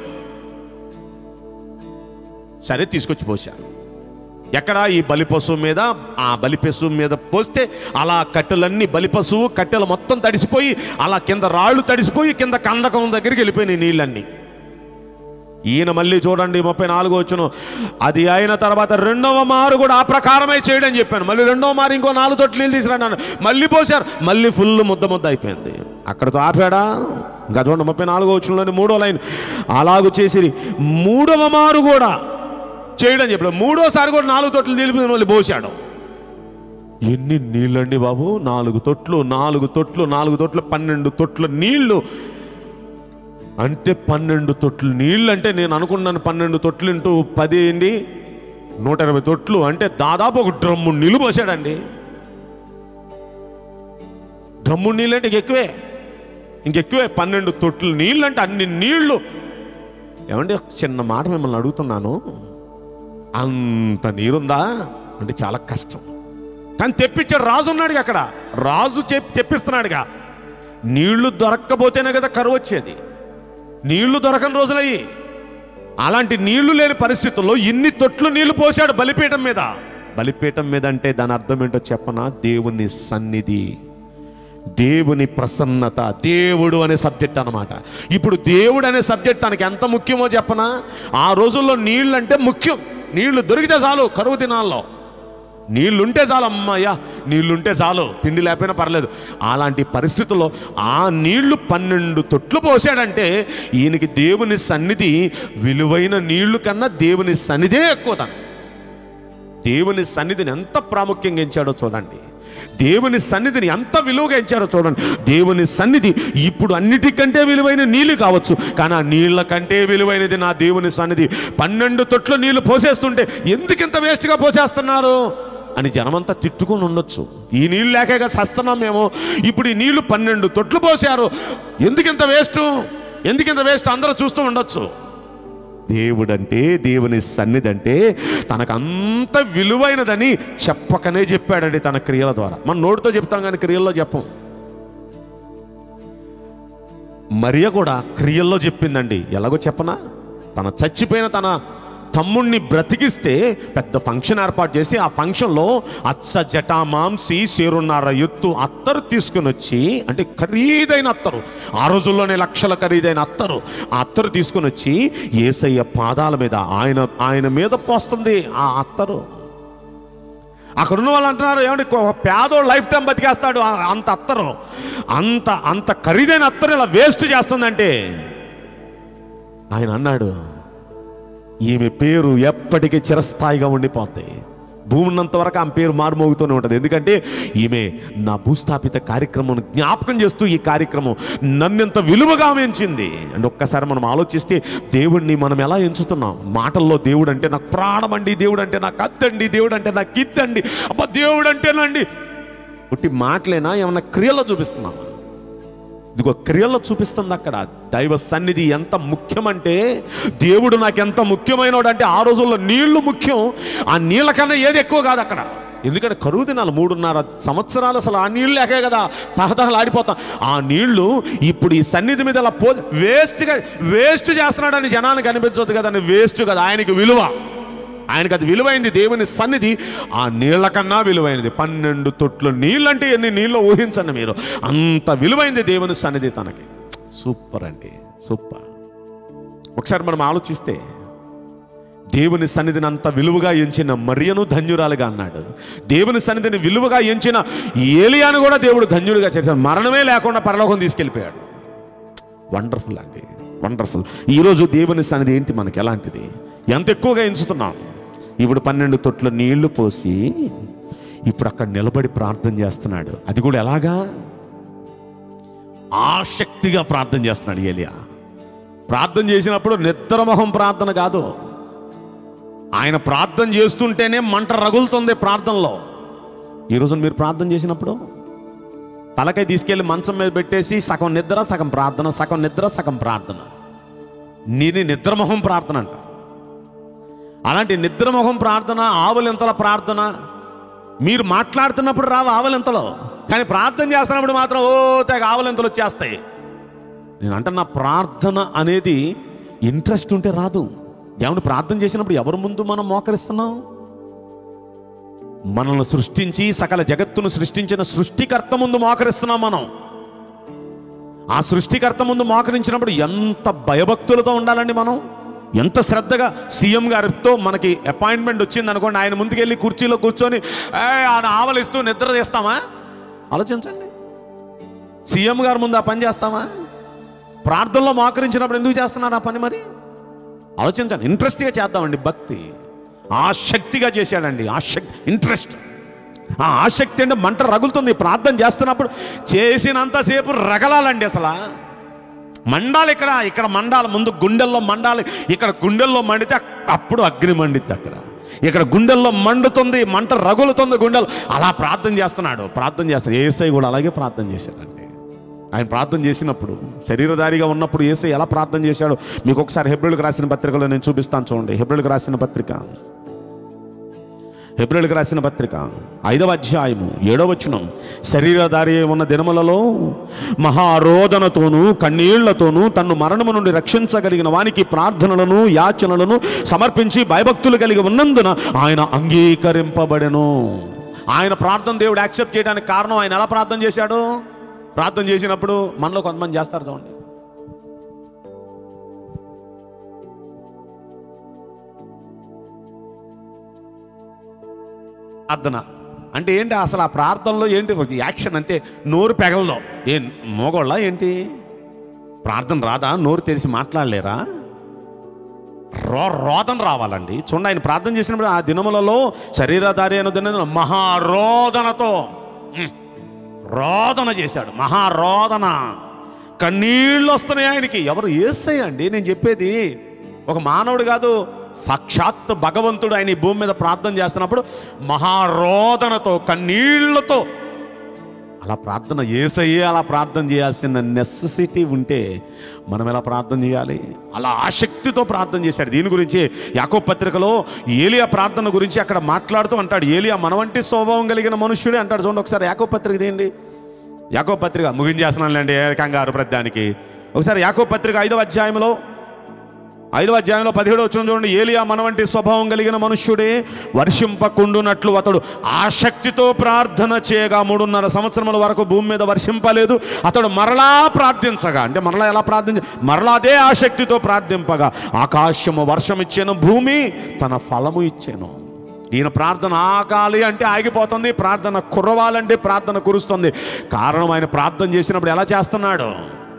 సరే తీసుకొచ్చి పోశారు ఎక్కడ ఈ బలి పశువు మీద ఆ బలి పశువు మీద పోస్తే అలా కట్టెలన్నీ బలి పశువు కట్టెలు మొత్తం తడిసిపోయి అలా కింద రాళ్ళు తడిసిపోయి కింద కందకం దగ్గరికి వెళ్ళిపోయినాయి నీళ్ళన్నీ ఈయన మళ్ళీ చూడండి ముప్పై నాలుగో వచ్చును అది అయిన తర్వాత రెండవ మారు కూడా ఆ ప్రకారమే చేయడం చెప్పాను మళ్ళీ రెండవ మారు ఇంకో నాలుగు తొట్లు నీళ్ళు తీసుకురాను మళ్ళీ పోశారు మళ్ళీ ఫుల్ ముద్ద ముద్ద అయిపోయింది అక్కడతో ఆపాడా ఇంకా చూడండి ముప్పై నాలుగో వచ్చులోని మూడో లైన్ అలాగు చేసి మూడవ మారు కూడా చేయడం చెప్పాడు మూడోసారి కూడా నాలుగు తొట్లు నిలిపి మళ్ళీ పోసాడు ఎన్ని నీళ్ళండి బాబు నాలుగు తొట్లు నాలుగు తొట్లు నాలుగు తొట్లు పన్నెండు తొట్ల నీళ్లు అంటే పన్నెండు తొట్లు నీళ్ళు అంటే నేను అనుకున్నాను పన్నెండు తొట్లు ఇంటూ పది ఏంటి నూట ఇరవై తొట్లు అంటే దాదాపు ఒక డ్రమ్ము నీళ్ళు పోసాడండి డ్రమ్ము నీళ్ళు అంటే ఇంకెక్కువే ఇంకెక్కువే పన్నెండు తొట్లు నీళ్ళు అంటే అన్ని నీళ్లు ఏమంటే ఒక చిన్న మాట మిమ్మల్ని అడుగుతున్నాను అంత నీరుందా అంటే చాలా కష్టం కానీ తెప్పించాడు రాజు ఉన్నాడుగా అక్కడ రాజు చెప్ తెప్పిస్తున్నాడుగా నీళ్లు దొరక్కపోతేనే కదా కరువు వచ్చేది నీళ్లు దొరకని రోజులయ్యి అలాంటి నీళ్లు లేని పరిస్థితుల్లో ఇన్ని తొట్లు నీళ్లు పోశాడు బలిపీఠం మీద బలిపీఠం మీద అంటే దాని అర్థం ఏంటో చెప్పనా దేవుని సన్నిధి దేవుని ప్రసన్నత దేవుడు అనే సబ్జెక్ట్ అన్నమాట ఇప్పుడు దేవుడు అనే సబ్జెక్ట్ తనకి ఎంత ముఖ్యమో చెప్పనా ఆ రోజుల్లో నీళ్ళు అంటే ముఖ్యం నీళ్లు దొరికితే చాలు కరువు దినాల్లో నీళ్లుంటే చాలు అమ్మయ్యా నీళ్లుంటే చాలు తిండి లేకపోయినా పర్లేదు అలాంటి పరిస్థితుల్లో ఆ నీళ్లు పన్నెండు తొట్లు పోసాడంటే ఈయనకి దేవుని సన్నిధి విలువైన నీళ్లు కన్నా దేవుని సన్నిధే ఎక్కువ తను దేవుని సన్నిధిని ఎంత ప్రాముఖ్యంగా ఎంచాడో చూడండి దేవుని సన్నిధిని ఎంత విలువగా ఎంచారో చూడండి దేవుని సన్నిధి ఇప్పుడు అన్నిటికంటే విలువైన నీళ్ళు కావచ్చు కానీ ఆ నీళ్ళ కంటే విలువైనది నా దేవుని సన్నిధి పన్నెండు తొట్లు నీళ్లు పోసేస్తుంటే ఎందుకు ఇంత వేస్ట్గా పోసేస్తున్నారు అని జనమంతా తిట్టుకొని ఉండొచ్చు ఈ నీళ్ళు లేకగా సస్తున్నాం మేము ఇప్పుడు ఈ నీళ్లు పన్నెండు తొట్లు పోసారు ఎందుకు ఇంత వేస్ట్ ఎందుకు ఇంత వేస్ట్ అందరూ చూస్తూ ఉండొచ్చు దేవుడంటే దేవుని సన్నిధి అంటే తనకు అంత విలువైనదని చెప్పకనే చెప్పాడండి తన క్రియల ద్వారా మన నోటితో చెప్తాం కానీ క్రియల్లో చెప్పం మరియ కూడా క్రియల్లో చెప్పిందండి ఎలాగో చెప్పనా తన చచ్చిపోయిన తన తమ్ముణ్ణి బ్రతికిస్తే పెద్ద ఫంక్షన్ ఏర్పాటు చేసి ఆ ఫంక్షన్లో అచ్చ జటామాంసి సేరున్నర ఎత్తు అత్తరు తీసుకుని వచ్చి అంటే ఖరీదైన అత్తరు ఆ రోజుల్లోనే లక్షల ఖరీదైన అత్తరు ఆ అత్తరు తీసుకుని వచ్చి ఏసయ్య పాదాల మీద ఆయన ఆయన మీద పోస్తుంది ఆ అత్తరు అక్కడ ఉన్న వాళ్ళు అంటున్నారు ఏమంటే పేదోడు లైఫ్ టైం బతికేస్తాడు ఆ- అంత అత్తరు అంత అంత ఖరీదైన అత్తరు ఇలా వేస్ట్ చేస్తుందంటే ఆయన అన్నాడు ఈమె పేరు ఎప్పటికీ చిరస్థాయిగా ఉండిపోద్ది భూమి ఉన్నంత వరకు ఆమె పేరు మారుమోగుతూనే ఉంటుంది ఎందుకంటే ఈమె నా భూస్థాపిత కార్యక్రమం జ్ఞాపకం చేస్తూ ఈ కార్యక్రమం నన్నెంత విలువగా ఆమె ఎంచింది అంటే ఒక్కసారి మనం ఆలోచిస్తే దేవుడిని మనం ఎలా ఎంచుతున్నాం మాటల్లో దేవుడు అంటే నాకు ప్రాణం అండి దేవుడు అంటే నాకు అద్దండి దేవుడు అంటే నాకు ఇద్దండి అబ్బా దేవుడు అంటేనండి ఉట్టి మాటలేనా ఏమన్నా క్రియల్లో చూపిస్తున్నాం ఇదిగో క్రియల్లో చూపిస్తుంది అక్కడ దైవ సన్నిధి ఎంత ముఖ్యమంటే దేవుడు నాకు ఎంత ముఖ్యమైనడు అంటే ఆ రోజుల్లో నీళ్లు ముఖ్యం ఆ నీళ్ళ కన్నా ఏది ఎక్కువ కాదు అక్కడ ఎందుకంటే కరువు దినాలు మూడున్నర సంవత్సరాలు అసలు ఆ నీళ్ళు లేకే కదా తహతహలు ఆడిపోతాం ఆ నీళ్లు ఇప్పుడు ఈ సన్నిధి మీద అలా పో వేస్ట్గా వేస్ట్ చేస్తున్నాడని జనానికి అనిపించదు కదండి వేస్ట్ కదా ఆయనకి విలువ ఆయనకు అది విలువైంది దేవుని సన్నిధి ఆ నీళ్ల కన్నా విలువైనది పన్నెండు తొట్లు నీళ్ళంటే ఎన్ని నీళ్ళు ఊహించండి మీరు అంత విలువైంది దేవుని సన్నిధి తనకి సూపర్ అండి సూపర్ ఒకసారి మనం ఆలోచిస్తే దేవుని సన్నిధిని అంత విలువగా ఎంచిన మరియను ధన్యురాలుగా అన్నాడు దేవుని సన్నిధిని విలువగా ఎంచిన ఏలియాను కూడా దేవుడు ధన్యుడిగా చేశాడు మరణమే లేకుండా పరలోకం తీసుకెళ్ళిపోయాడు వండర్ఫుల్ అండి వండర్ఫుల్ ఈరోజు దేవుని సన్నిధి ఏంటి మనకి ఎలాంటిది ఎంత ఎక్కువగా ఎంచుతున్నాం ఇప్పుడు పన్నెండు తొట్ల నీళ్లు పోసి ఇప్పుడు అక్కడ నిలబడి ప్రార్థన చేస్తున్నాడు అది కూడా ఎలాగా ఆసక్తిగా ప్రార్థన చేస్తున్నాడు ఏలియా ప్రార్థన చేసినప్పుడు నిద్రమొహం ప్రార్థన కాదు ఆయన ప్రార్థన చేస్తుంటేనే మంట రగులుతుంది ప్రార్థనలో ఈరోజు మీరు ప్రార్థన చేసినప్పుడు తలకై తీసుకెళ్లి మంచం మీద పెట్టేసి సగం నిద్ర సగం ప్రార్థన సగం నిద్ర సగం ప్రార్థన నీది నిద్రమొహం ప్రార్థన అంట అలాంటి నిద్రమొహం ప్రార్థన ఆవులింతల ప్రార్థన మీరు మాట్లాడుతున్నప్పుడు రావు ఆవలింతలో కానీ ప్రార్థన చేస్తున్నప్పుడు మాత్రం ఓ తెగ ఆవలింతలు వచ్చేస్తాయి నేను అంటున్న ప్రార్థన అనేది ఇంట్రెస్ట్ ఉంటే రాదు ఏమన్నా ప్రార్థన చేసినప్పుడు ఎవరి ముందు మనం మోకరిస్తున్నాం మనల్ని సృష్టించి సకల జగత్తును సృష్టించిన సృష్టికర్త ముందు మోకరిస్తున్నాం మనం ఆ సృష్టికర్త ముందు మోకరించినప్పుడు ఎంత భయభక్తులతో ఉండాలండి మనం ఎంత శ్రద్ధగా సీఎం గారితో మనకి అపాయింట్మెంట్ వచ్చింది అనుకోండి ఆయన ముందుకెళ్ళి కుర్చీలో కూర్చొని "ఏ, ఆయన ఆవలిస్తూ నిద్ర తీస్తామా ఆలోచించండి సీఎం గారి ముందు ఆ పని చేస్తామా ప్రార్థనలో మోకరించినప్పుడు ఎందుకు చేస్తున్నారు ఆ పని మరి ఆలోచించండి ఇంట్రెస్ట్గా చేద్దామండి భక్తి ఆసక్తిగా చేశాడండి ఆసక్తి ఇంట్రెస్ట్ ఆ ఆసక్తి అంటే మంట రగులుతుంది ప్రార్థన చేస్తున్నప్పుడు చేసినంతసేపు రగలాలండి అసలు మండాలి ఇక్కడ ఇక్కడ మండాలి ముందు గుండెల్లో మండాలి ఇక్కడ గుండెల్లో మండితే అప్పుడు అగ్ని మండిద్ది అక్కడ ఇక్కడ గుండెల్లో మండుతుంది మంట రగులుతుంది గుండెలు అలా ప్రార్థన చేస్తున్నాడు ప్రార్థన చేస్తాడు ఏసై కూడా అలాగే ప్రార్థన చేశాడండి ఆయన ప్రార్థన చేసినప్పుడు శరీరధారిగా ఉన్నప్పుడు ఏసై ఎలా ప్రార్థన చేశాడో మీకు ఒకసారి హెబ్రిల్కి రాసిన పత్రికలో నేను చూపిస్తాను చూడండి హెబ్రిల్కి రాసిన పత్రిక ఏప్రిల్కి రాసిన పత్రిక ఐదవ అధ్యాయము ఏడవ వచనం శరీరధారి అయి ఉన్న దినములలో మహారోదనతోనూ కన్నీళ్లతోనూ తన్ను మరణము నుండి రక్షించగలిగిన వానికి ప్రార్థనలను యాచనలను సమర్పించి భయభక్తులు కలిగి ఉన్నందున ఆయన అంగీకరింపబడెను ఆయన ప్రార్థన దేవుడు యాక్సెప్ట్ చేయడానికి కారణం ఆయన ఎలా ప్రార్థన చేశాడు ప్రార్థన చేసినప్పుడు మనలో కొంతమంది చేస్తారు చూడండి ప్రార్థన అంటే ఏంటి అసలు ఆ ప్రార్థనలో ఏంటి యాక్షన్ అంతే నోరు పెగలదో ఏ మోగోళ్ళ ఏంటి ప్రార్థన రాదా నోరు తెరిచి మాట్లాడలేరా రో రోదన రావాలండి చూడండి ఆయన ప్రార్థన చేసినప్పుడు ఆ దినములలో శరీరధారి అయిన దిన మహారోదనతో ఉమ్, రోదన చేశాడు మహారోదన కన్నీళ్ళు వస్తున్నాయి ఆయనకి ఎవరు ఏసై అండి నేను చెప్పేది ఒక మానవుడు కాదు సాక్షాత్ భగవంతుడు ఆయన ఈ భూమి మీద ప్రార్థన చేస్తున్నప్పుడు మహారోదనతో కన్నీళ్లతో అలా ప్రార్థన ఏసయ్యే అలా ప్రార్థన చేయాల్సిన నెసెసిటీ ఉంటే మనం ఎలా ప్రార్థన చేయాలి అలా ఆసక్తితో ప్రార్థన చేశాడు దీని గురించి యాకో పత్రికలో ఏలియా ప్రార్థన గురించి అక్కడ మాట్లాడుతూ అంటాడు ఏలియా మన వంటి స్వభావం కలిగిన మనుష్యుడే అంటాడు చూడండి ఒకసారి యాకో పత్రిక తీయండి యాకో పత్రిక ముగించేస్తున్నానులేండి కంగారు ప్రద్దానికి ఒకసారి యాకో పత్రిక ఐదవ అధ్యాయంలో ఐదవ అధ్యాయంలో పదిహేడు వచ్చిన చూడండి ఏలియా మన వంటి స్వభావం కలిగిన మనుష్యుడే వర్షింపకుండునట్లు అతడు ఆసక్తితో ప్రార్థన చేయగా మూడున్నర సంవత్సరముల వరకు భూమి మీద వర్షింపలేదు అతడు మరలా ప్రార్థించగా అంటే మరలా ఎలా ప్రార్థించ మరలా అదే ఆసక్తితో ప్రార్థింపగా ఆకాశము వర్షం ఇచ్చాను భూమి తన ఫలము ఇచ్చాను ఈయన ప్రార్థన ఆగాలి అంటే ఆగిపోతుంది ప్రార్థన కుర్రవాలంటే ప్రార్థన కురుస్తుంది కారణం ఆయన ప్రార్థన చేసినప్పుడు ఎలా చేస్తున్నాడు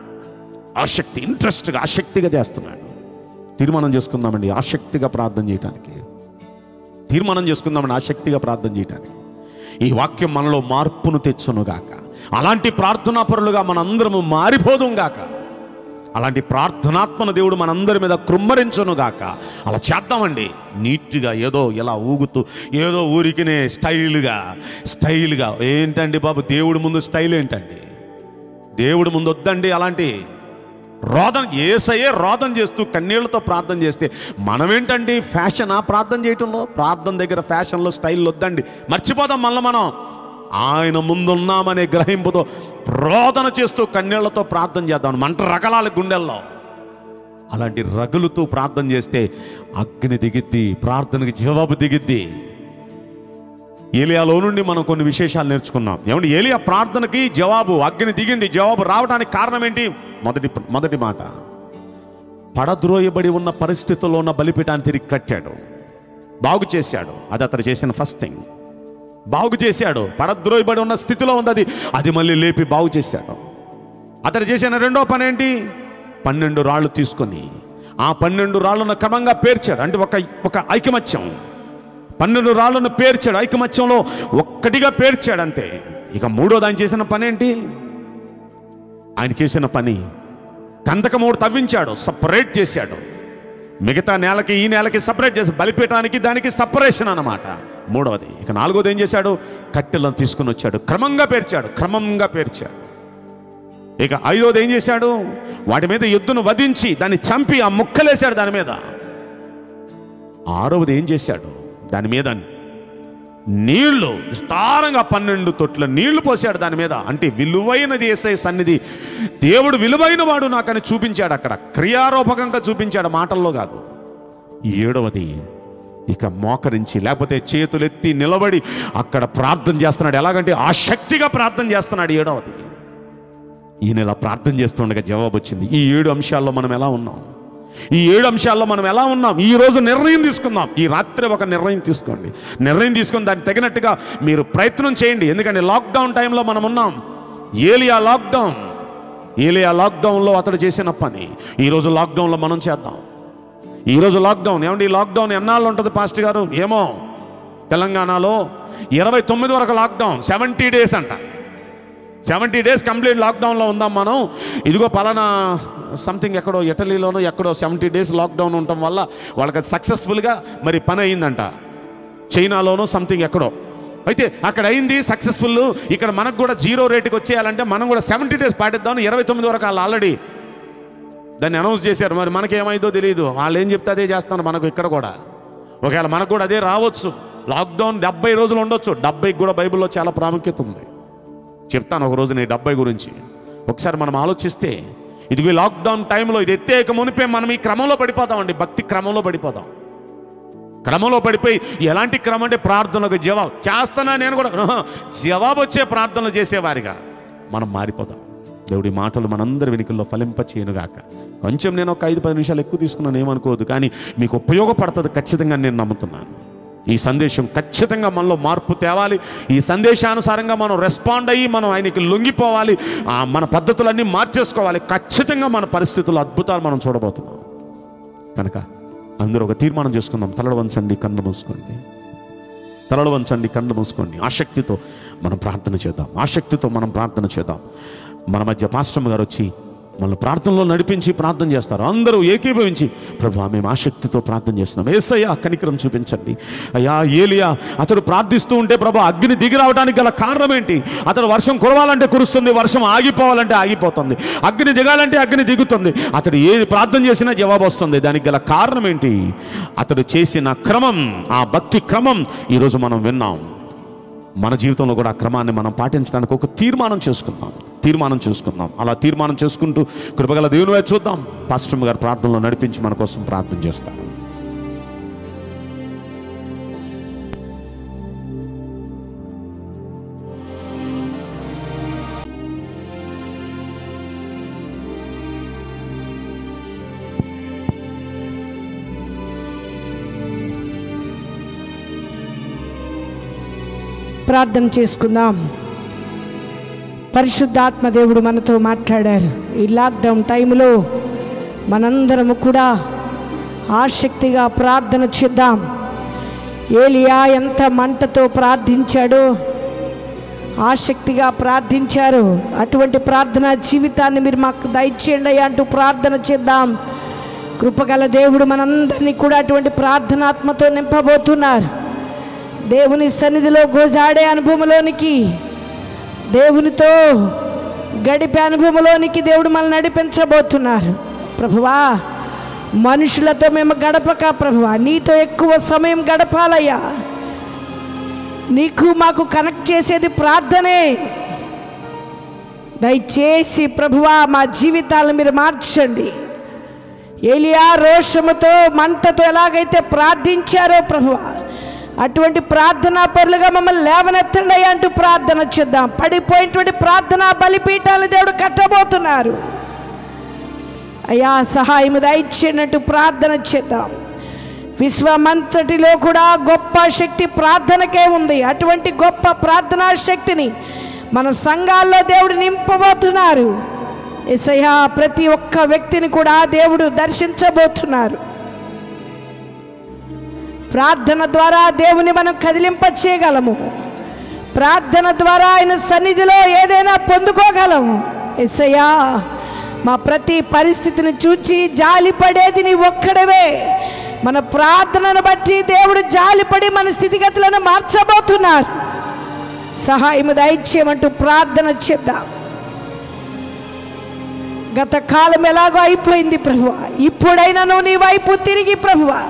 ఆసక్తి ఇంట్రెస్ట్గా ఆసక్తిగా చేస్తున్నాడు తీర్మానం చేసుకుందామండి ఆసక్తిగా ప్రార్థన చేయటానికి తీర్మానం చేసుకుందామండి ఆసక్తిగా ప్రార్థన చేయటానికి ఈ వాక్యం మనలో మార్పును తెచ్చునుగాక అలాంటి ప్రార్థనాపరులుగా మనందరము మారిపోదుం గాక అలాంటి ప్రార్థనాత్మన దేవుడు మనందరి మీద కృమ్మరించునుగాక అలా చేద్దామండి నీట్గా ఏదో ఇలా ఊగుతూ ఏదో ఊరికినే స్టైల్గా స్టైల్గా ఏంటండి బాబు దేవుడి ముందు స్టైల్ ఏంటండి దేవుడి ముందు వద్దండి అలాంటి రోదన ఏసయ్యే రోదన చేస్తూ కన్నీళ్లతో ప్రార్థన చేస్తే మనమేంటండి ఫ్యాషన్ ఆ ప్రార్థన చేయటంలో ప్రార్థన దగ్గర ఫ్యాషన్లో స్టైల్ వద్దండి మర్చిపోదాం మళ్ళీ మనం ఆయన ముందున్నామనే గ్రహింపుతో రోదన చేస్తూ కన్నీళ్లతో ప్రార్థన చేద్దాం మంట రకలాలి గుండెల్లో అలాంటి రగులుతూ ప్రార్థన చేస్తే అగ్ని దిగిద్ది ప్రార్థనకి జవాబు దిగిద్ది ఏలియాలో నుండి మనం కొన్ని విశేషాలు నేర్చుకున్నాం ఏమంటే ఏలియా ప్రార్థనకి జవాబు అగ్ని దిగింది జవాబు రావడానికి కారణం ఏంటి మొదటి మొదటి మాట పడద్రోయబడి ఉన్న పరిస్థితుల్లో ఉన్న బలిపీఠాన్ని తిరిగి కట్టాడు బాగు చేశాడు అది అతను చేసిన ఫస్ట్ థింగ్ బాగు చేశాడు పడద్రోయబడి ఉన్న స్థితిలో ఉంది అది అది మళ్ళీ లేపి బాగు చేశాడు అతను చేసిన రెండో పని ఏంటి పన్నెండు రాళ్ళు తీసుకొని ఆ పన్నెండు రాళ్ళను క్రమంగా పేర్చాడు అంటే ఒక ఒక ఐకమత్యం పన్నెండు రాళ్ళను పేర్చాడు ఐకమత్యంలో ఒక్కటిగా పేర్చాడు అంతే ఇక మూడోది ఆయన చేసిన పని ఏంటి ఆయన చేసిన పని కందకమూడు తవ్వించాడు సపరేట్ చేశాడు మిగతా నేలకి ఈ నేలకి సపరేట్ చేసి బలిపీఠానికి దానికి సపరేషన్ అన్నమాట మూడవది ఇక నాలుగోది ఏం చేశాడు కట్టెలను తీసుకుని వచ్చాడు క్రమంగా పేర్చాడు క్రమంగా పేర్చాడు ఇక ఐదోది ఏం చేశాడు వాటి మీద ఎద్దును వధించి దాన్ని చంపి ఆ ముక్కలేశాడు దాని మీద ఆరవది ఏం చేశాడు దాని మీద నీళ్లు విస్తారంగా పన్నెండు తొట్ల నీళ్లు పోసాడు దాని మీద అంటే విలువైనది ఏసై సన్నిధి దేవుడు విలువైన వాడు నాకని చూపించాడు అక్కడ క్రియారూపకంగా చూపించాడు మాటల్లో కాదు ఏడవది ఇక మోకరించి లేకపోతే చేతులెత్తి నిలబడి అక్కడ ప్రార్థన చేస్తున్నాడు ఎలాగంటే ఆసక్తిగా ప్రార్థన చేస్తున్నాడు ఏడవది ఈయన ఇలా ప్రార్థన చేస్తుండగా జవాబు వచ్చింది ఈ ఏడు అంశాల్లో మనం ఎలా ఉన్నాం ఈ ఏడు అంశాల్లో మనం ఎలా ఉన్నాం ఈ రోజు నిర్ణయం తీసుకుందాం ఈ రాత్రి ఒక నిర్ణయం తీసుకోండి నిర్ణయం తీసుకొని దానికి తగినట్టుగా మీరు ప్రయత్నం చేయండి ఎందుకంటే లాక్డౌన్ టైంలో మనం ఉన్నాం ఏలియా లాక్డౌన్ ఏలియా లాక్డౌన్లో అతడు చేసిన పని ఈరోజు లాక్డౌన్లో మనం చేద్దాం ఈరోజు లాక్డౌన్ ఏమండి ఈ లాక్డౌన్ ఎన్నాళ్ళు ఉంటుంది పాస్టర్ గారు ఏమో తెలంగాణలో ఇరవై తొమ్మిది వరకు లాక్డౌన్ సెవెంటీ డేస్ అంట సెవెంటీ డేస్ కంప్లీట్ లాక్డౌన్లో ఉందాం మనం ఇదిగో పలానా సంథింగ్ ఎక్కడో ఇటలీలోనో ఎక్కడో సెవెంటీ డేస్ లాక్డౌన్ ఉండటం వల్ల వాళ్ళకి సక్సెస్ఫుల్గా మరి పని అయిందంట చైనాలోనో సంథింగ్ ఎక్కడో అయితే అక్కడ అయింది సక్సెస్ఫుల్ ఇక్కడ మనకు కూడా జీరో రేటుకి వచ్చేయాలంటే మనం కూడా సెవెంటీ డేస్ పాటిద్దాం ఇరవై తొమ్మిది వరకు వాళ్ళు ఆల్రెడీ దాన్ని అనౌన్స్ చేశారు మరి మనకేమైందో తెలియదు వాళ్ళు ఏం చెప్తే అదే చేస్తున్నారు మనకు ఇక్కడ కూడా ఒకవేళ మనకు కూడా అదే రావచ్చు లాక్డౌన్ డెబ్బై రోజులు ఉండొచ్చు డెబ్బైకి కూడా బైబిల్లో చాలా ప్రాముఖ్యత ఉంది చెప్తాను ఒక రోజు నీ డెబ్బై గురించి ఒకసారి మనం ఆలోచిస్తే ఇదిగో ఈ లాక్డౌన్ టైంలో ఇది ఎత్తేక మునిపే మనం ఈ క్రమంలో పడిపోతామండి భక్తి క్రమంలో పడిపోతాం క్రమంలో పడిపోయి ఎలాంటి క్రమం అంటే ప్రార్థనలకు జవాబు చేస్తానా నేను కూడా ఆహా, జవాబు వచ్చే ప్రార్థనలు చేసేవారిగా మనం మారిపోతాం దేవుడి మాటలు మనందరి వెనుకల్లో ఫలింప చేయనుగాక కొంచెం నేను ఒక ఐదు పది నిమిషాలు ఎక్కువ తీసుకున్నాను ఏమనుకోవద్దు కానీ మీకు ఉపయోగపడుతుంది ఖచ్చితంగా నేను నమ్ముతున్నాను ఈ సందేశం ఖచ్చితంగా మనలో మార్పు తేవాలి ఈ సందేశానుసారంగా మనం రెస్పాండ్ అయ్యి మనం ఆయనకి లొంగిపోవాలి ఆ మన పద్ధతులన్నీ మార్చేసుకోవాలి ఖచ్చితంగా మన పరిస్థితుల్లో అద్భుతాలు మనం చూడబోతున్నాం కనుక అందరూ ఒక తీర్మానం చేసుకుందాం తలడు వంచండి కన్ను మూసుకోండి తలడు వంచండి కన్ను మూసుకోండి ఆసక్తితో మనం ప్రార్థన చేద్దాం ఆసక్తితో మనం ప్రార్థన చేద్దాం మన మధ్య పాస్టమ్ గారు వచ్చి మన ప్రార్థనలో నడిపించి ప్రార్థన చేస్తారు అందరూ ఏకీభవించి ప్రభు మేము ఆసక్తితో ప్రార్థన చేస్తున్నాం ఏసయ్యా కనికరం చూపించండి అయ్యా ఏలియా అతడు ప్రార్థిస్తూ ఉంటే ప్రభు అగ్ని దిగి రావడానికి గల కారణం ఏంటి అతడు వర్షం కురవాలంటే కురుస్తుంది వర్షం ఆగిపోవాలంటే ఆగిపోతుంది అగ్ని దిగాలంటే అగ్ని దిగుతుంది అతడు ఏది ప్రార్థన చేసినా జవాబు వస్తుంది దానికి గల కారణం ఏంటి అతడు చేసిన క్రమం ఆ భక్తి క్రమం ఈరోజు మనం విన్నాం మన జీవితంలో కూడా ఆ క్రమాన్ని మనం పాటించడానికి ఒక తీర్మానం చేసుకుందాం తీర్మానం చేసుకుందాం అలా తీర్మానం చేసుకుంటూ కృపగల దేవుని వైపు చూద్దాం పాస్టమ్ గారు ప్రార్థనలో నడిపించి మన కోసం ప్రార్థన చేస్తారు ప్రార్థన చేసుకుందాం పరిశుద్ధాత్మ దేవుడు మనతో మాట్లాడారు ఈ లాక్డౌన్ టైంలో మనందరము కూడా ఆసక్తిగా ప్రార్థన చేద్దాం ఏలియా ఎంత మంటతో ప్రార్థించాడో ఆసక్తిగా ప్రార్థించారు అటువంటి ప్రార్థన జీవితాన్ని మీరు మాకు దయచేయండి అయ్యా అంటూ ప్రార్థన చేద్దాం కృపగల దేవుడు మనందరినీ కూడా అటువంటి ప్రార్థనాత్మతో నింపబోతున్నారు దేవుని సన్నిధిలో గోజాడే అనుభవంలోనికి దేవునితో గడిపే అనుభవంలోనికి దేవుడు మనల్ని నడిపించబోతున్నారు ప్రభువా మనుషులతో మేము గడపక ప్రభువా నీతో ఎక్కువ సమయం గడపాలయ్యా నీకు మాకు కనెక్ట్ చేసేది ప్రార్థనే దయచేసి ప్రభువా మా జీవితాలను మీరు మార్చండి ఏలియా రోషముతో మంటతో ఎలాగైతే ప్రార్థించారో ప్రభువా అటువంటి ప్రార్థనా పరులుగా మమ్మల్ని లేవనెత్తండి అయ్యా అంటూ ప్రార్థన చేద్దాం పడిపోయినటువంటి ప్రార్థనా బలిపీఠాలను దేవుడు కట్టబోతున్నారు అయ్యా సహాయం దయచేయనట్టు ప్రార్థన చేద్దాం విశ్వమంతటిలో కూడా గొప్ప శక్తి ప్రార్థనకే ఉంది అటువంటి గొప్ప ప్రార్థనా శక్తిని మన సంఘాల్లో దేవుడు నింపబోతున్నారు ఎసయ్యా ప్రతి ఒక్క వ్యక్తిని కూడా దేవుడు దర్శించబోతున్నారు ప్రార్థన ద్వారా దేవుని మనం కదిలింప చేయగలము ప్రార్థన ద్వారా ఆయన సన్నిధిలో ఏదైనా పొందుకోగలము ఎస్సయ్యా మా ప్రతి పరిస్థితిని చూచి జాలిపడేది నీ ఒక్కడవే మన ప్రార్థనను బట్టి దేవుడు జాలిపడి మన స్థితిగతులను మార్చబోతున్నారు సహాయం దయచేయమంటూ ప్రార్థన చేద్దాం గత కాలం ఎలాగో అయిపోయింది ప్రభువ ఇప్పుడైనా నువ్వు నీ వైపు తిరిగి ప్రభువా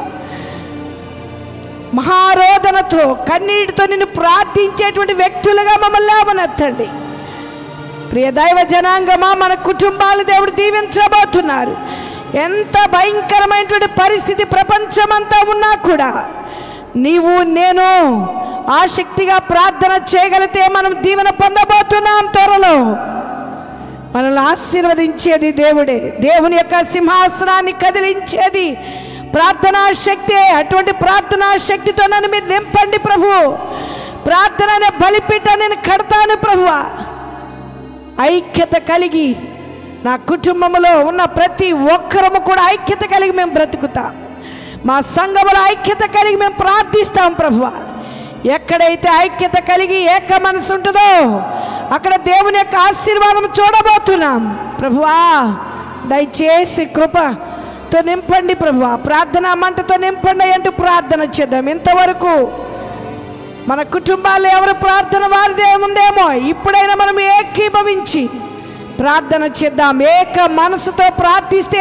మహారోదనతో కన్నీటితో నిన్ను ప్రార్థించేటువంటి వ్యక్తులుగా మమ్మల్ని లేవనెత్తండి ప్రియ దైవ జనాంగమా మన కుటుంబాలు దేవుడు దీవించబోతున్నారు ఎంత భయంకరమైనటువంటి పరిస్థితి ప్రపంచమంతా ఉన్నా కూడా నీవు నేను ఆసక్తిగా ప్రార్థన చేయగలిగితే మనం దీవెన పొందబోతున్నాం త్వరలో మనల్ని ఆశీర్వదించేది దేవుడే దేవుని యొక్క సింహాసనాన్ని కదిలించేది ప్రార్థనా శక్తి అటువంటి ప్రార్థనా శక్తితో నన్ను మీరు నింపండి ప్రభు ప్రార్థన అనే బలిపీఠ నేను కడతాను ప్రభు ఐక్యత కలిగి నా కుటుంబంలో ఉన్న ప్రతి ఒక్కరము కూడా ఐక్యత కలిగి మేము బ్రతుకుతాం మా సంఘములో ఐక్యత కలిగి మేము ప్రార్థిస్తాం ప్రభు ఎక్కడైతే ఐక్యత కలిగి ఏక మనసు ఉంటుందో అక్కడ దేవుని యొక్క ఆశీర్వాదం చూడబోతున్నాం ప్రభువా దయచేసి కృపతో నింపండి ప్రభువా ప్రార్థన మంటతో నింపండి అంటూ ప్రార్థన చేద్దాం ఇంతవరకు మన కుటుంబాల్లో ఎవరు ప్రార్థన వారిదే ఉందేమో ఇప్పుడైనా మనం ఏకీభవించి ప్రార్థన చేద్దాం ఏక మనసుతో ప్రార్థిస్తే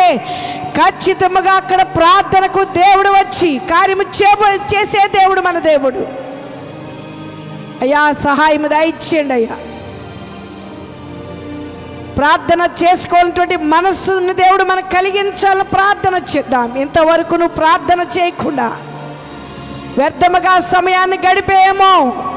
ఖచ్చితంగా అక్కడ ప్రార్థనకు దేవుడు వచ్చి కార్యము చేప చేసే దేవుడు మన దేవుడు అయ్యా సహాయం దయచేయండి అయ్యా ప్రార్థన చేసుకోవాలన్నటువంటి మనస్సుని దేవుడు మనకు కలిగించాలని ప్రార్థన చేద్దాం ఇంతవరకు నువ్వు ప్రార్థన చేయకుండా వ్యర్థముగా సమయాన్ని గడిపేయేమో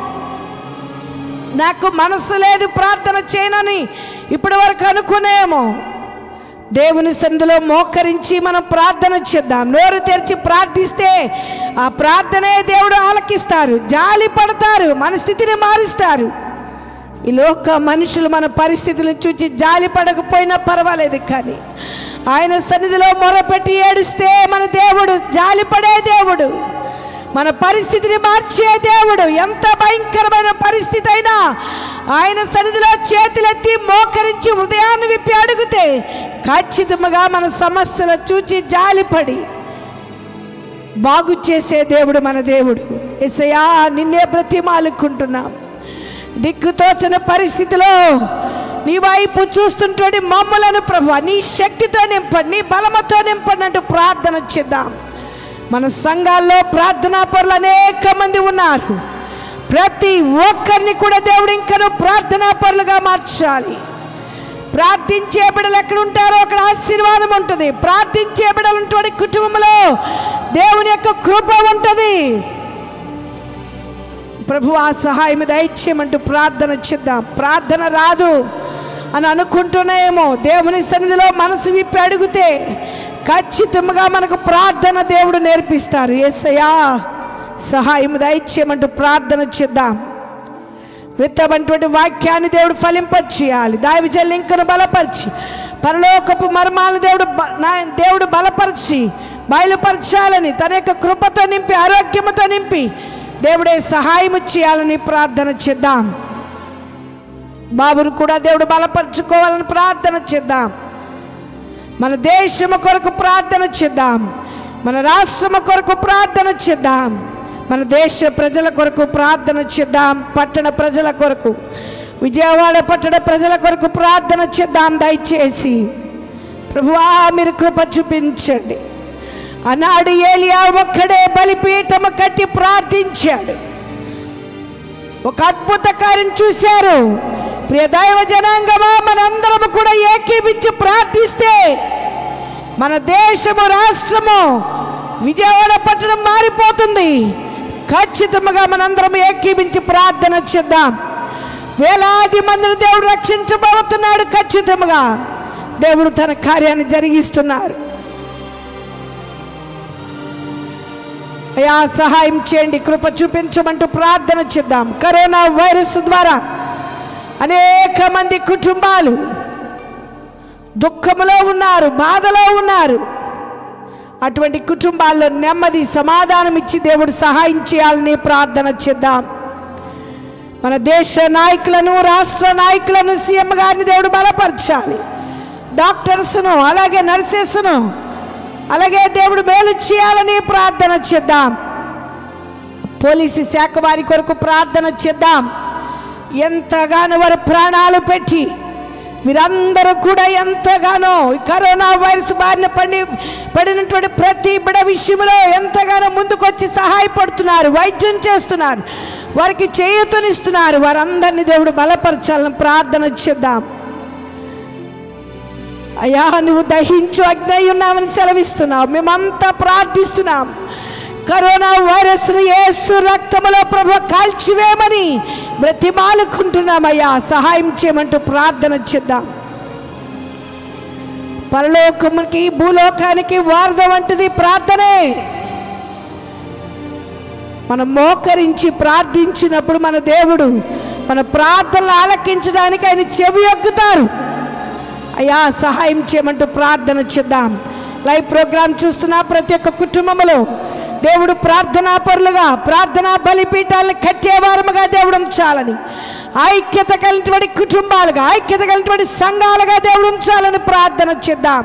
నాకు మనస్సు లేదు ప్రార్థన చేయనని ఇప్పటి వరకు అనుకునేమో దేవుని సందులో మోకరించి మనం ప్రార్థన చేద్దాం నోరు తెరిచి ప్రార్థిస్తే ఆ ప్రార్థనే దేవుడు ఆలకిస్తారు జాలి పడతారు మన స్థితిని మారుస్తారు ఈ లోక మనుషులు మన పరిస్థితులను చూచి జాలి పడకపోయినా పర్వాలేదు కానీ ఆయన సన్నిధిలో మొరపెట్టి ఏడుస్తే మన దేవుడు జాలిపడే దేవుడు మన పరిస్థితిని మార్చే దేవుడు ఎంత భయంకరమైన పరిస్థితి అయినా ఆయన సన్నిధిలో చేతులెత్తి మోకరించి హృదయాన్ని విప్పి అడిగితే ఖచ్చితంగా మన సమస్యలు చూచి జాలిపడి బాగు చేసే దేవుడు మన దేవుడు ఎసయా నిన్నే బ్రతిమాలుకుంటున్నాం దిక్కుతోచని పరిస్థితిలో నీ వైపు చూస్తుంటే మమ్మలను ప్రభు నీ శక్తితో నింపండి నీ బలముతో నింపండి అంటూ ప్రార్థన చేద్దాం మన సంఘాల్లో ప్రార్థనా పరులు అనేక మంది ఉన్నారు ప్రతి ఒక్కరిని కూడా దేవుడు ఇంకను ప్రార్థనా పరులుగా మార్చాలి ప్రార్థించే బిడ్డలు ఎక్కడ ఉంటారో అక్కడ ఆశీర్వాదం ఉంటుంది ప్రార్థించే బిడ్డలు ఉన్నటువంటి కుటుంబంలో దేవుని యొక్క కృప ఉంటుంది ప్రభు ఆ సహాయం దయచేయమంటూ ప్రార్థన చేద్దాం ప్రార్థన రాదు అని అనుకుంటున్నాయేమో దేవుని సన్నిధిలో మనసు విప్పి అడిగితే ఖచ్చితంగా మనకు ప్రార్థన దేవుడు నేర్పిస్తారు ఏసయ్యా సహాయం దయచేయమంటూ ప్రార్థన చేద్దాం విత్తమంటువంటి వాక్యాన్ని దేవుడు ఫలింపచేయాలి దావిజల్ని ఇంకను బలపరిచి పరలోకపు మర్మాలను దేవుడు బ- నా- దేవుడు బలపరిచి బయలుపరచాలని తన యొక్క కృపతో నింపి ఆరోగ్యముతో నింపి దేవుడే సహాయం చేయాలని ప్రార్థన చేద్దాం బాబును కూడా దేవుడు బలపరుచుకోవాలని ప్రార్థన చేద్దాం మన దేశము కొరకు ప్రార్థన చేద్దాం మన రాష్ట్రము కొరకు ప్రార్థన చేద్దాం మన దేశ ప్రజల కొరకు ప్రార్థన చేద్దాం పట్టణ ప్రజల కొరకు విజయవాడ పట్టణ ప్రజల కొరకు ప్రార్థన చేద్దాం దయచేసి ప్రభువా మీరు కృప చూపించండి ఆనాడు ఏలియా ఒక్కడే బలిపీఠము కట్టి ప్రార్థించాడు ఒక అద్భుత కార్యం చూశారు ప్రియ దైవ జనాంగమా మనందరము కూడా ఏకీపించి ప్రార్థిస్తే మన దేశము రాష్ట్రము విజయవాడ పట్టణం మారిపోతుంది ఖచ్చితంగా మనందరం ఏకీపించి ప్రార్థన చేద్దాం వేలాది మందిని దేవుడు రక్షించబోతున్నాడు ఖచ్చితంగా దేవుడు తన కార్యాన్ని జరిగిస్తున్నారు అయా సహాయం చేయండి కృప చూపించమంటూ ప్రార్థన చేద్దాం కరోనా వైరస్ ద్వారా అనేక మంది కుటుంబాలు దుఃఖములో ఉన్నారు బాధలో ఉన్నారు అటువంటి కుటుంబాల్లో నెమ్మది సమాధానం ఇచ్చి దేవుడు సహాయం చేయాలని ప్రార్థన చేద్దాం మన దేశ నాయకులను రాష్ట్ర నాయకులను సీఎం గారిని దేవుడు బలపరచాలి డాక్టర్స్ను అలాగే నర్సెస్ను అలాగే దేవుడు మేలు చేయాలని ప్రార్థన చేద్దాం పోలీసు శాఖ వారి కొరకు ప్రార్థన చేద్దాం ఎంతగానో వారు ప్రాణాలు పెట్టి వీరందరూ కూడా ఎంతగానో ఈ కరోనా వైరస్ బారిన పడి పడినటువంటి ప్రతి బిడ విషయంలో ఎంతగానో ముందుకొచ్చి సహాయపడుతున్నారు వైద్యం చేస్తున్నారు వారికి చేయూతనిస్తున్నారు వారందరినీ దేవుడు బలపరచాలని ప్రార్థన చేద్దాం అయ్యా నువ్వు దహించు అగ్ని అయి ఉన్నామని సెలవిస్తున్నావు మేమంతా ప్రార్థిస్తున్నాం కరోనా వైరస్ యేసు రక్తములో ప్రభు కాల్చివేమని బ్రతిమాలుకుంటున్నామయ్యా సహాయం చేయమంటూ ప్రార్థన చేద్దాం పరలోకమునికి భూలోకానికి వారధ వంటిది ప్రార్థనే మనం మోకరించి ప్రార్థించినప్పుడు మన దేవుడు మన ప్రార్థనలు ఆలకించడానికి ఆయన చెవి యొక్కుతారు అయ్యా సహాయం చేయమంటూ ప్రార్థన చేద్దాం లైవ్ ప్రోగ్రాం చూస్తున్న ప్రతి ఒక్క కుటుంబంలో దేవుడు ప్రార్థనా పరులుగా ప్రార్థనా బలిపీఠాలను కట్టేవారముగా దేవుడు ఉంచాలని ఐక్యత కలిగినటువంటి కుటుంబాలుగా ఐక్యత కలిగినటువంటి సంఘాలుగా దేవుడు ఉంచాలని ప్రార్థన చేద్దాం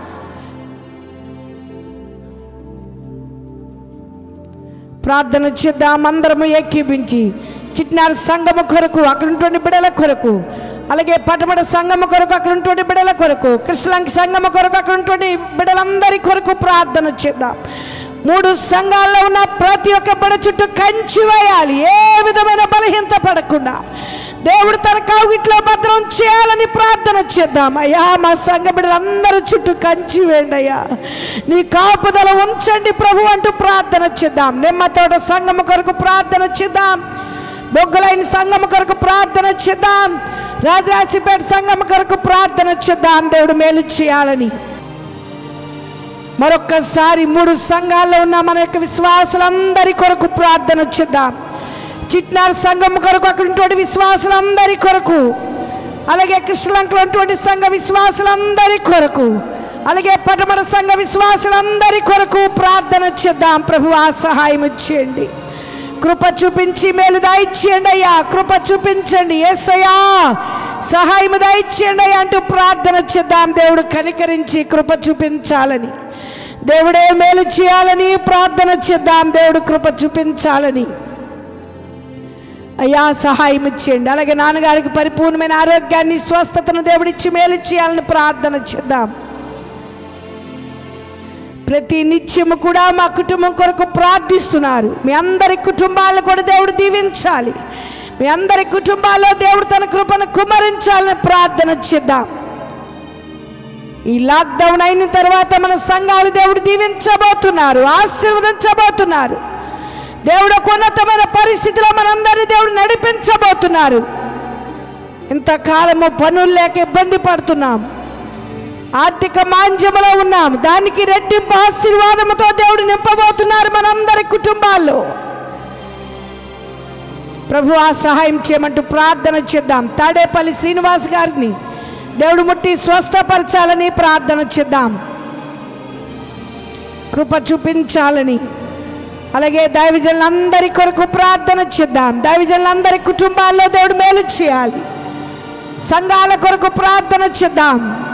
ప్రార్థన చేద్దాం అందరము ఏకీపించి చిట్నారు సంఘము కొరకు అక్కడ ఉన్నటువంటి బిడల కొరకు అలాగే పటమట సంఘము కొరకు అక్కడ ఉన్నటువంటి బిడల కొరకు కృష్ణలంక సంఘము కొరకు అక్కడ ఉన్నటువంటి బిడలందరి కొరకు ప్రార్థన చేద్దాం మూడు సంఘాల్లో ఉన్న ప్రతి ఒక్క బడ చుట్టూ కంచి వేయాలి ఏ విధమైన బలహీనత పడకుండా దేవుడు తన కావుగిట్లో భద్రం చేయాలని ప్రార్థన చేద్దాం అయ్యా మా సంఘ బిడ్డలందరూ చుట్టూ కంచి వేయండి అయ్యా నీ కాపుదల ఉంచండి ప్రభు అంటూ ప్రార్థన చేద్దాం నిమ్మతోట సంఘము కొరకు ప్రార్థన చేద్దాం బొగ్గులైన సంఘము కొరకు ప్రార్థన చేద్దాం రాజరాజపేట సంఘం కొరకు ప్రార్థన చేద్దాం దేవుడు మేలు చేయాలని మరొక్కసారి మూడు సంఘాల్లో ఉన్న మన యొక్క విశ్వాసులందరి కొరకు ప్రార్థన చేద్దాం చిట్నార్ సంఘం కొరకు అక్కడ ఉన్నటువంటి విశ్వాసులందరి కొరకు అలాగే కృష్ణలంకలో ఉన్నటువంటి సంఘ విశ్వాసులందరి కొరకు అలాగే పటమర సంఘ విశ్వాసులందరి కొరకు ప్రార్థన చేద్దాం ప్రభు ఆ సహాయం చేయండి కృప చూపించి మేలు దయచేయండి అయ్యా కృప చూపించండి ఏసయ్యా సహాయం దయచేయండి అయ్యా అంటూ ప్రార్థన చేద్దాం దేవుడు కనికరించి కృప చూపించాలని దేవుడే మేలు చేయాలని ప్రార్థన చేద్దాం దేవుడు కృప చూపించాలని అయ్యా సహాయం ఇచ్చేయండి అలాగే నాన్నగారికి పరిపూర్ణమైన ఆరోగ్యాన్ని స్వస్థతను దేవుడిచ్చి మేలు చేయాలని ప్రార్థన చేద్దాం ప్రతి నిత్యము కూడా మా కుటుంబం కొరకు ప్రార్థిస్తున్నారు మీ అందరి కుటుంబాలను కూడా దేవుడు దీవించాలి మీ అందరి కుటుంబాల్లో దేవుడు తన కృపను కుమరించాలని ప్రార్థన చేద్దాం ఈ లాక్డౌన్ అయిన తర్వాత మన సంఘాలు దేవుడు దీవించబోతున్నారు ఆశీర్వదించబోతున్నారు దేవుడు ఒక ఉన్నతమైన పరిస్థితిలో మనందరినీ దేవుడు నడిపించబోతున్నారు ఇంతకాలము పనులు లేక ఇబ్బంది పడుతున్నాం ఆర్థిక మాంద్యములో ఉన్నాం దానికి రెట్టింపు ఆశీర్వాదముతో దేవుడు నింపబోతున్నారు మనందరి కుటుంబాల్లో ప్రభు ఆ సహాయం చేయమంటూ ప్రార్థన చేద్దాం తాడేపల్లి శ్రీనివాస్ గారిని దేవుడు ముట్టి స్వస్థపరచాలని ప్రార్థన చేద్దాం కృప చూపించాలని అలాగే దైవజనులందరి కొరకు ప్రార్థన చేద్దాం దైవజనులందరి కుటుంబాల్లో దేవుడు మేలు చేయాలి సంఘాల కొరకు ప్రార్థన చేద్దాం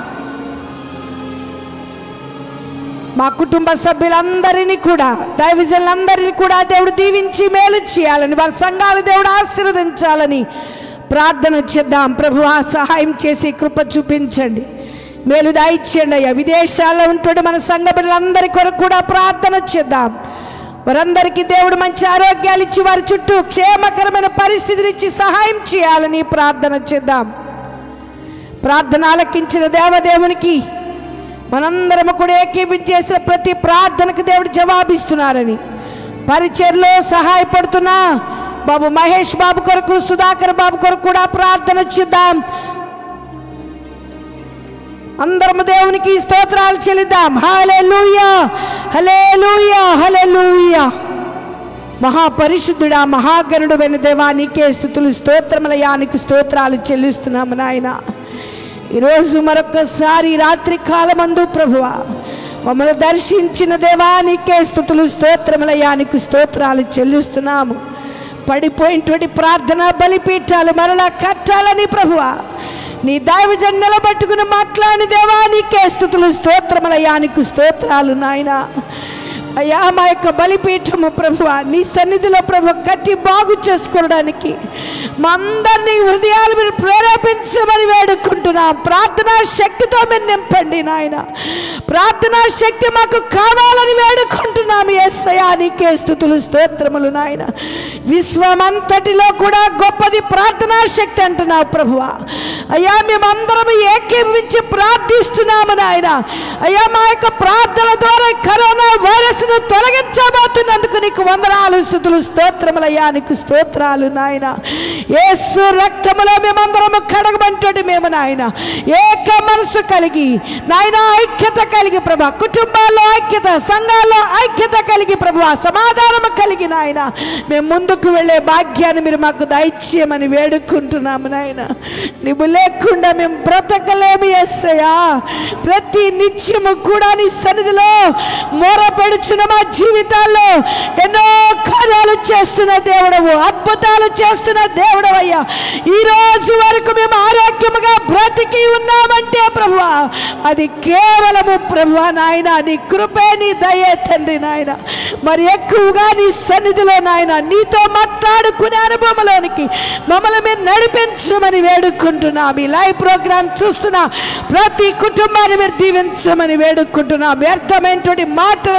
మా కుటుంబ సభ్యులందరినీ కూడా దైవజనులందరినీ కూడా దేవుడు దీవించి మేలు చేయాలని వారి సంఘాలు దేవుడు ఆశీర్వదించాలని ప్రార్థన చేద్దాం ప్రభు ఆ సహాయం చేసి కృప చూపించండి మేలు దాయిచ్చేయండి అయ్యా విదేశాల్లో ఉంటుండే మన సంఘ బిడ్డలందరి కొరకు కూడా ప్రార్థన చేద్దాం వారందరికీ దేవుడు మంచి ఆరోగ్యాలు ఇచ్చి వారి చుట్టూ క్షేమకరమైన పరిస్థితిని ఇచ్చి సహాయం చేయాలని ప్రార్థన చేద్దాం ప్రార్థన ఆలకించిన దేవదేవునికి మనందరము కూడా ఏకీపించేసిన ప్రతి ప్రార్థనకు దేవుడు జవాబిస్తున్నారని పరిచయలో సహాయపడుతున్న బాబు మహేష్ బాబు కొరకు సుధాకర్ బాబు కొరకు కూడా ప్రార్థన చేద్దాం అందరము దేవునికి స్తోత్రాలు చెల్లిద్దాం హల్లెలూయా హల్లెలూయా హల్లెలూయా మహాపరిశుద్ధుడా మహాగరుడు వెను దేవా నీకే స్థుతులు స్తోత్రములయానికి స్తోత్రాలు చెల్లిస్తున్నాము నాయన ఈరోజు మరొకసారి రాత్రి కాలమందు ప్రభువా మమ్మల్ని దర్శించిన దేవా నీకే స్థుతులు స్తోత్రములయానికి స్తోత్రాలు చెల్లిస్తున్నాము పడిపోయినటువంటి ప్రార్థన బలిపీఠాలు మరలా కట్టాలని ప్రభువా నీ దైవజన్ నిలబట్టుకుని మాట్లాడిన దేవా నీకే స్థుతులు స్తోత్రములయానికి స్తోత్రాలు నాయనా అయ్యా మా యొక్క బలిపీఠము ప్రభు నీ సన్నిధిలో ప్రభు కట్టి బాగు చేసుకోవడానికి మా అందరినీ హృదయాలు మీరు ప్రేరేపించమని వేడుకుంటున్నాం ప్రార్థనా శక్తితో మీరు నింపండి నాయన ప్రార్థనా శక్తి మాకు కావాలని వేడుకుంటున్నాం ఎస్సయా నీకే స్థుతులు స్తోత్రములు నాయన విశ్వమంతటిలో కూడా గొప్పది ప్రార్థనా శక్తి అంటున్నావు ప్రభువ అయ్యా మేమందరం ఏకీభవించి ప్రార్థిస్తున్నాము నాయన అయ్యా మా యొక్క ప్రార్థన ద్వారా ఈ కరోనా వైరస్ ను తొలగించబోతున్నందుకు నీకు వందనాలు స్థుతులు స్తోత్రములయ్యా నీకు స్తోత్రాలు నాయన యేసు రక్తములో మేమందరము కడగబంటోటి మేము నాయన ఏక మనసు కలిగి నాయన ఐక్యత కలిగి ప్రభా కుటుంబాల్లో ఐక్యత సంఘాల్లో ఐక్యత కలిగి ప్రభు సమాధానము కలిగి నాయన మేము ముందుకు వెళ్ళే భాగ్యాన్ని మీరు మాకు దయచేయమని వేడుకుంటున్నాము నాయన నువ్వు లేకుండా మేము బ్రతకలేము ఎస్సయ్యా ప్రతి నిత్యము కూడా నీ సన్నిధిలో మొరపెడుచున్న మా జీవితాల్లో ఎన్నో కార్యాలు చేస్తున్న దేవుడవు అద్భుతాలు చేస్తున్న దేవుడవయ్యా ఈ రోజు వరకు మేము ఆరోగ్యముగా బ్రతికి ఉన్నామంటే ప్రభువా అది కేవలము ప్రభువా నాయన నీ కృపే నీ దయే తండ్రి నాయన మరి ఎక్కువగా నీ సన్నిధిలో నాయన నీతో మాట్లాడుకునే అనుభవంలోనికి మమ్మల్ని మీరు నడిపించమని వేడుకుంటున్నాం ఈ లైవ్ ప్రోగ్రామ్ చూస్తున్నా ప్రతి కుటుంబాన్ని మీరు దీవించమని వేడుకుంటున్నాం వ్యర్థమైనటువంటి మాటలను వదిలి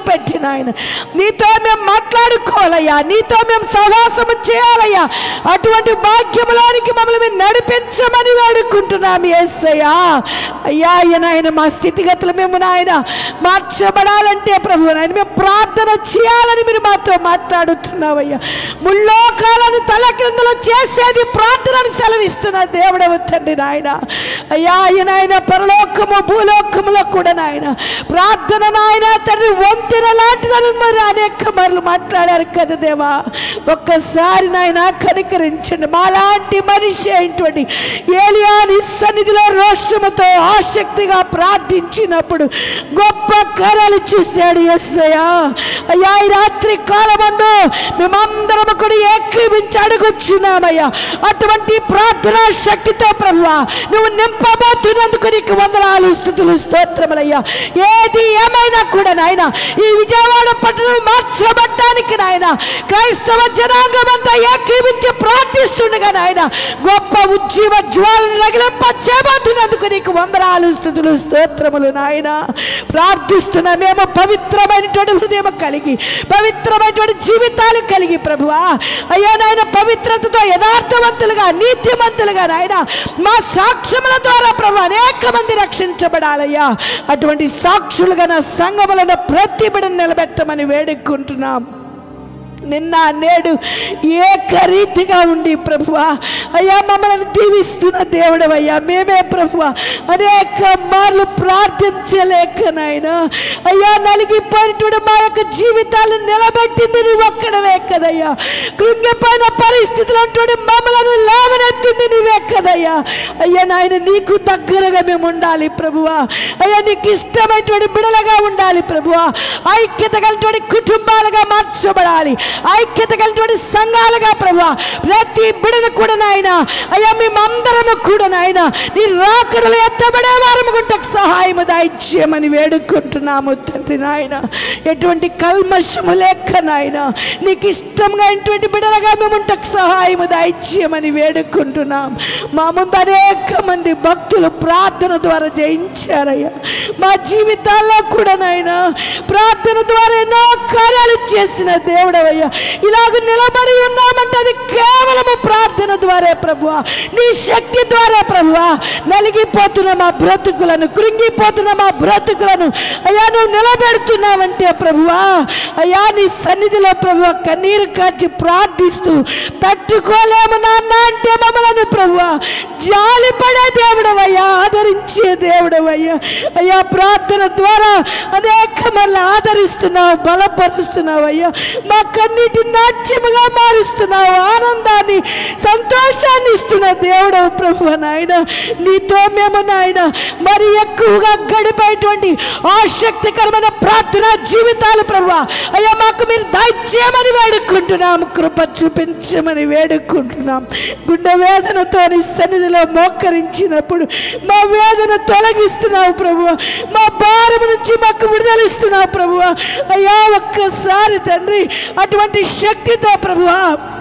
మొదలుపెట్టిన ఆయన నీతో మేము మాట్లాడుకోవాలయ్యా నీతో మేము సహవాసము చేయాలయ్యా అటువంటి భాగ్యములోనికి మమ్మల్ని మీరు నడిపించమని వేడుకుంటున్నాం ఎస్సయ్యా అయ్యా ఆయన ఆయన మా స్థితిగతులు మేము నాయన మార్చబడాలంటే ప్రభు నాయన మేము ప్రార్థన చేయాలని మీరు మాతో మాట్లాడుతున్నావయ్యా ముల్లోకాలను తల క్రిందలు చేసేది ప్రార్థనని సెలవిస్తున్న దేవుడవు తండ్రి నాయన అయ్యా ఆయన ఆయన పరలోకము భూలోకములో కూడా నాయన ప్రార్థన నాయన తండ్రి వంతెన లాంటిదని మరి అనేక మరలు మాట్లాడారు కదా దేవా ఒక్కసారి నాయన కనికరించండి మాలాంటి మనిషి అయినటువంటి ఏలియాని సన్నిధిలో రోషముతో ఆసక్తిగా ప్రార్థించినప్పుడు గొప్ప కార్యాలు చూశాడు ఎస్సయ్యా అయ్యా ఈ రాత్రి కాలమందు మేమందరం కూడా ఏకీవించి అడుగుచున్నామయ్యా అటువంటి ప్రార్థనా శక్తితో ప్రభువా నువ్వు నింపబోతున్నందుకు నీకు వందనాలు స్థుతులు స్తోత్రములయ్యా ఏది ఏమైనా కూడా నాయన ఈ విజయవాడ పట్టణం మార్చబడ్డానికి నాయన క్రైస్తవ జనాంగం అంతా ఏకీవించి ప్రార్థిస్తుండగా నాయన గొప్ప ఉజ్జీవ జ్వాలను రగిలింప చేయబోతున్నందుకు నీకు వందనాలు స్థుతులు స్తోత్రములు నాయన ప్రార్థిస్తున్న మేము పవిత్రమైనటువంటి హృదయం కలిగి పవిత్రమైనటువంటి జీవితాలు కలిగి ప్రభువా అయ్యా నాయన పవిత్రతతో యథార్థవంతులుగా నీతిమంతులుగా నాయన మా సాక్ష్యముల ద్వారా ప్రభు అనేక మంది రక్షించబడాలయ్యా అటువంటి సాక్షులుగా నా సంఘములను ప్రతి బిడ్డను నిలబెట్టమని వేడుకుంటున్నాం నిన్న నేడు ఏకరీతిగా ఉండి ప్రభువా అయ్యా మమ్మల్ని దీవిస్తున్న దేవుడు అయ్యా మేమే ప్రభువా అనేక మార్లు ప్రార్థించలేక నాయన అయ్యా నలిగిపోయినటువంటి మా యొక్క జీవితాలు నిలబెట్టింది నువ్వు ఒక్కడవే కదయ్యా కృంగిపోయిన పరిస్థితులు అంటుడి మమ్మల్ని లేవనెత్తింది నీవే కదయ్యా అయ్యా నాయన నీకు దగ్గరగా మేము ఉండాలి ప్రభువా అయ్యా నీకు ఇష్టమైనటువంటి బిడలగా ఉండాలి ప్రభువా ఐక్యత కలిగినటువంటి కుటుంబాలుగా మార్చబడాలి ఐక్యత కలిగినటువంటి సంఘాలుగా ప్రభా ప్రతి బిడను కూడా నాయన అయ్యా మేమందరము కూడా నాయన నీ రాకడలు ఎత్తబడే వారము గుంటకు సహాయము దాయిచ్యమని వేడుకుంటున్నాము తండ్రి నాయన ఎటువంటి కల్మషము లేక నాయన నీకు ఇష్టంగా అయినటువంటి బిడలుగా మేము ఉంటకు సహాయము దాయిచ్యమని వేడుకుంటున్నాం మా ముందు అనేక మంది భక్తులు ప్రార్థన ద్వారా జయించారయ్యా మా జీవితాల్లో కూడా నాయన ప్రార్థన ద్వారా ఎన్నో కార్యాలు చేసిన దేవుడవయ్యా ఇలాగ నిలబడి ఉన్నామంటే అది కేవలము ప్రార్థన ద్వారా ప్రభువా నీ శక్తి ద్వారా ప్రభువా నలిగిపోతున్న మా బ్రతుకులను కృంగిపోతున్న మా బ్రతుకులను అయ్యా నువ్వు నిలబెడుతున్నావంటే ప్రభువా అయ్యా నీ సన్నిధిలో ప్రభువా కన్నీరు కాచి ప్రార్థిస్తూ తట్టుకోలేము నాన్న అంటే మమ్మలను ప్రభువా జాలిపడే దేవుడవయ్యా ఆదరించే దేవుడవయ్యా అయ్యా ప్రార్థన ద్వారా అనేక మళ్ళీ ఆదరిస్తున్నావు బలపరుస్తున్నావు అయ్యా మా కన్నీటి నాట్యముగా మారుస్తున్నావు ఆనందాన్ని సంతోషాన్ని ఇస్తున్న దేవుడవు ప్రభు నాయన నీతో మేము నాయన మరి ఎక్కువగా గడిపేటువంటి ఆసక్తికరమైన ప్రార్థన జీవితాలు ప్రభు అయ్యా మాకు మీరు దయచేయమని వేడుకుంటున్నాం కృప చూపించమని వేడుకుంటున్నాం గుండె వేదనతో నీ సన్నిధిలో మోకరించినప్పుడు మా వేదన తొలగిస్తున్నావు ప్రభు మా భారం నుంచి మాకు విడుదలిస్తున్నావు ప్రభు అయ్యా ఒక్కసారి తండ్రి అటువంటి శక్తితో ప్రభువా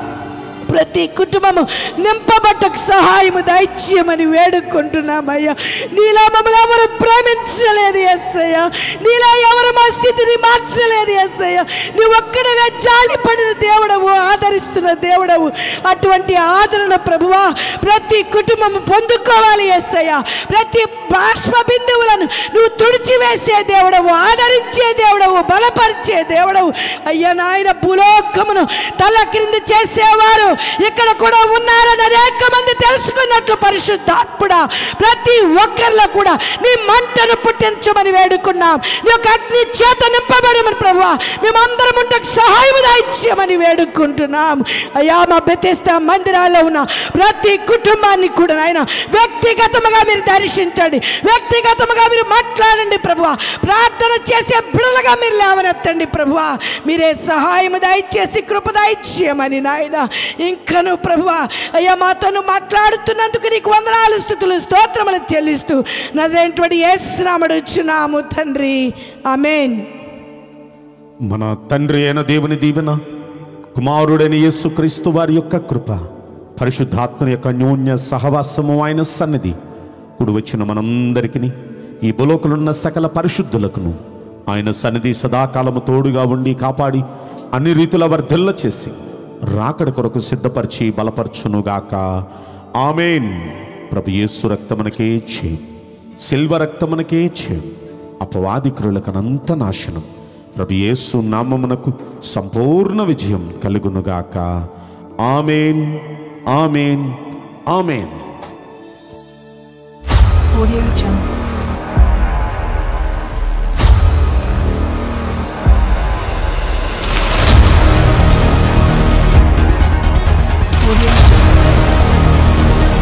ప్రతి కుటుంబము నింపబట్టకు సహాయము దైత్యమని వేడుకుంటున్నామయ్యా నీలా మమ్మల్ని ఎవరు ప్రేమించలేదు ఎస్సయ్య నీలా ఎవరు మా స్థితిని మార్చలేదు ఎస్సయ్య నువ్వు ఒక్కడవే జాలిపడిన దేవుడవు ఆదరిస్తున్న దేవుడవు అటువంటి ఆదరణ ప్రభువా ప్రతి కుటుంబము పొందుకోవాలి ఎస్సయ్య ప్రతి బాష్ప బిందువులను నువ్వు తుడిచివేసే దేవుడవు ఆదరించే దేవుడవు బలపరిచే దేవుడవు అయ్యా నాయన భూలోకమును తల క్రింద చేసేవారు ఇక్కడ కూడా ఉన్నారని అనేక మంది తెలుసుకున్నట్లు పరిశుద్ధాత్ముడా ప్రతి ఒక్కరిలో కూడా నీ మంటను పుట్టించమని వేడుకున్నాం నీ యొక్క అగ్ని చేత నింపబడమని ప్రభు మేమందరం ఉంటే సహాయం దాయిచ్యమని వేడుకుంటున్నాం అయ్యా మా బెతెస్తా మందిరాల్లో ఉన్న ప్రతి కుటుంబాన్ని కూడా నాయన వ్యక్తిగతముగా మీరు దర్శించండి వ్యక్తిగతముగా మీరు మాట్లాడండి ప్రభు ప్రార్థన చేసే బిడలుగా మీరు లేవనెత్తండి ప్రభు మీరే సహాయం దయచేసి కృప దయచేయమని నాయన ఇంకను ప్రభు అయ్యా మాతోను మాట్లాడుతున్నందుకు నీకు వందనాలు స్థుతులు స్తోత్రములు చెల్లిస్తూ నదేంటి ఏ శ్రామడు వచ్చున్నాము తండ్రి ఆమెన్ మన తండ్రి అయిన దేవుని దీవెన కుమారుడైన యేసుక్రీస్తు వారి యొక్క కృప పరిశుద్ధాత్మ యొక్క న్యూన్య సహవాసము ఆయన సన్నిధి కుడి వచ్చిన మనందరికీ ఈ బులోకులున్న సకల పరిశుద్ధులకును ఆయన సన్నిధి సదాకాలము తోడుగా ఉండి కాపాడి అన్ని రీతుల వర్ధిల్ల చేసి రాకడ కొరకు సిద్ధపరిచి బలపరచునుగాక ఆమెన్ ప్రభు యేసు రక్తమునకే చేయం సిల్వ రక్తమునకే చేయం అపవాది క్రులకనంత నాశనం ప్రభు యేసు నామమునకు సంపూర్ణ విజయం కలుగునుగాక amen amen amen Audio Jungle. Audio Jungle.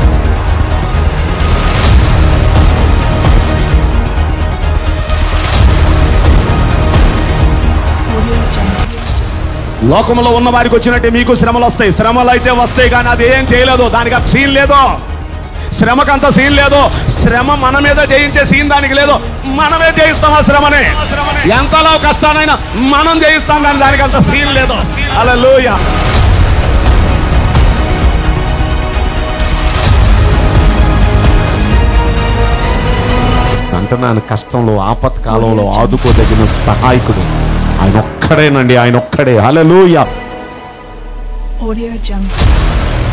Audio Jungle. లోకంలో ఉన్న వారికి వచ్చినట్టే మీకు శ్రమలు వస్తాయి శ్రమలు అయితే వస్తాయి కానీ అది ఏం చేయలేదు దానికి అంత సీన్ లేదు శ్రమకంత సీన్ లేదు శ్రమ మన మీద జయించే సీన్ దానికి లేదు మనమే జయిస్తాం ఆ శ్రమని ఎంతలో కష్టానైనా మనం జయిస్తాం కానీ దానికి అంత సీన్ లేదు అలా అంటున్నాను కష్టంలో ఆపత్కాలంలో ఆదుకోదగిన సహాయకుడు ఆయన ఒక్కడేనండి ఆయన ఒక్కడే హల్లెలూయా Audio Jungle.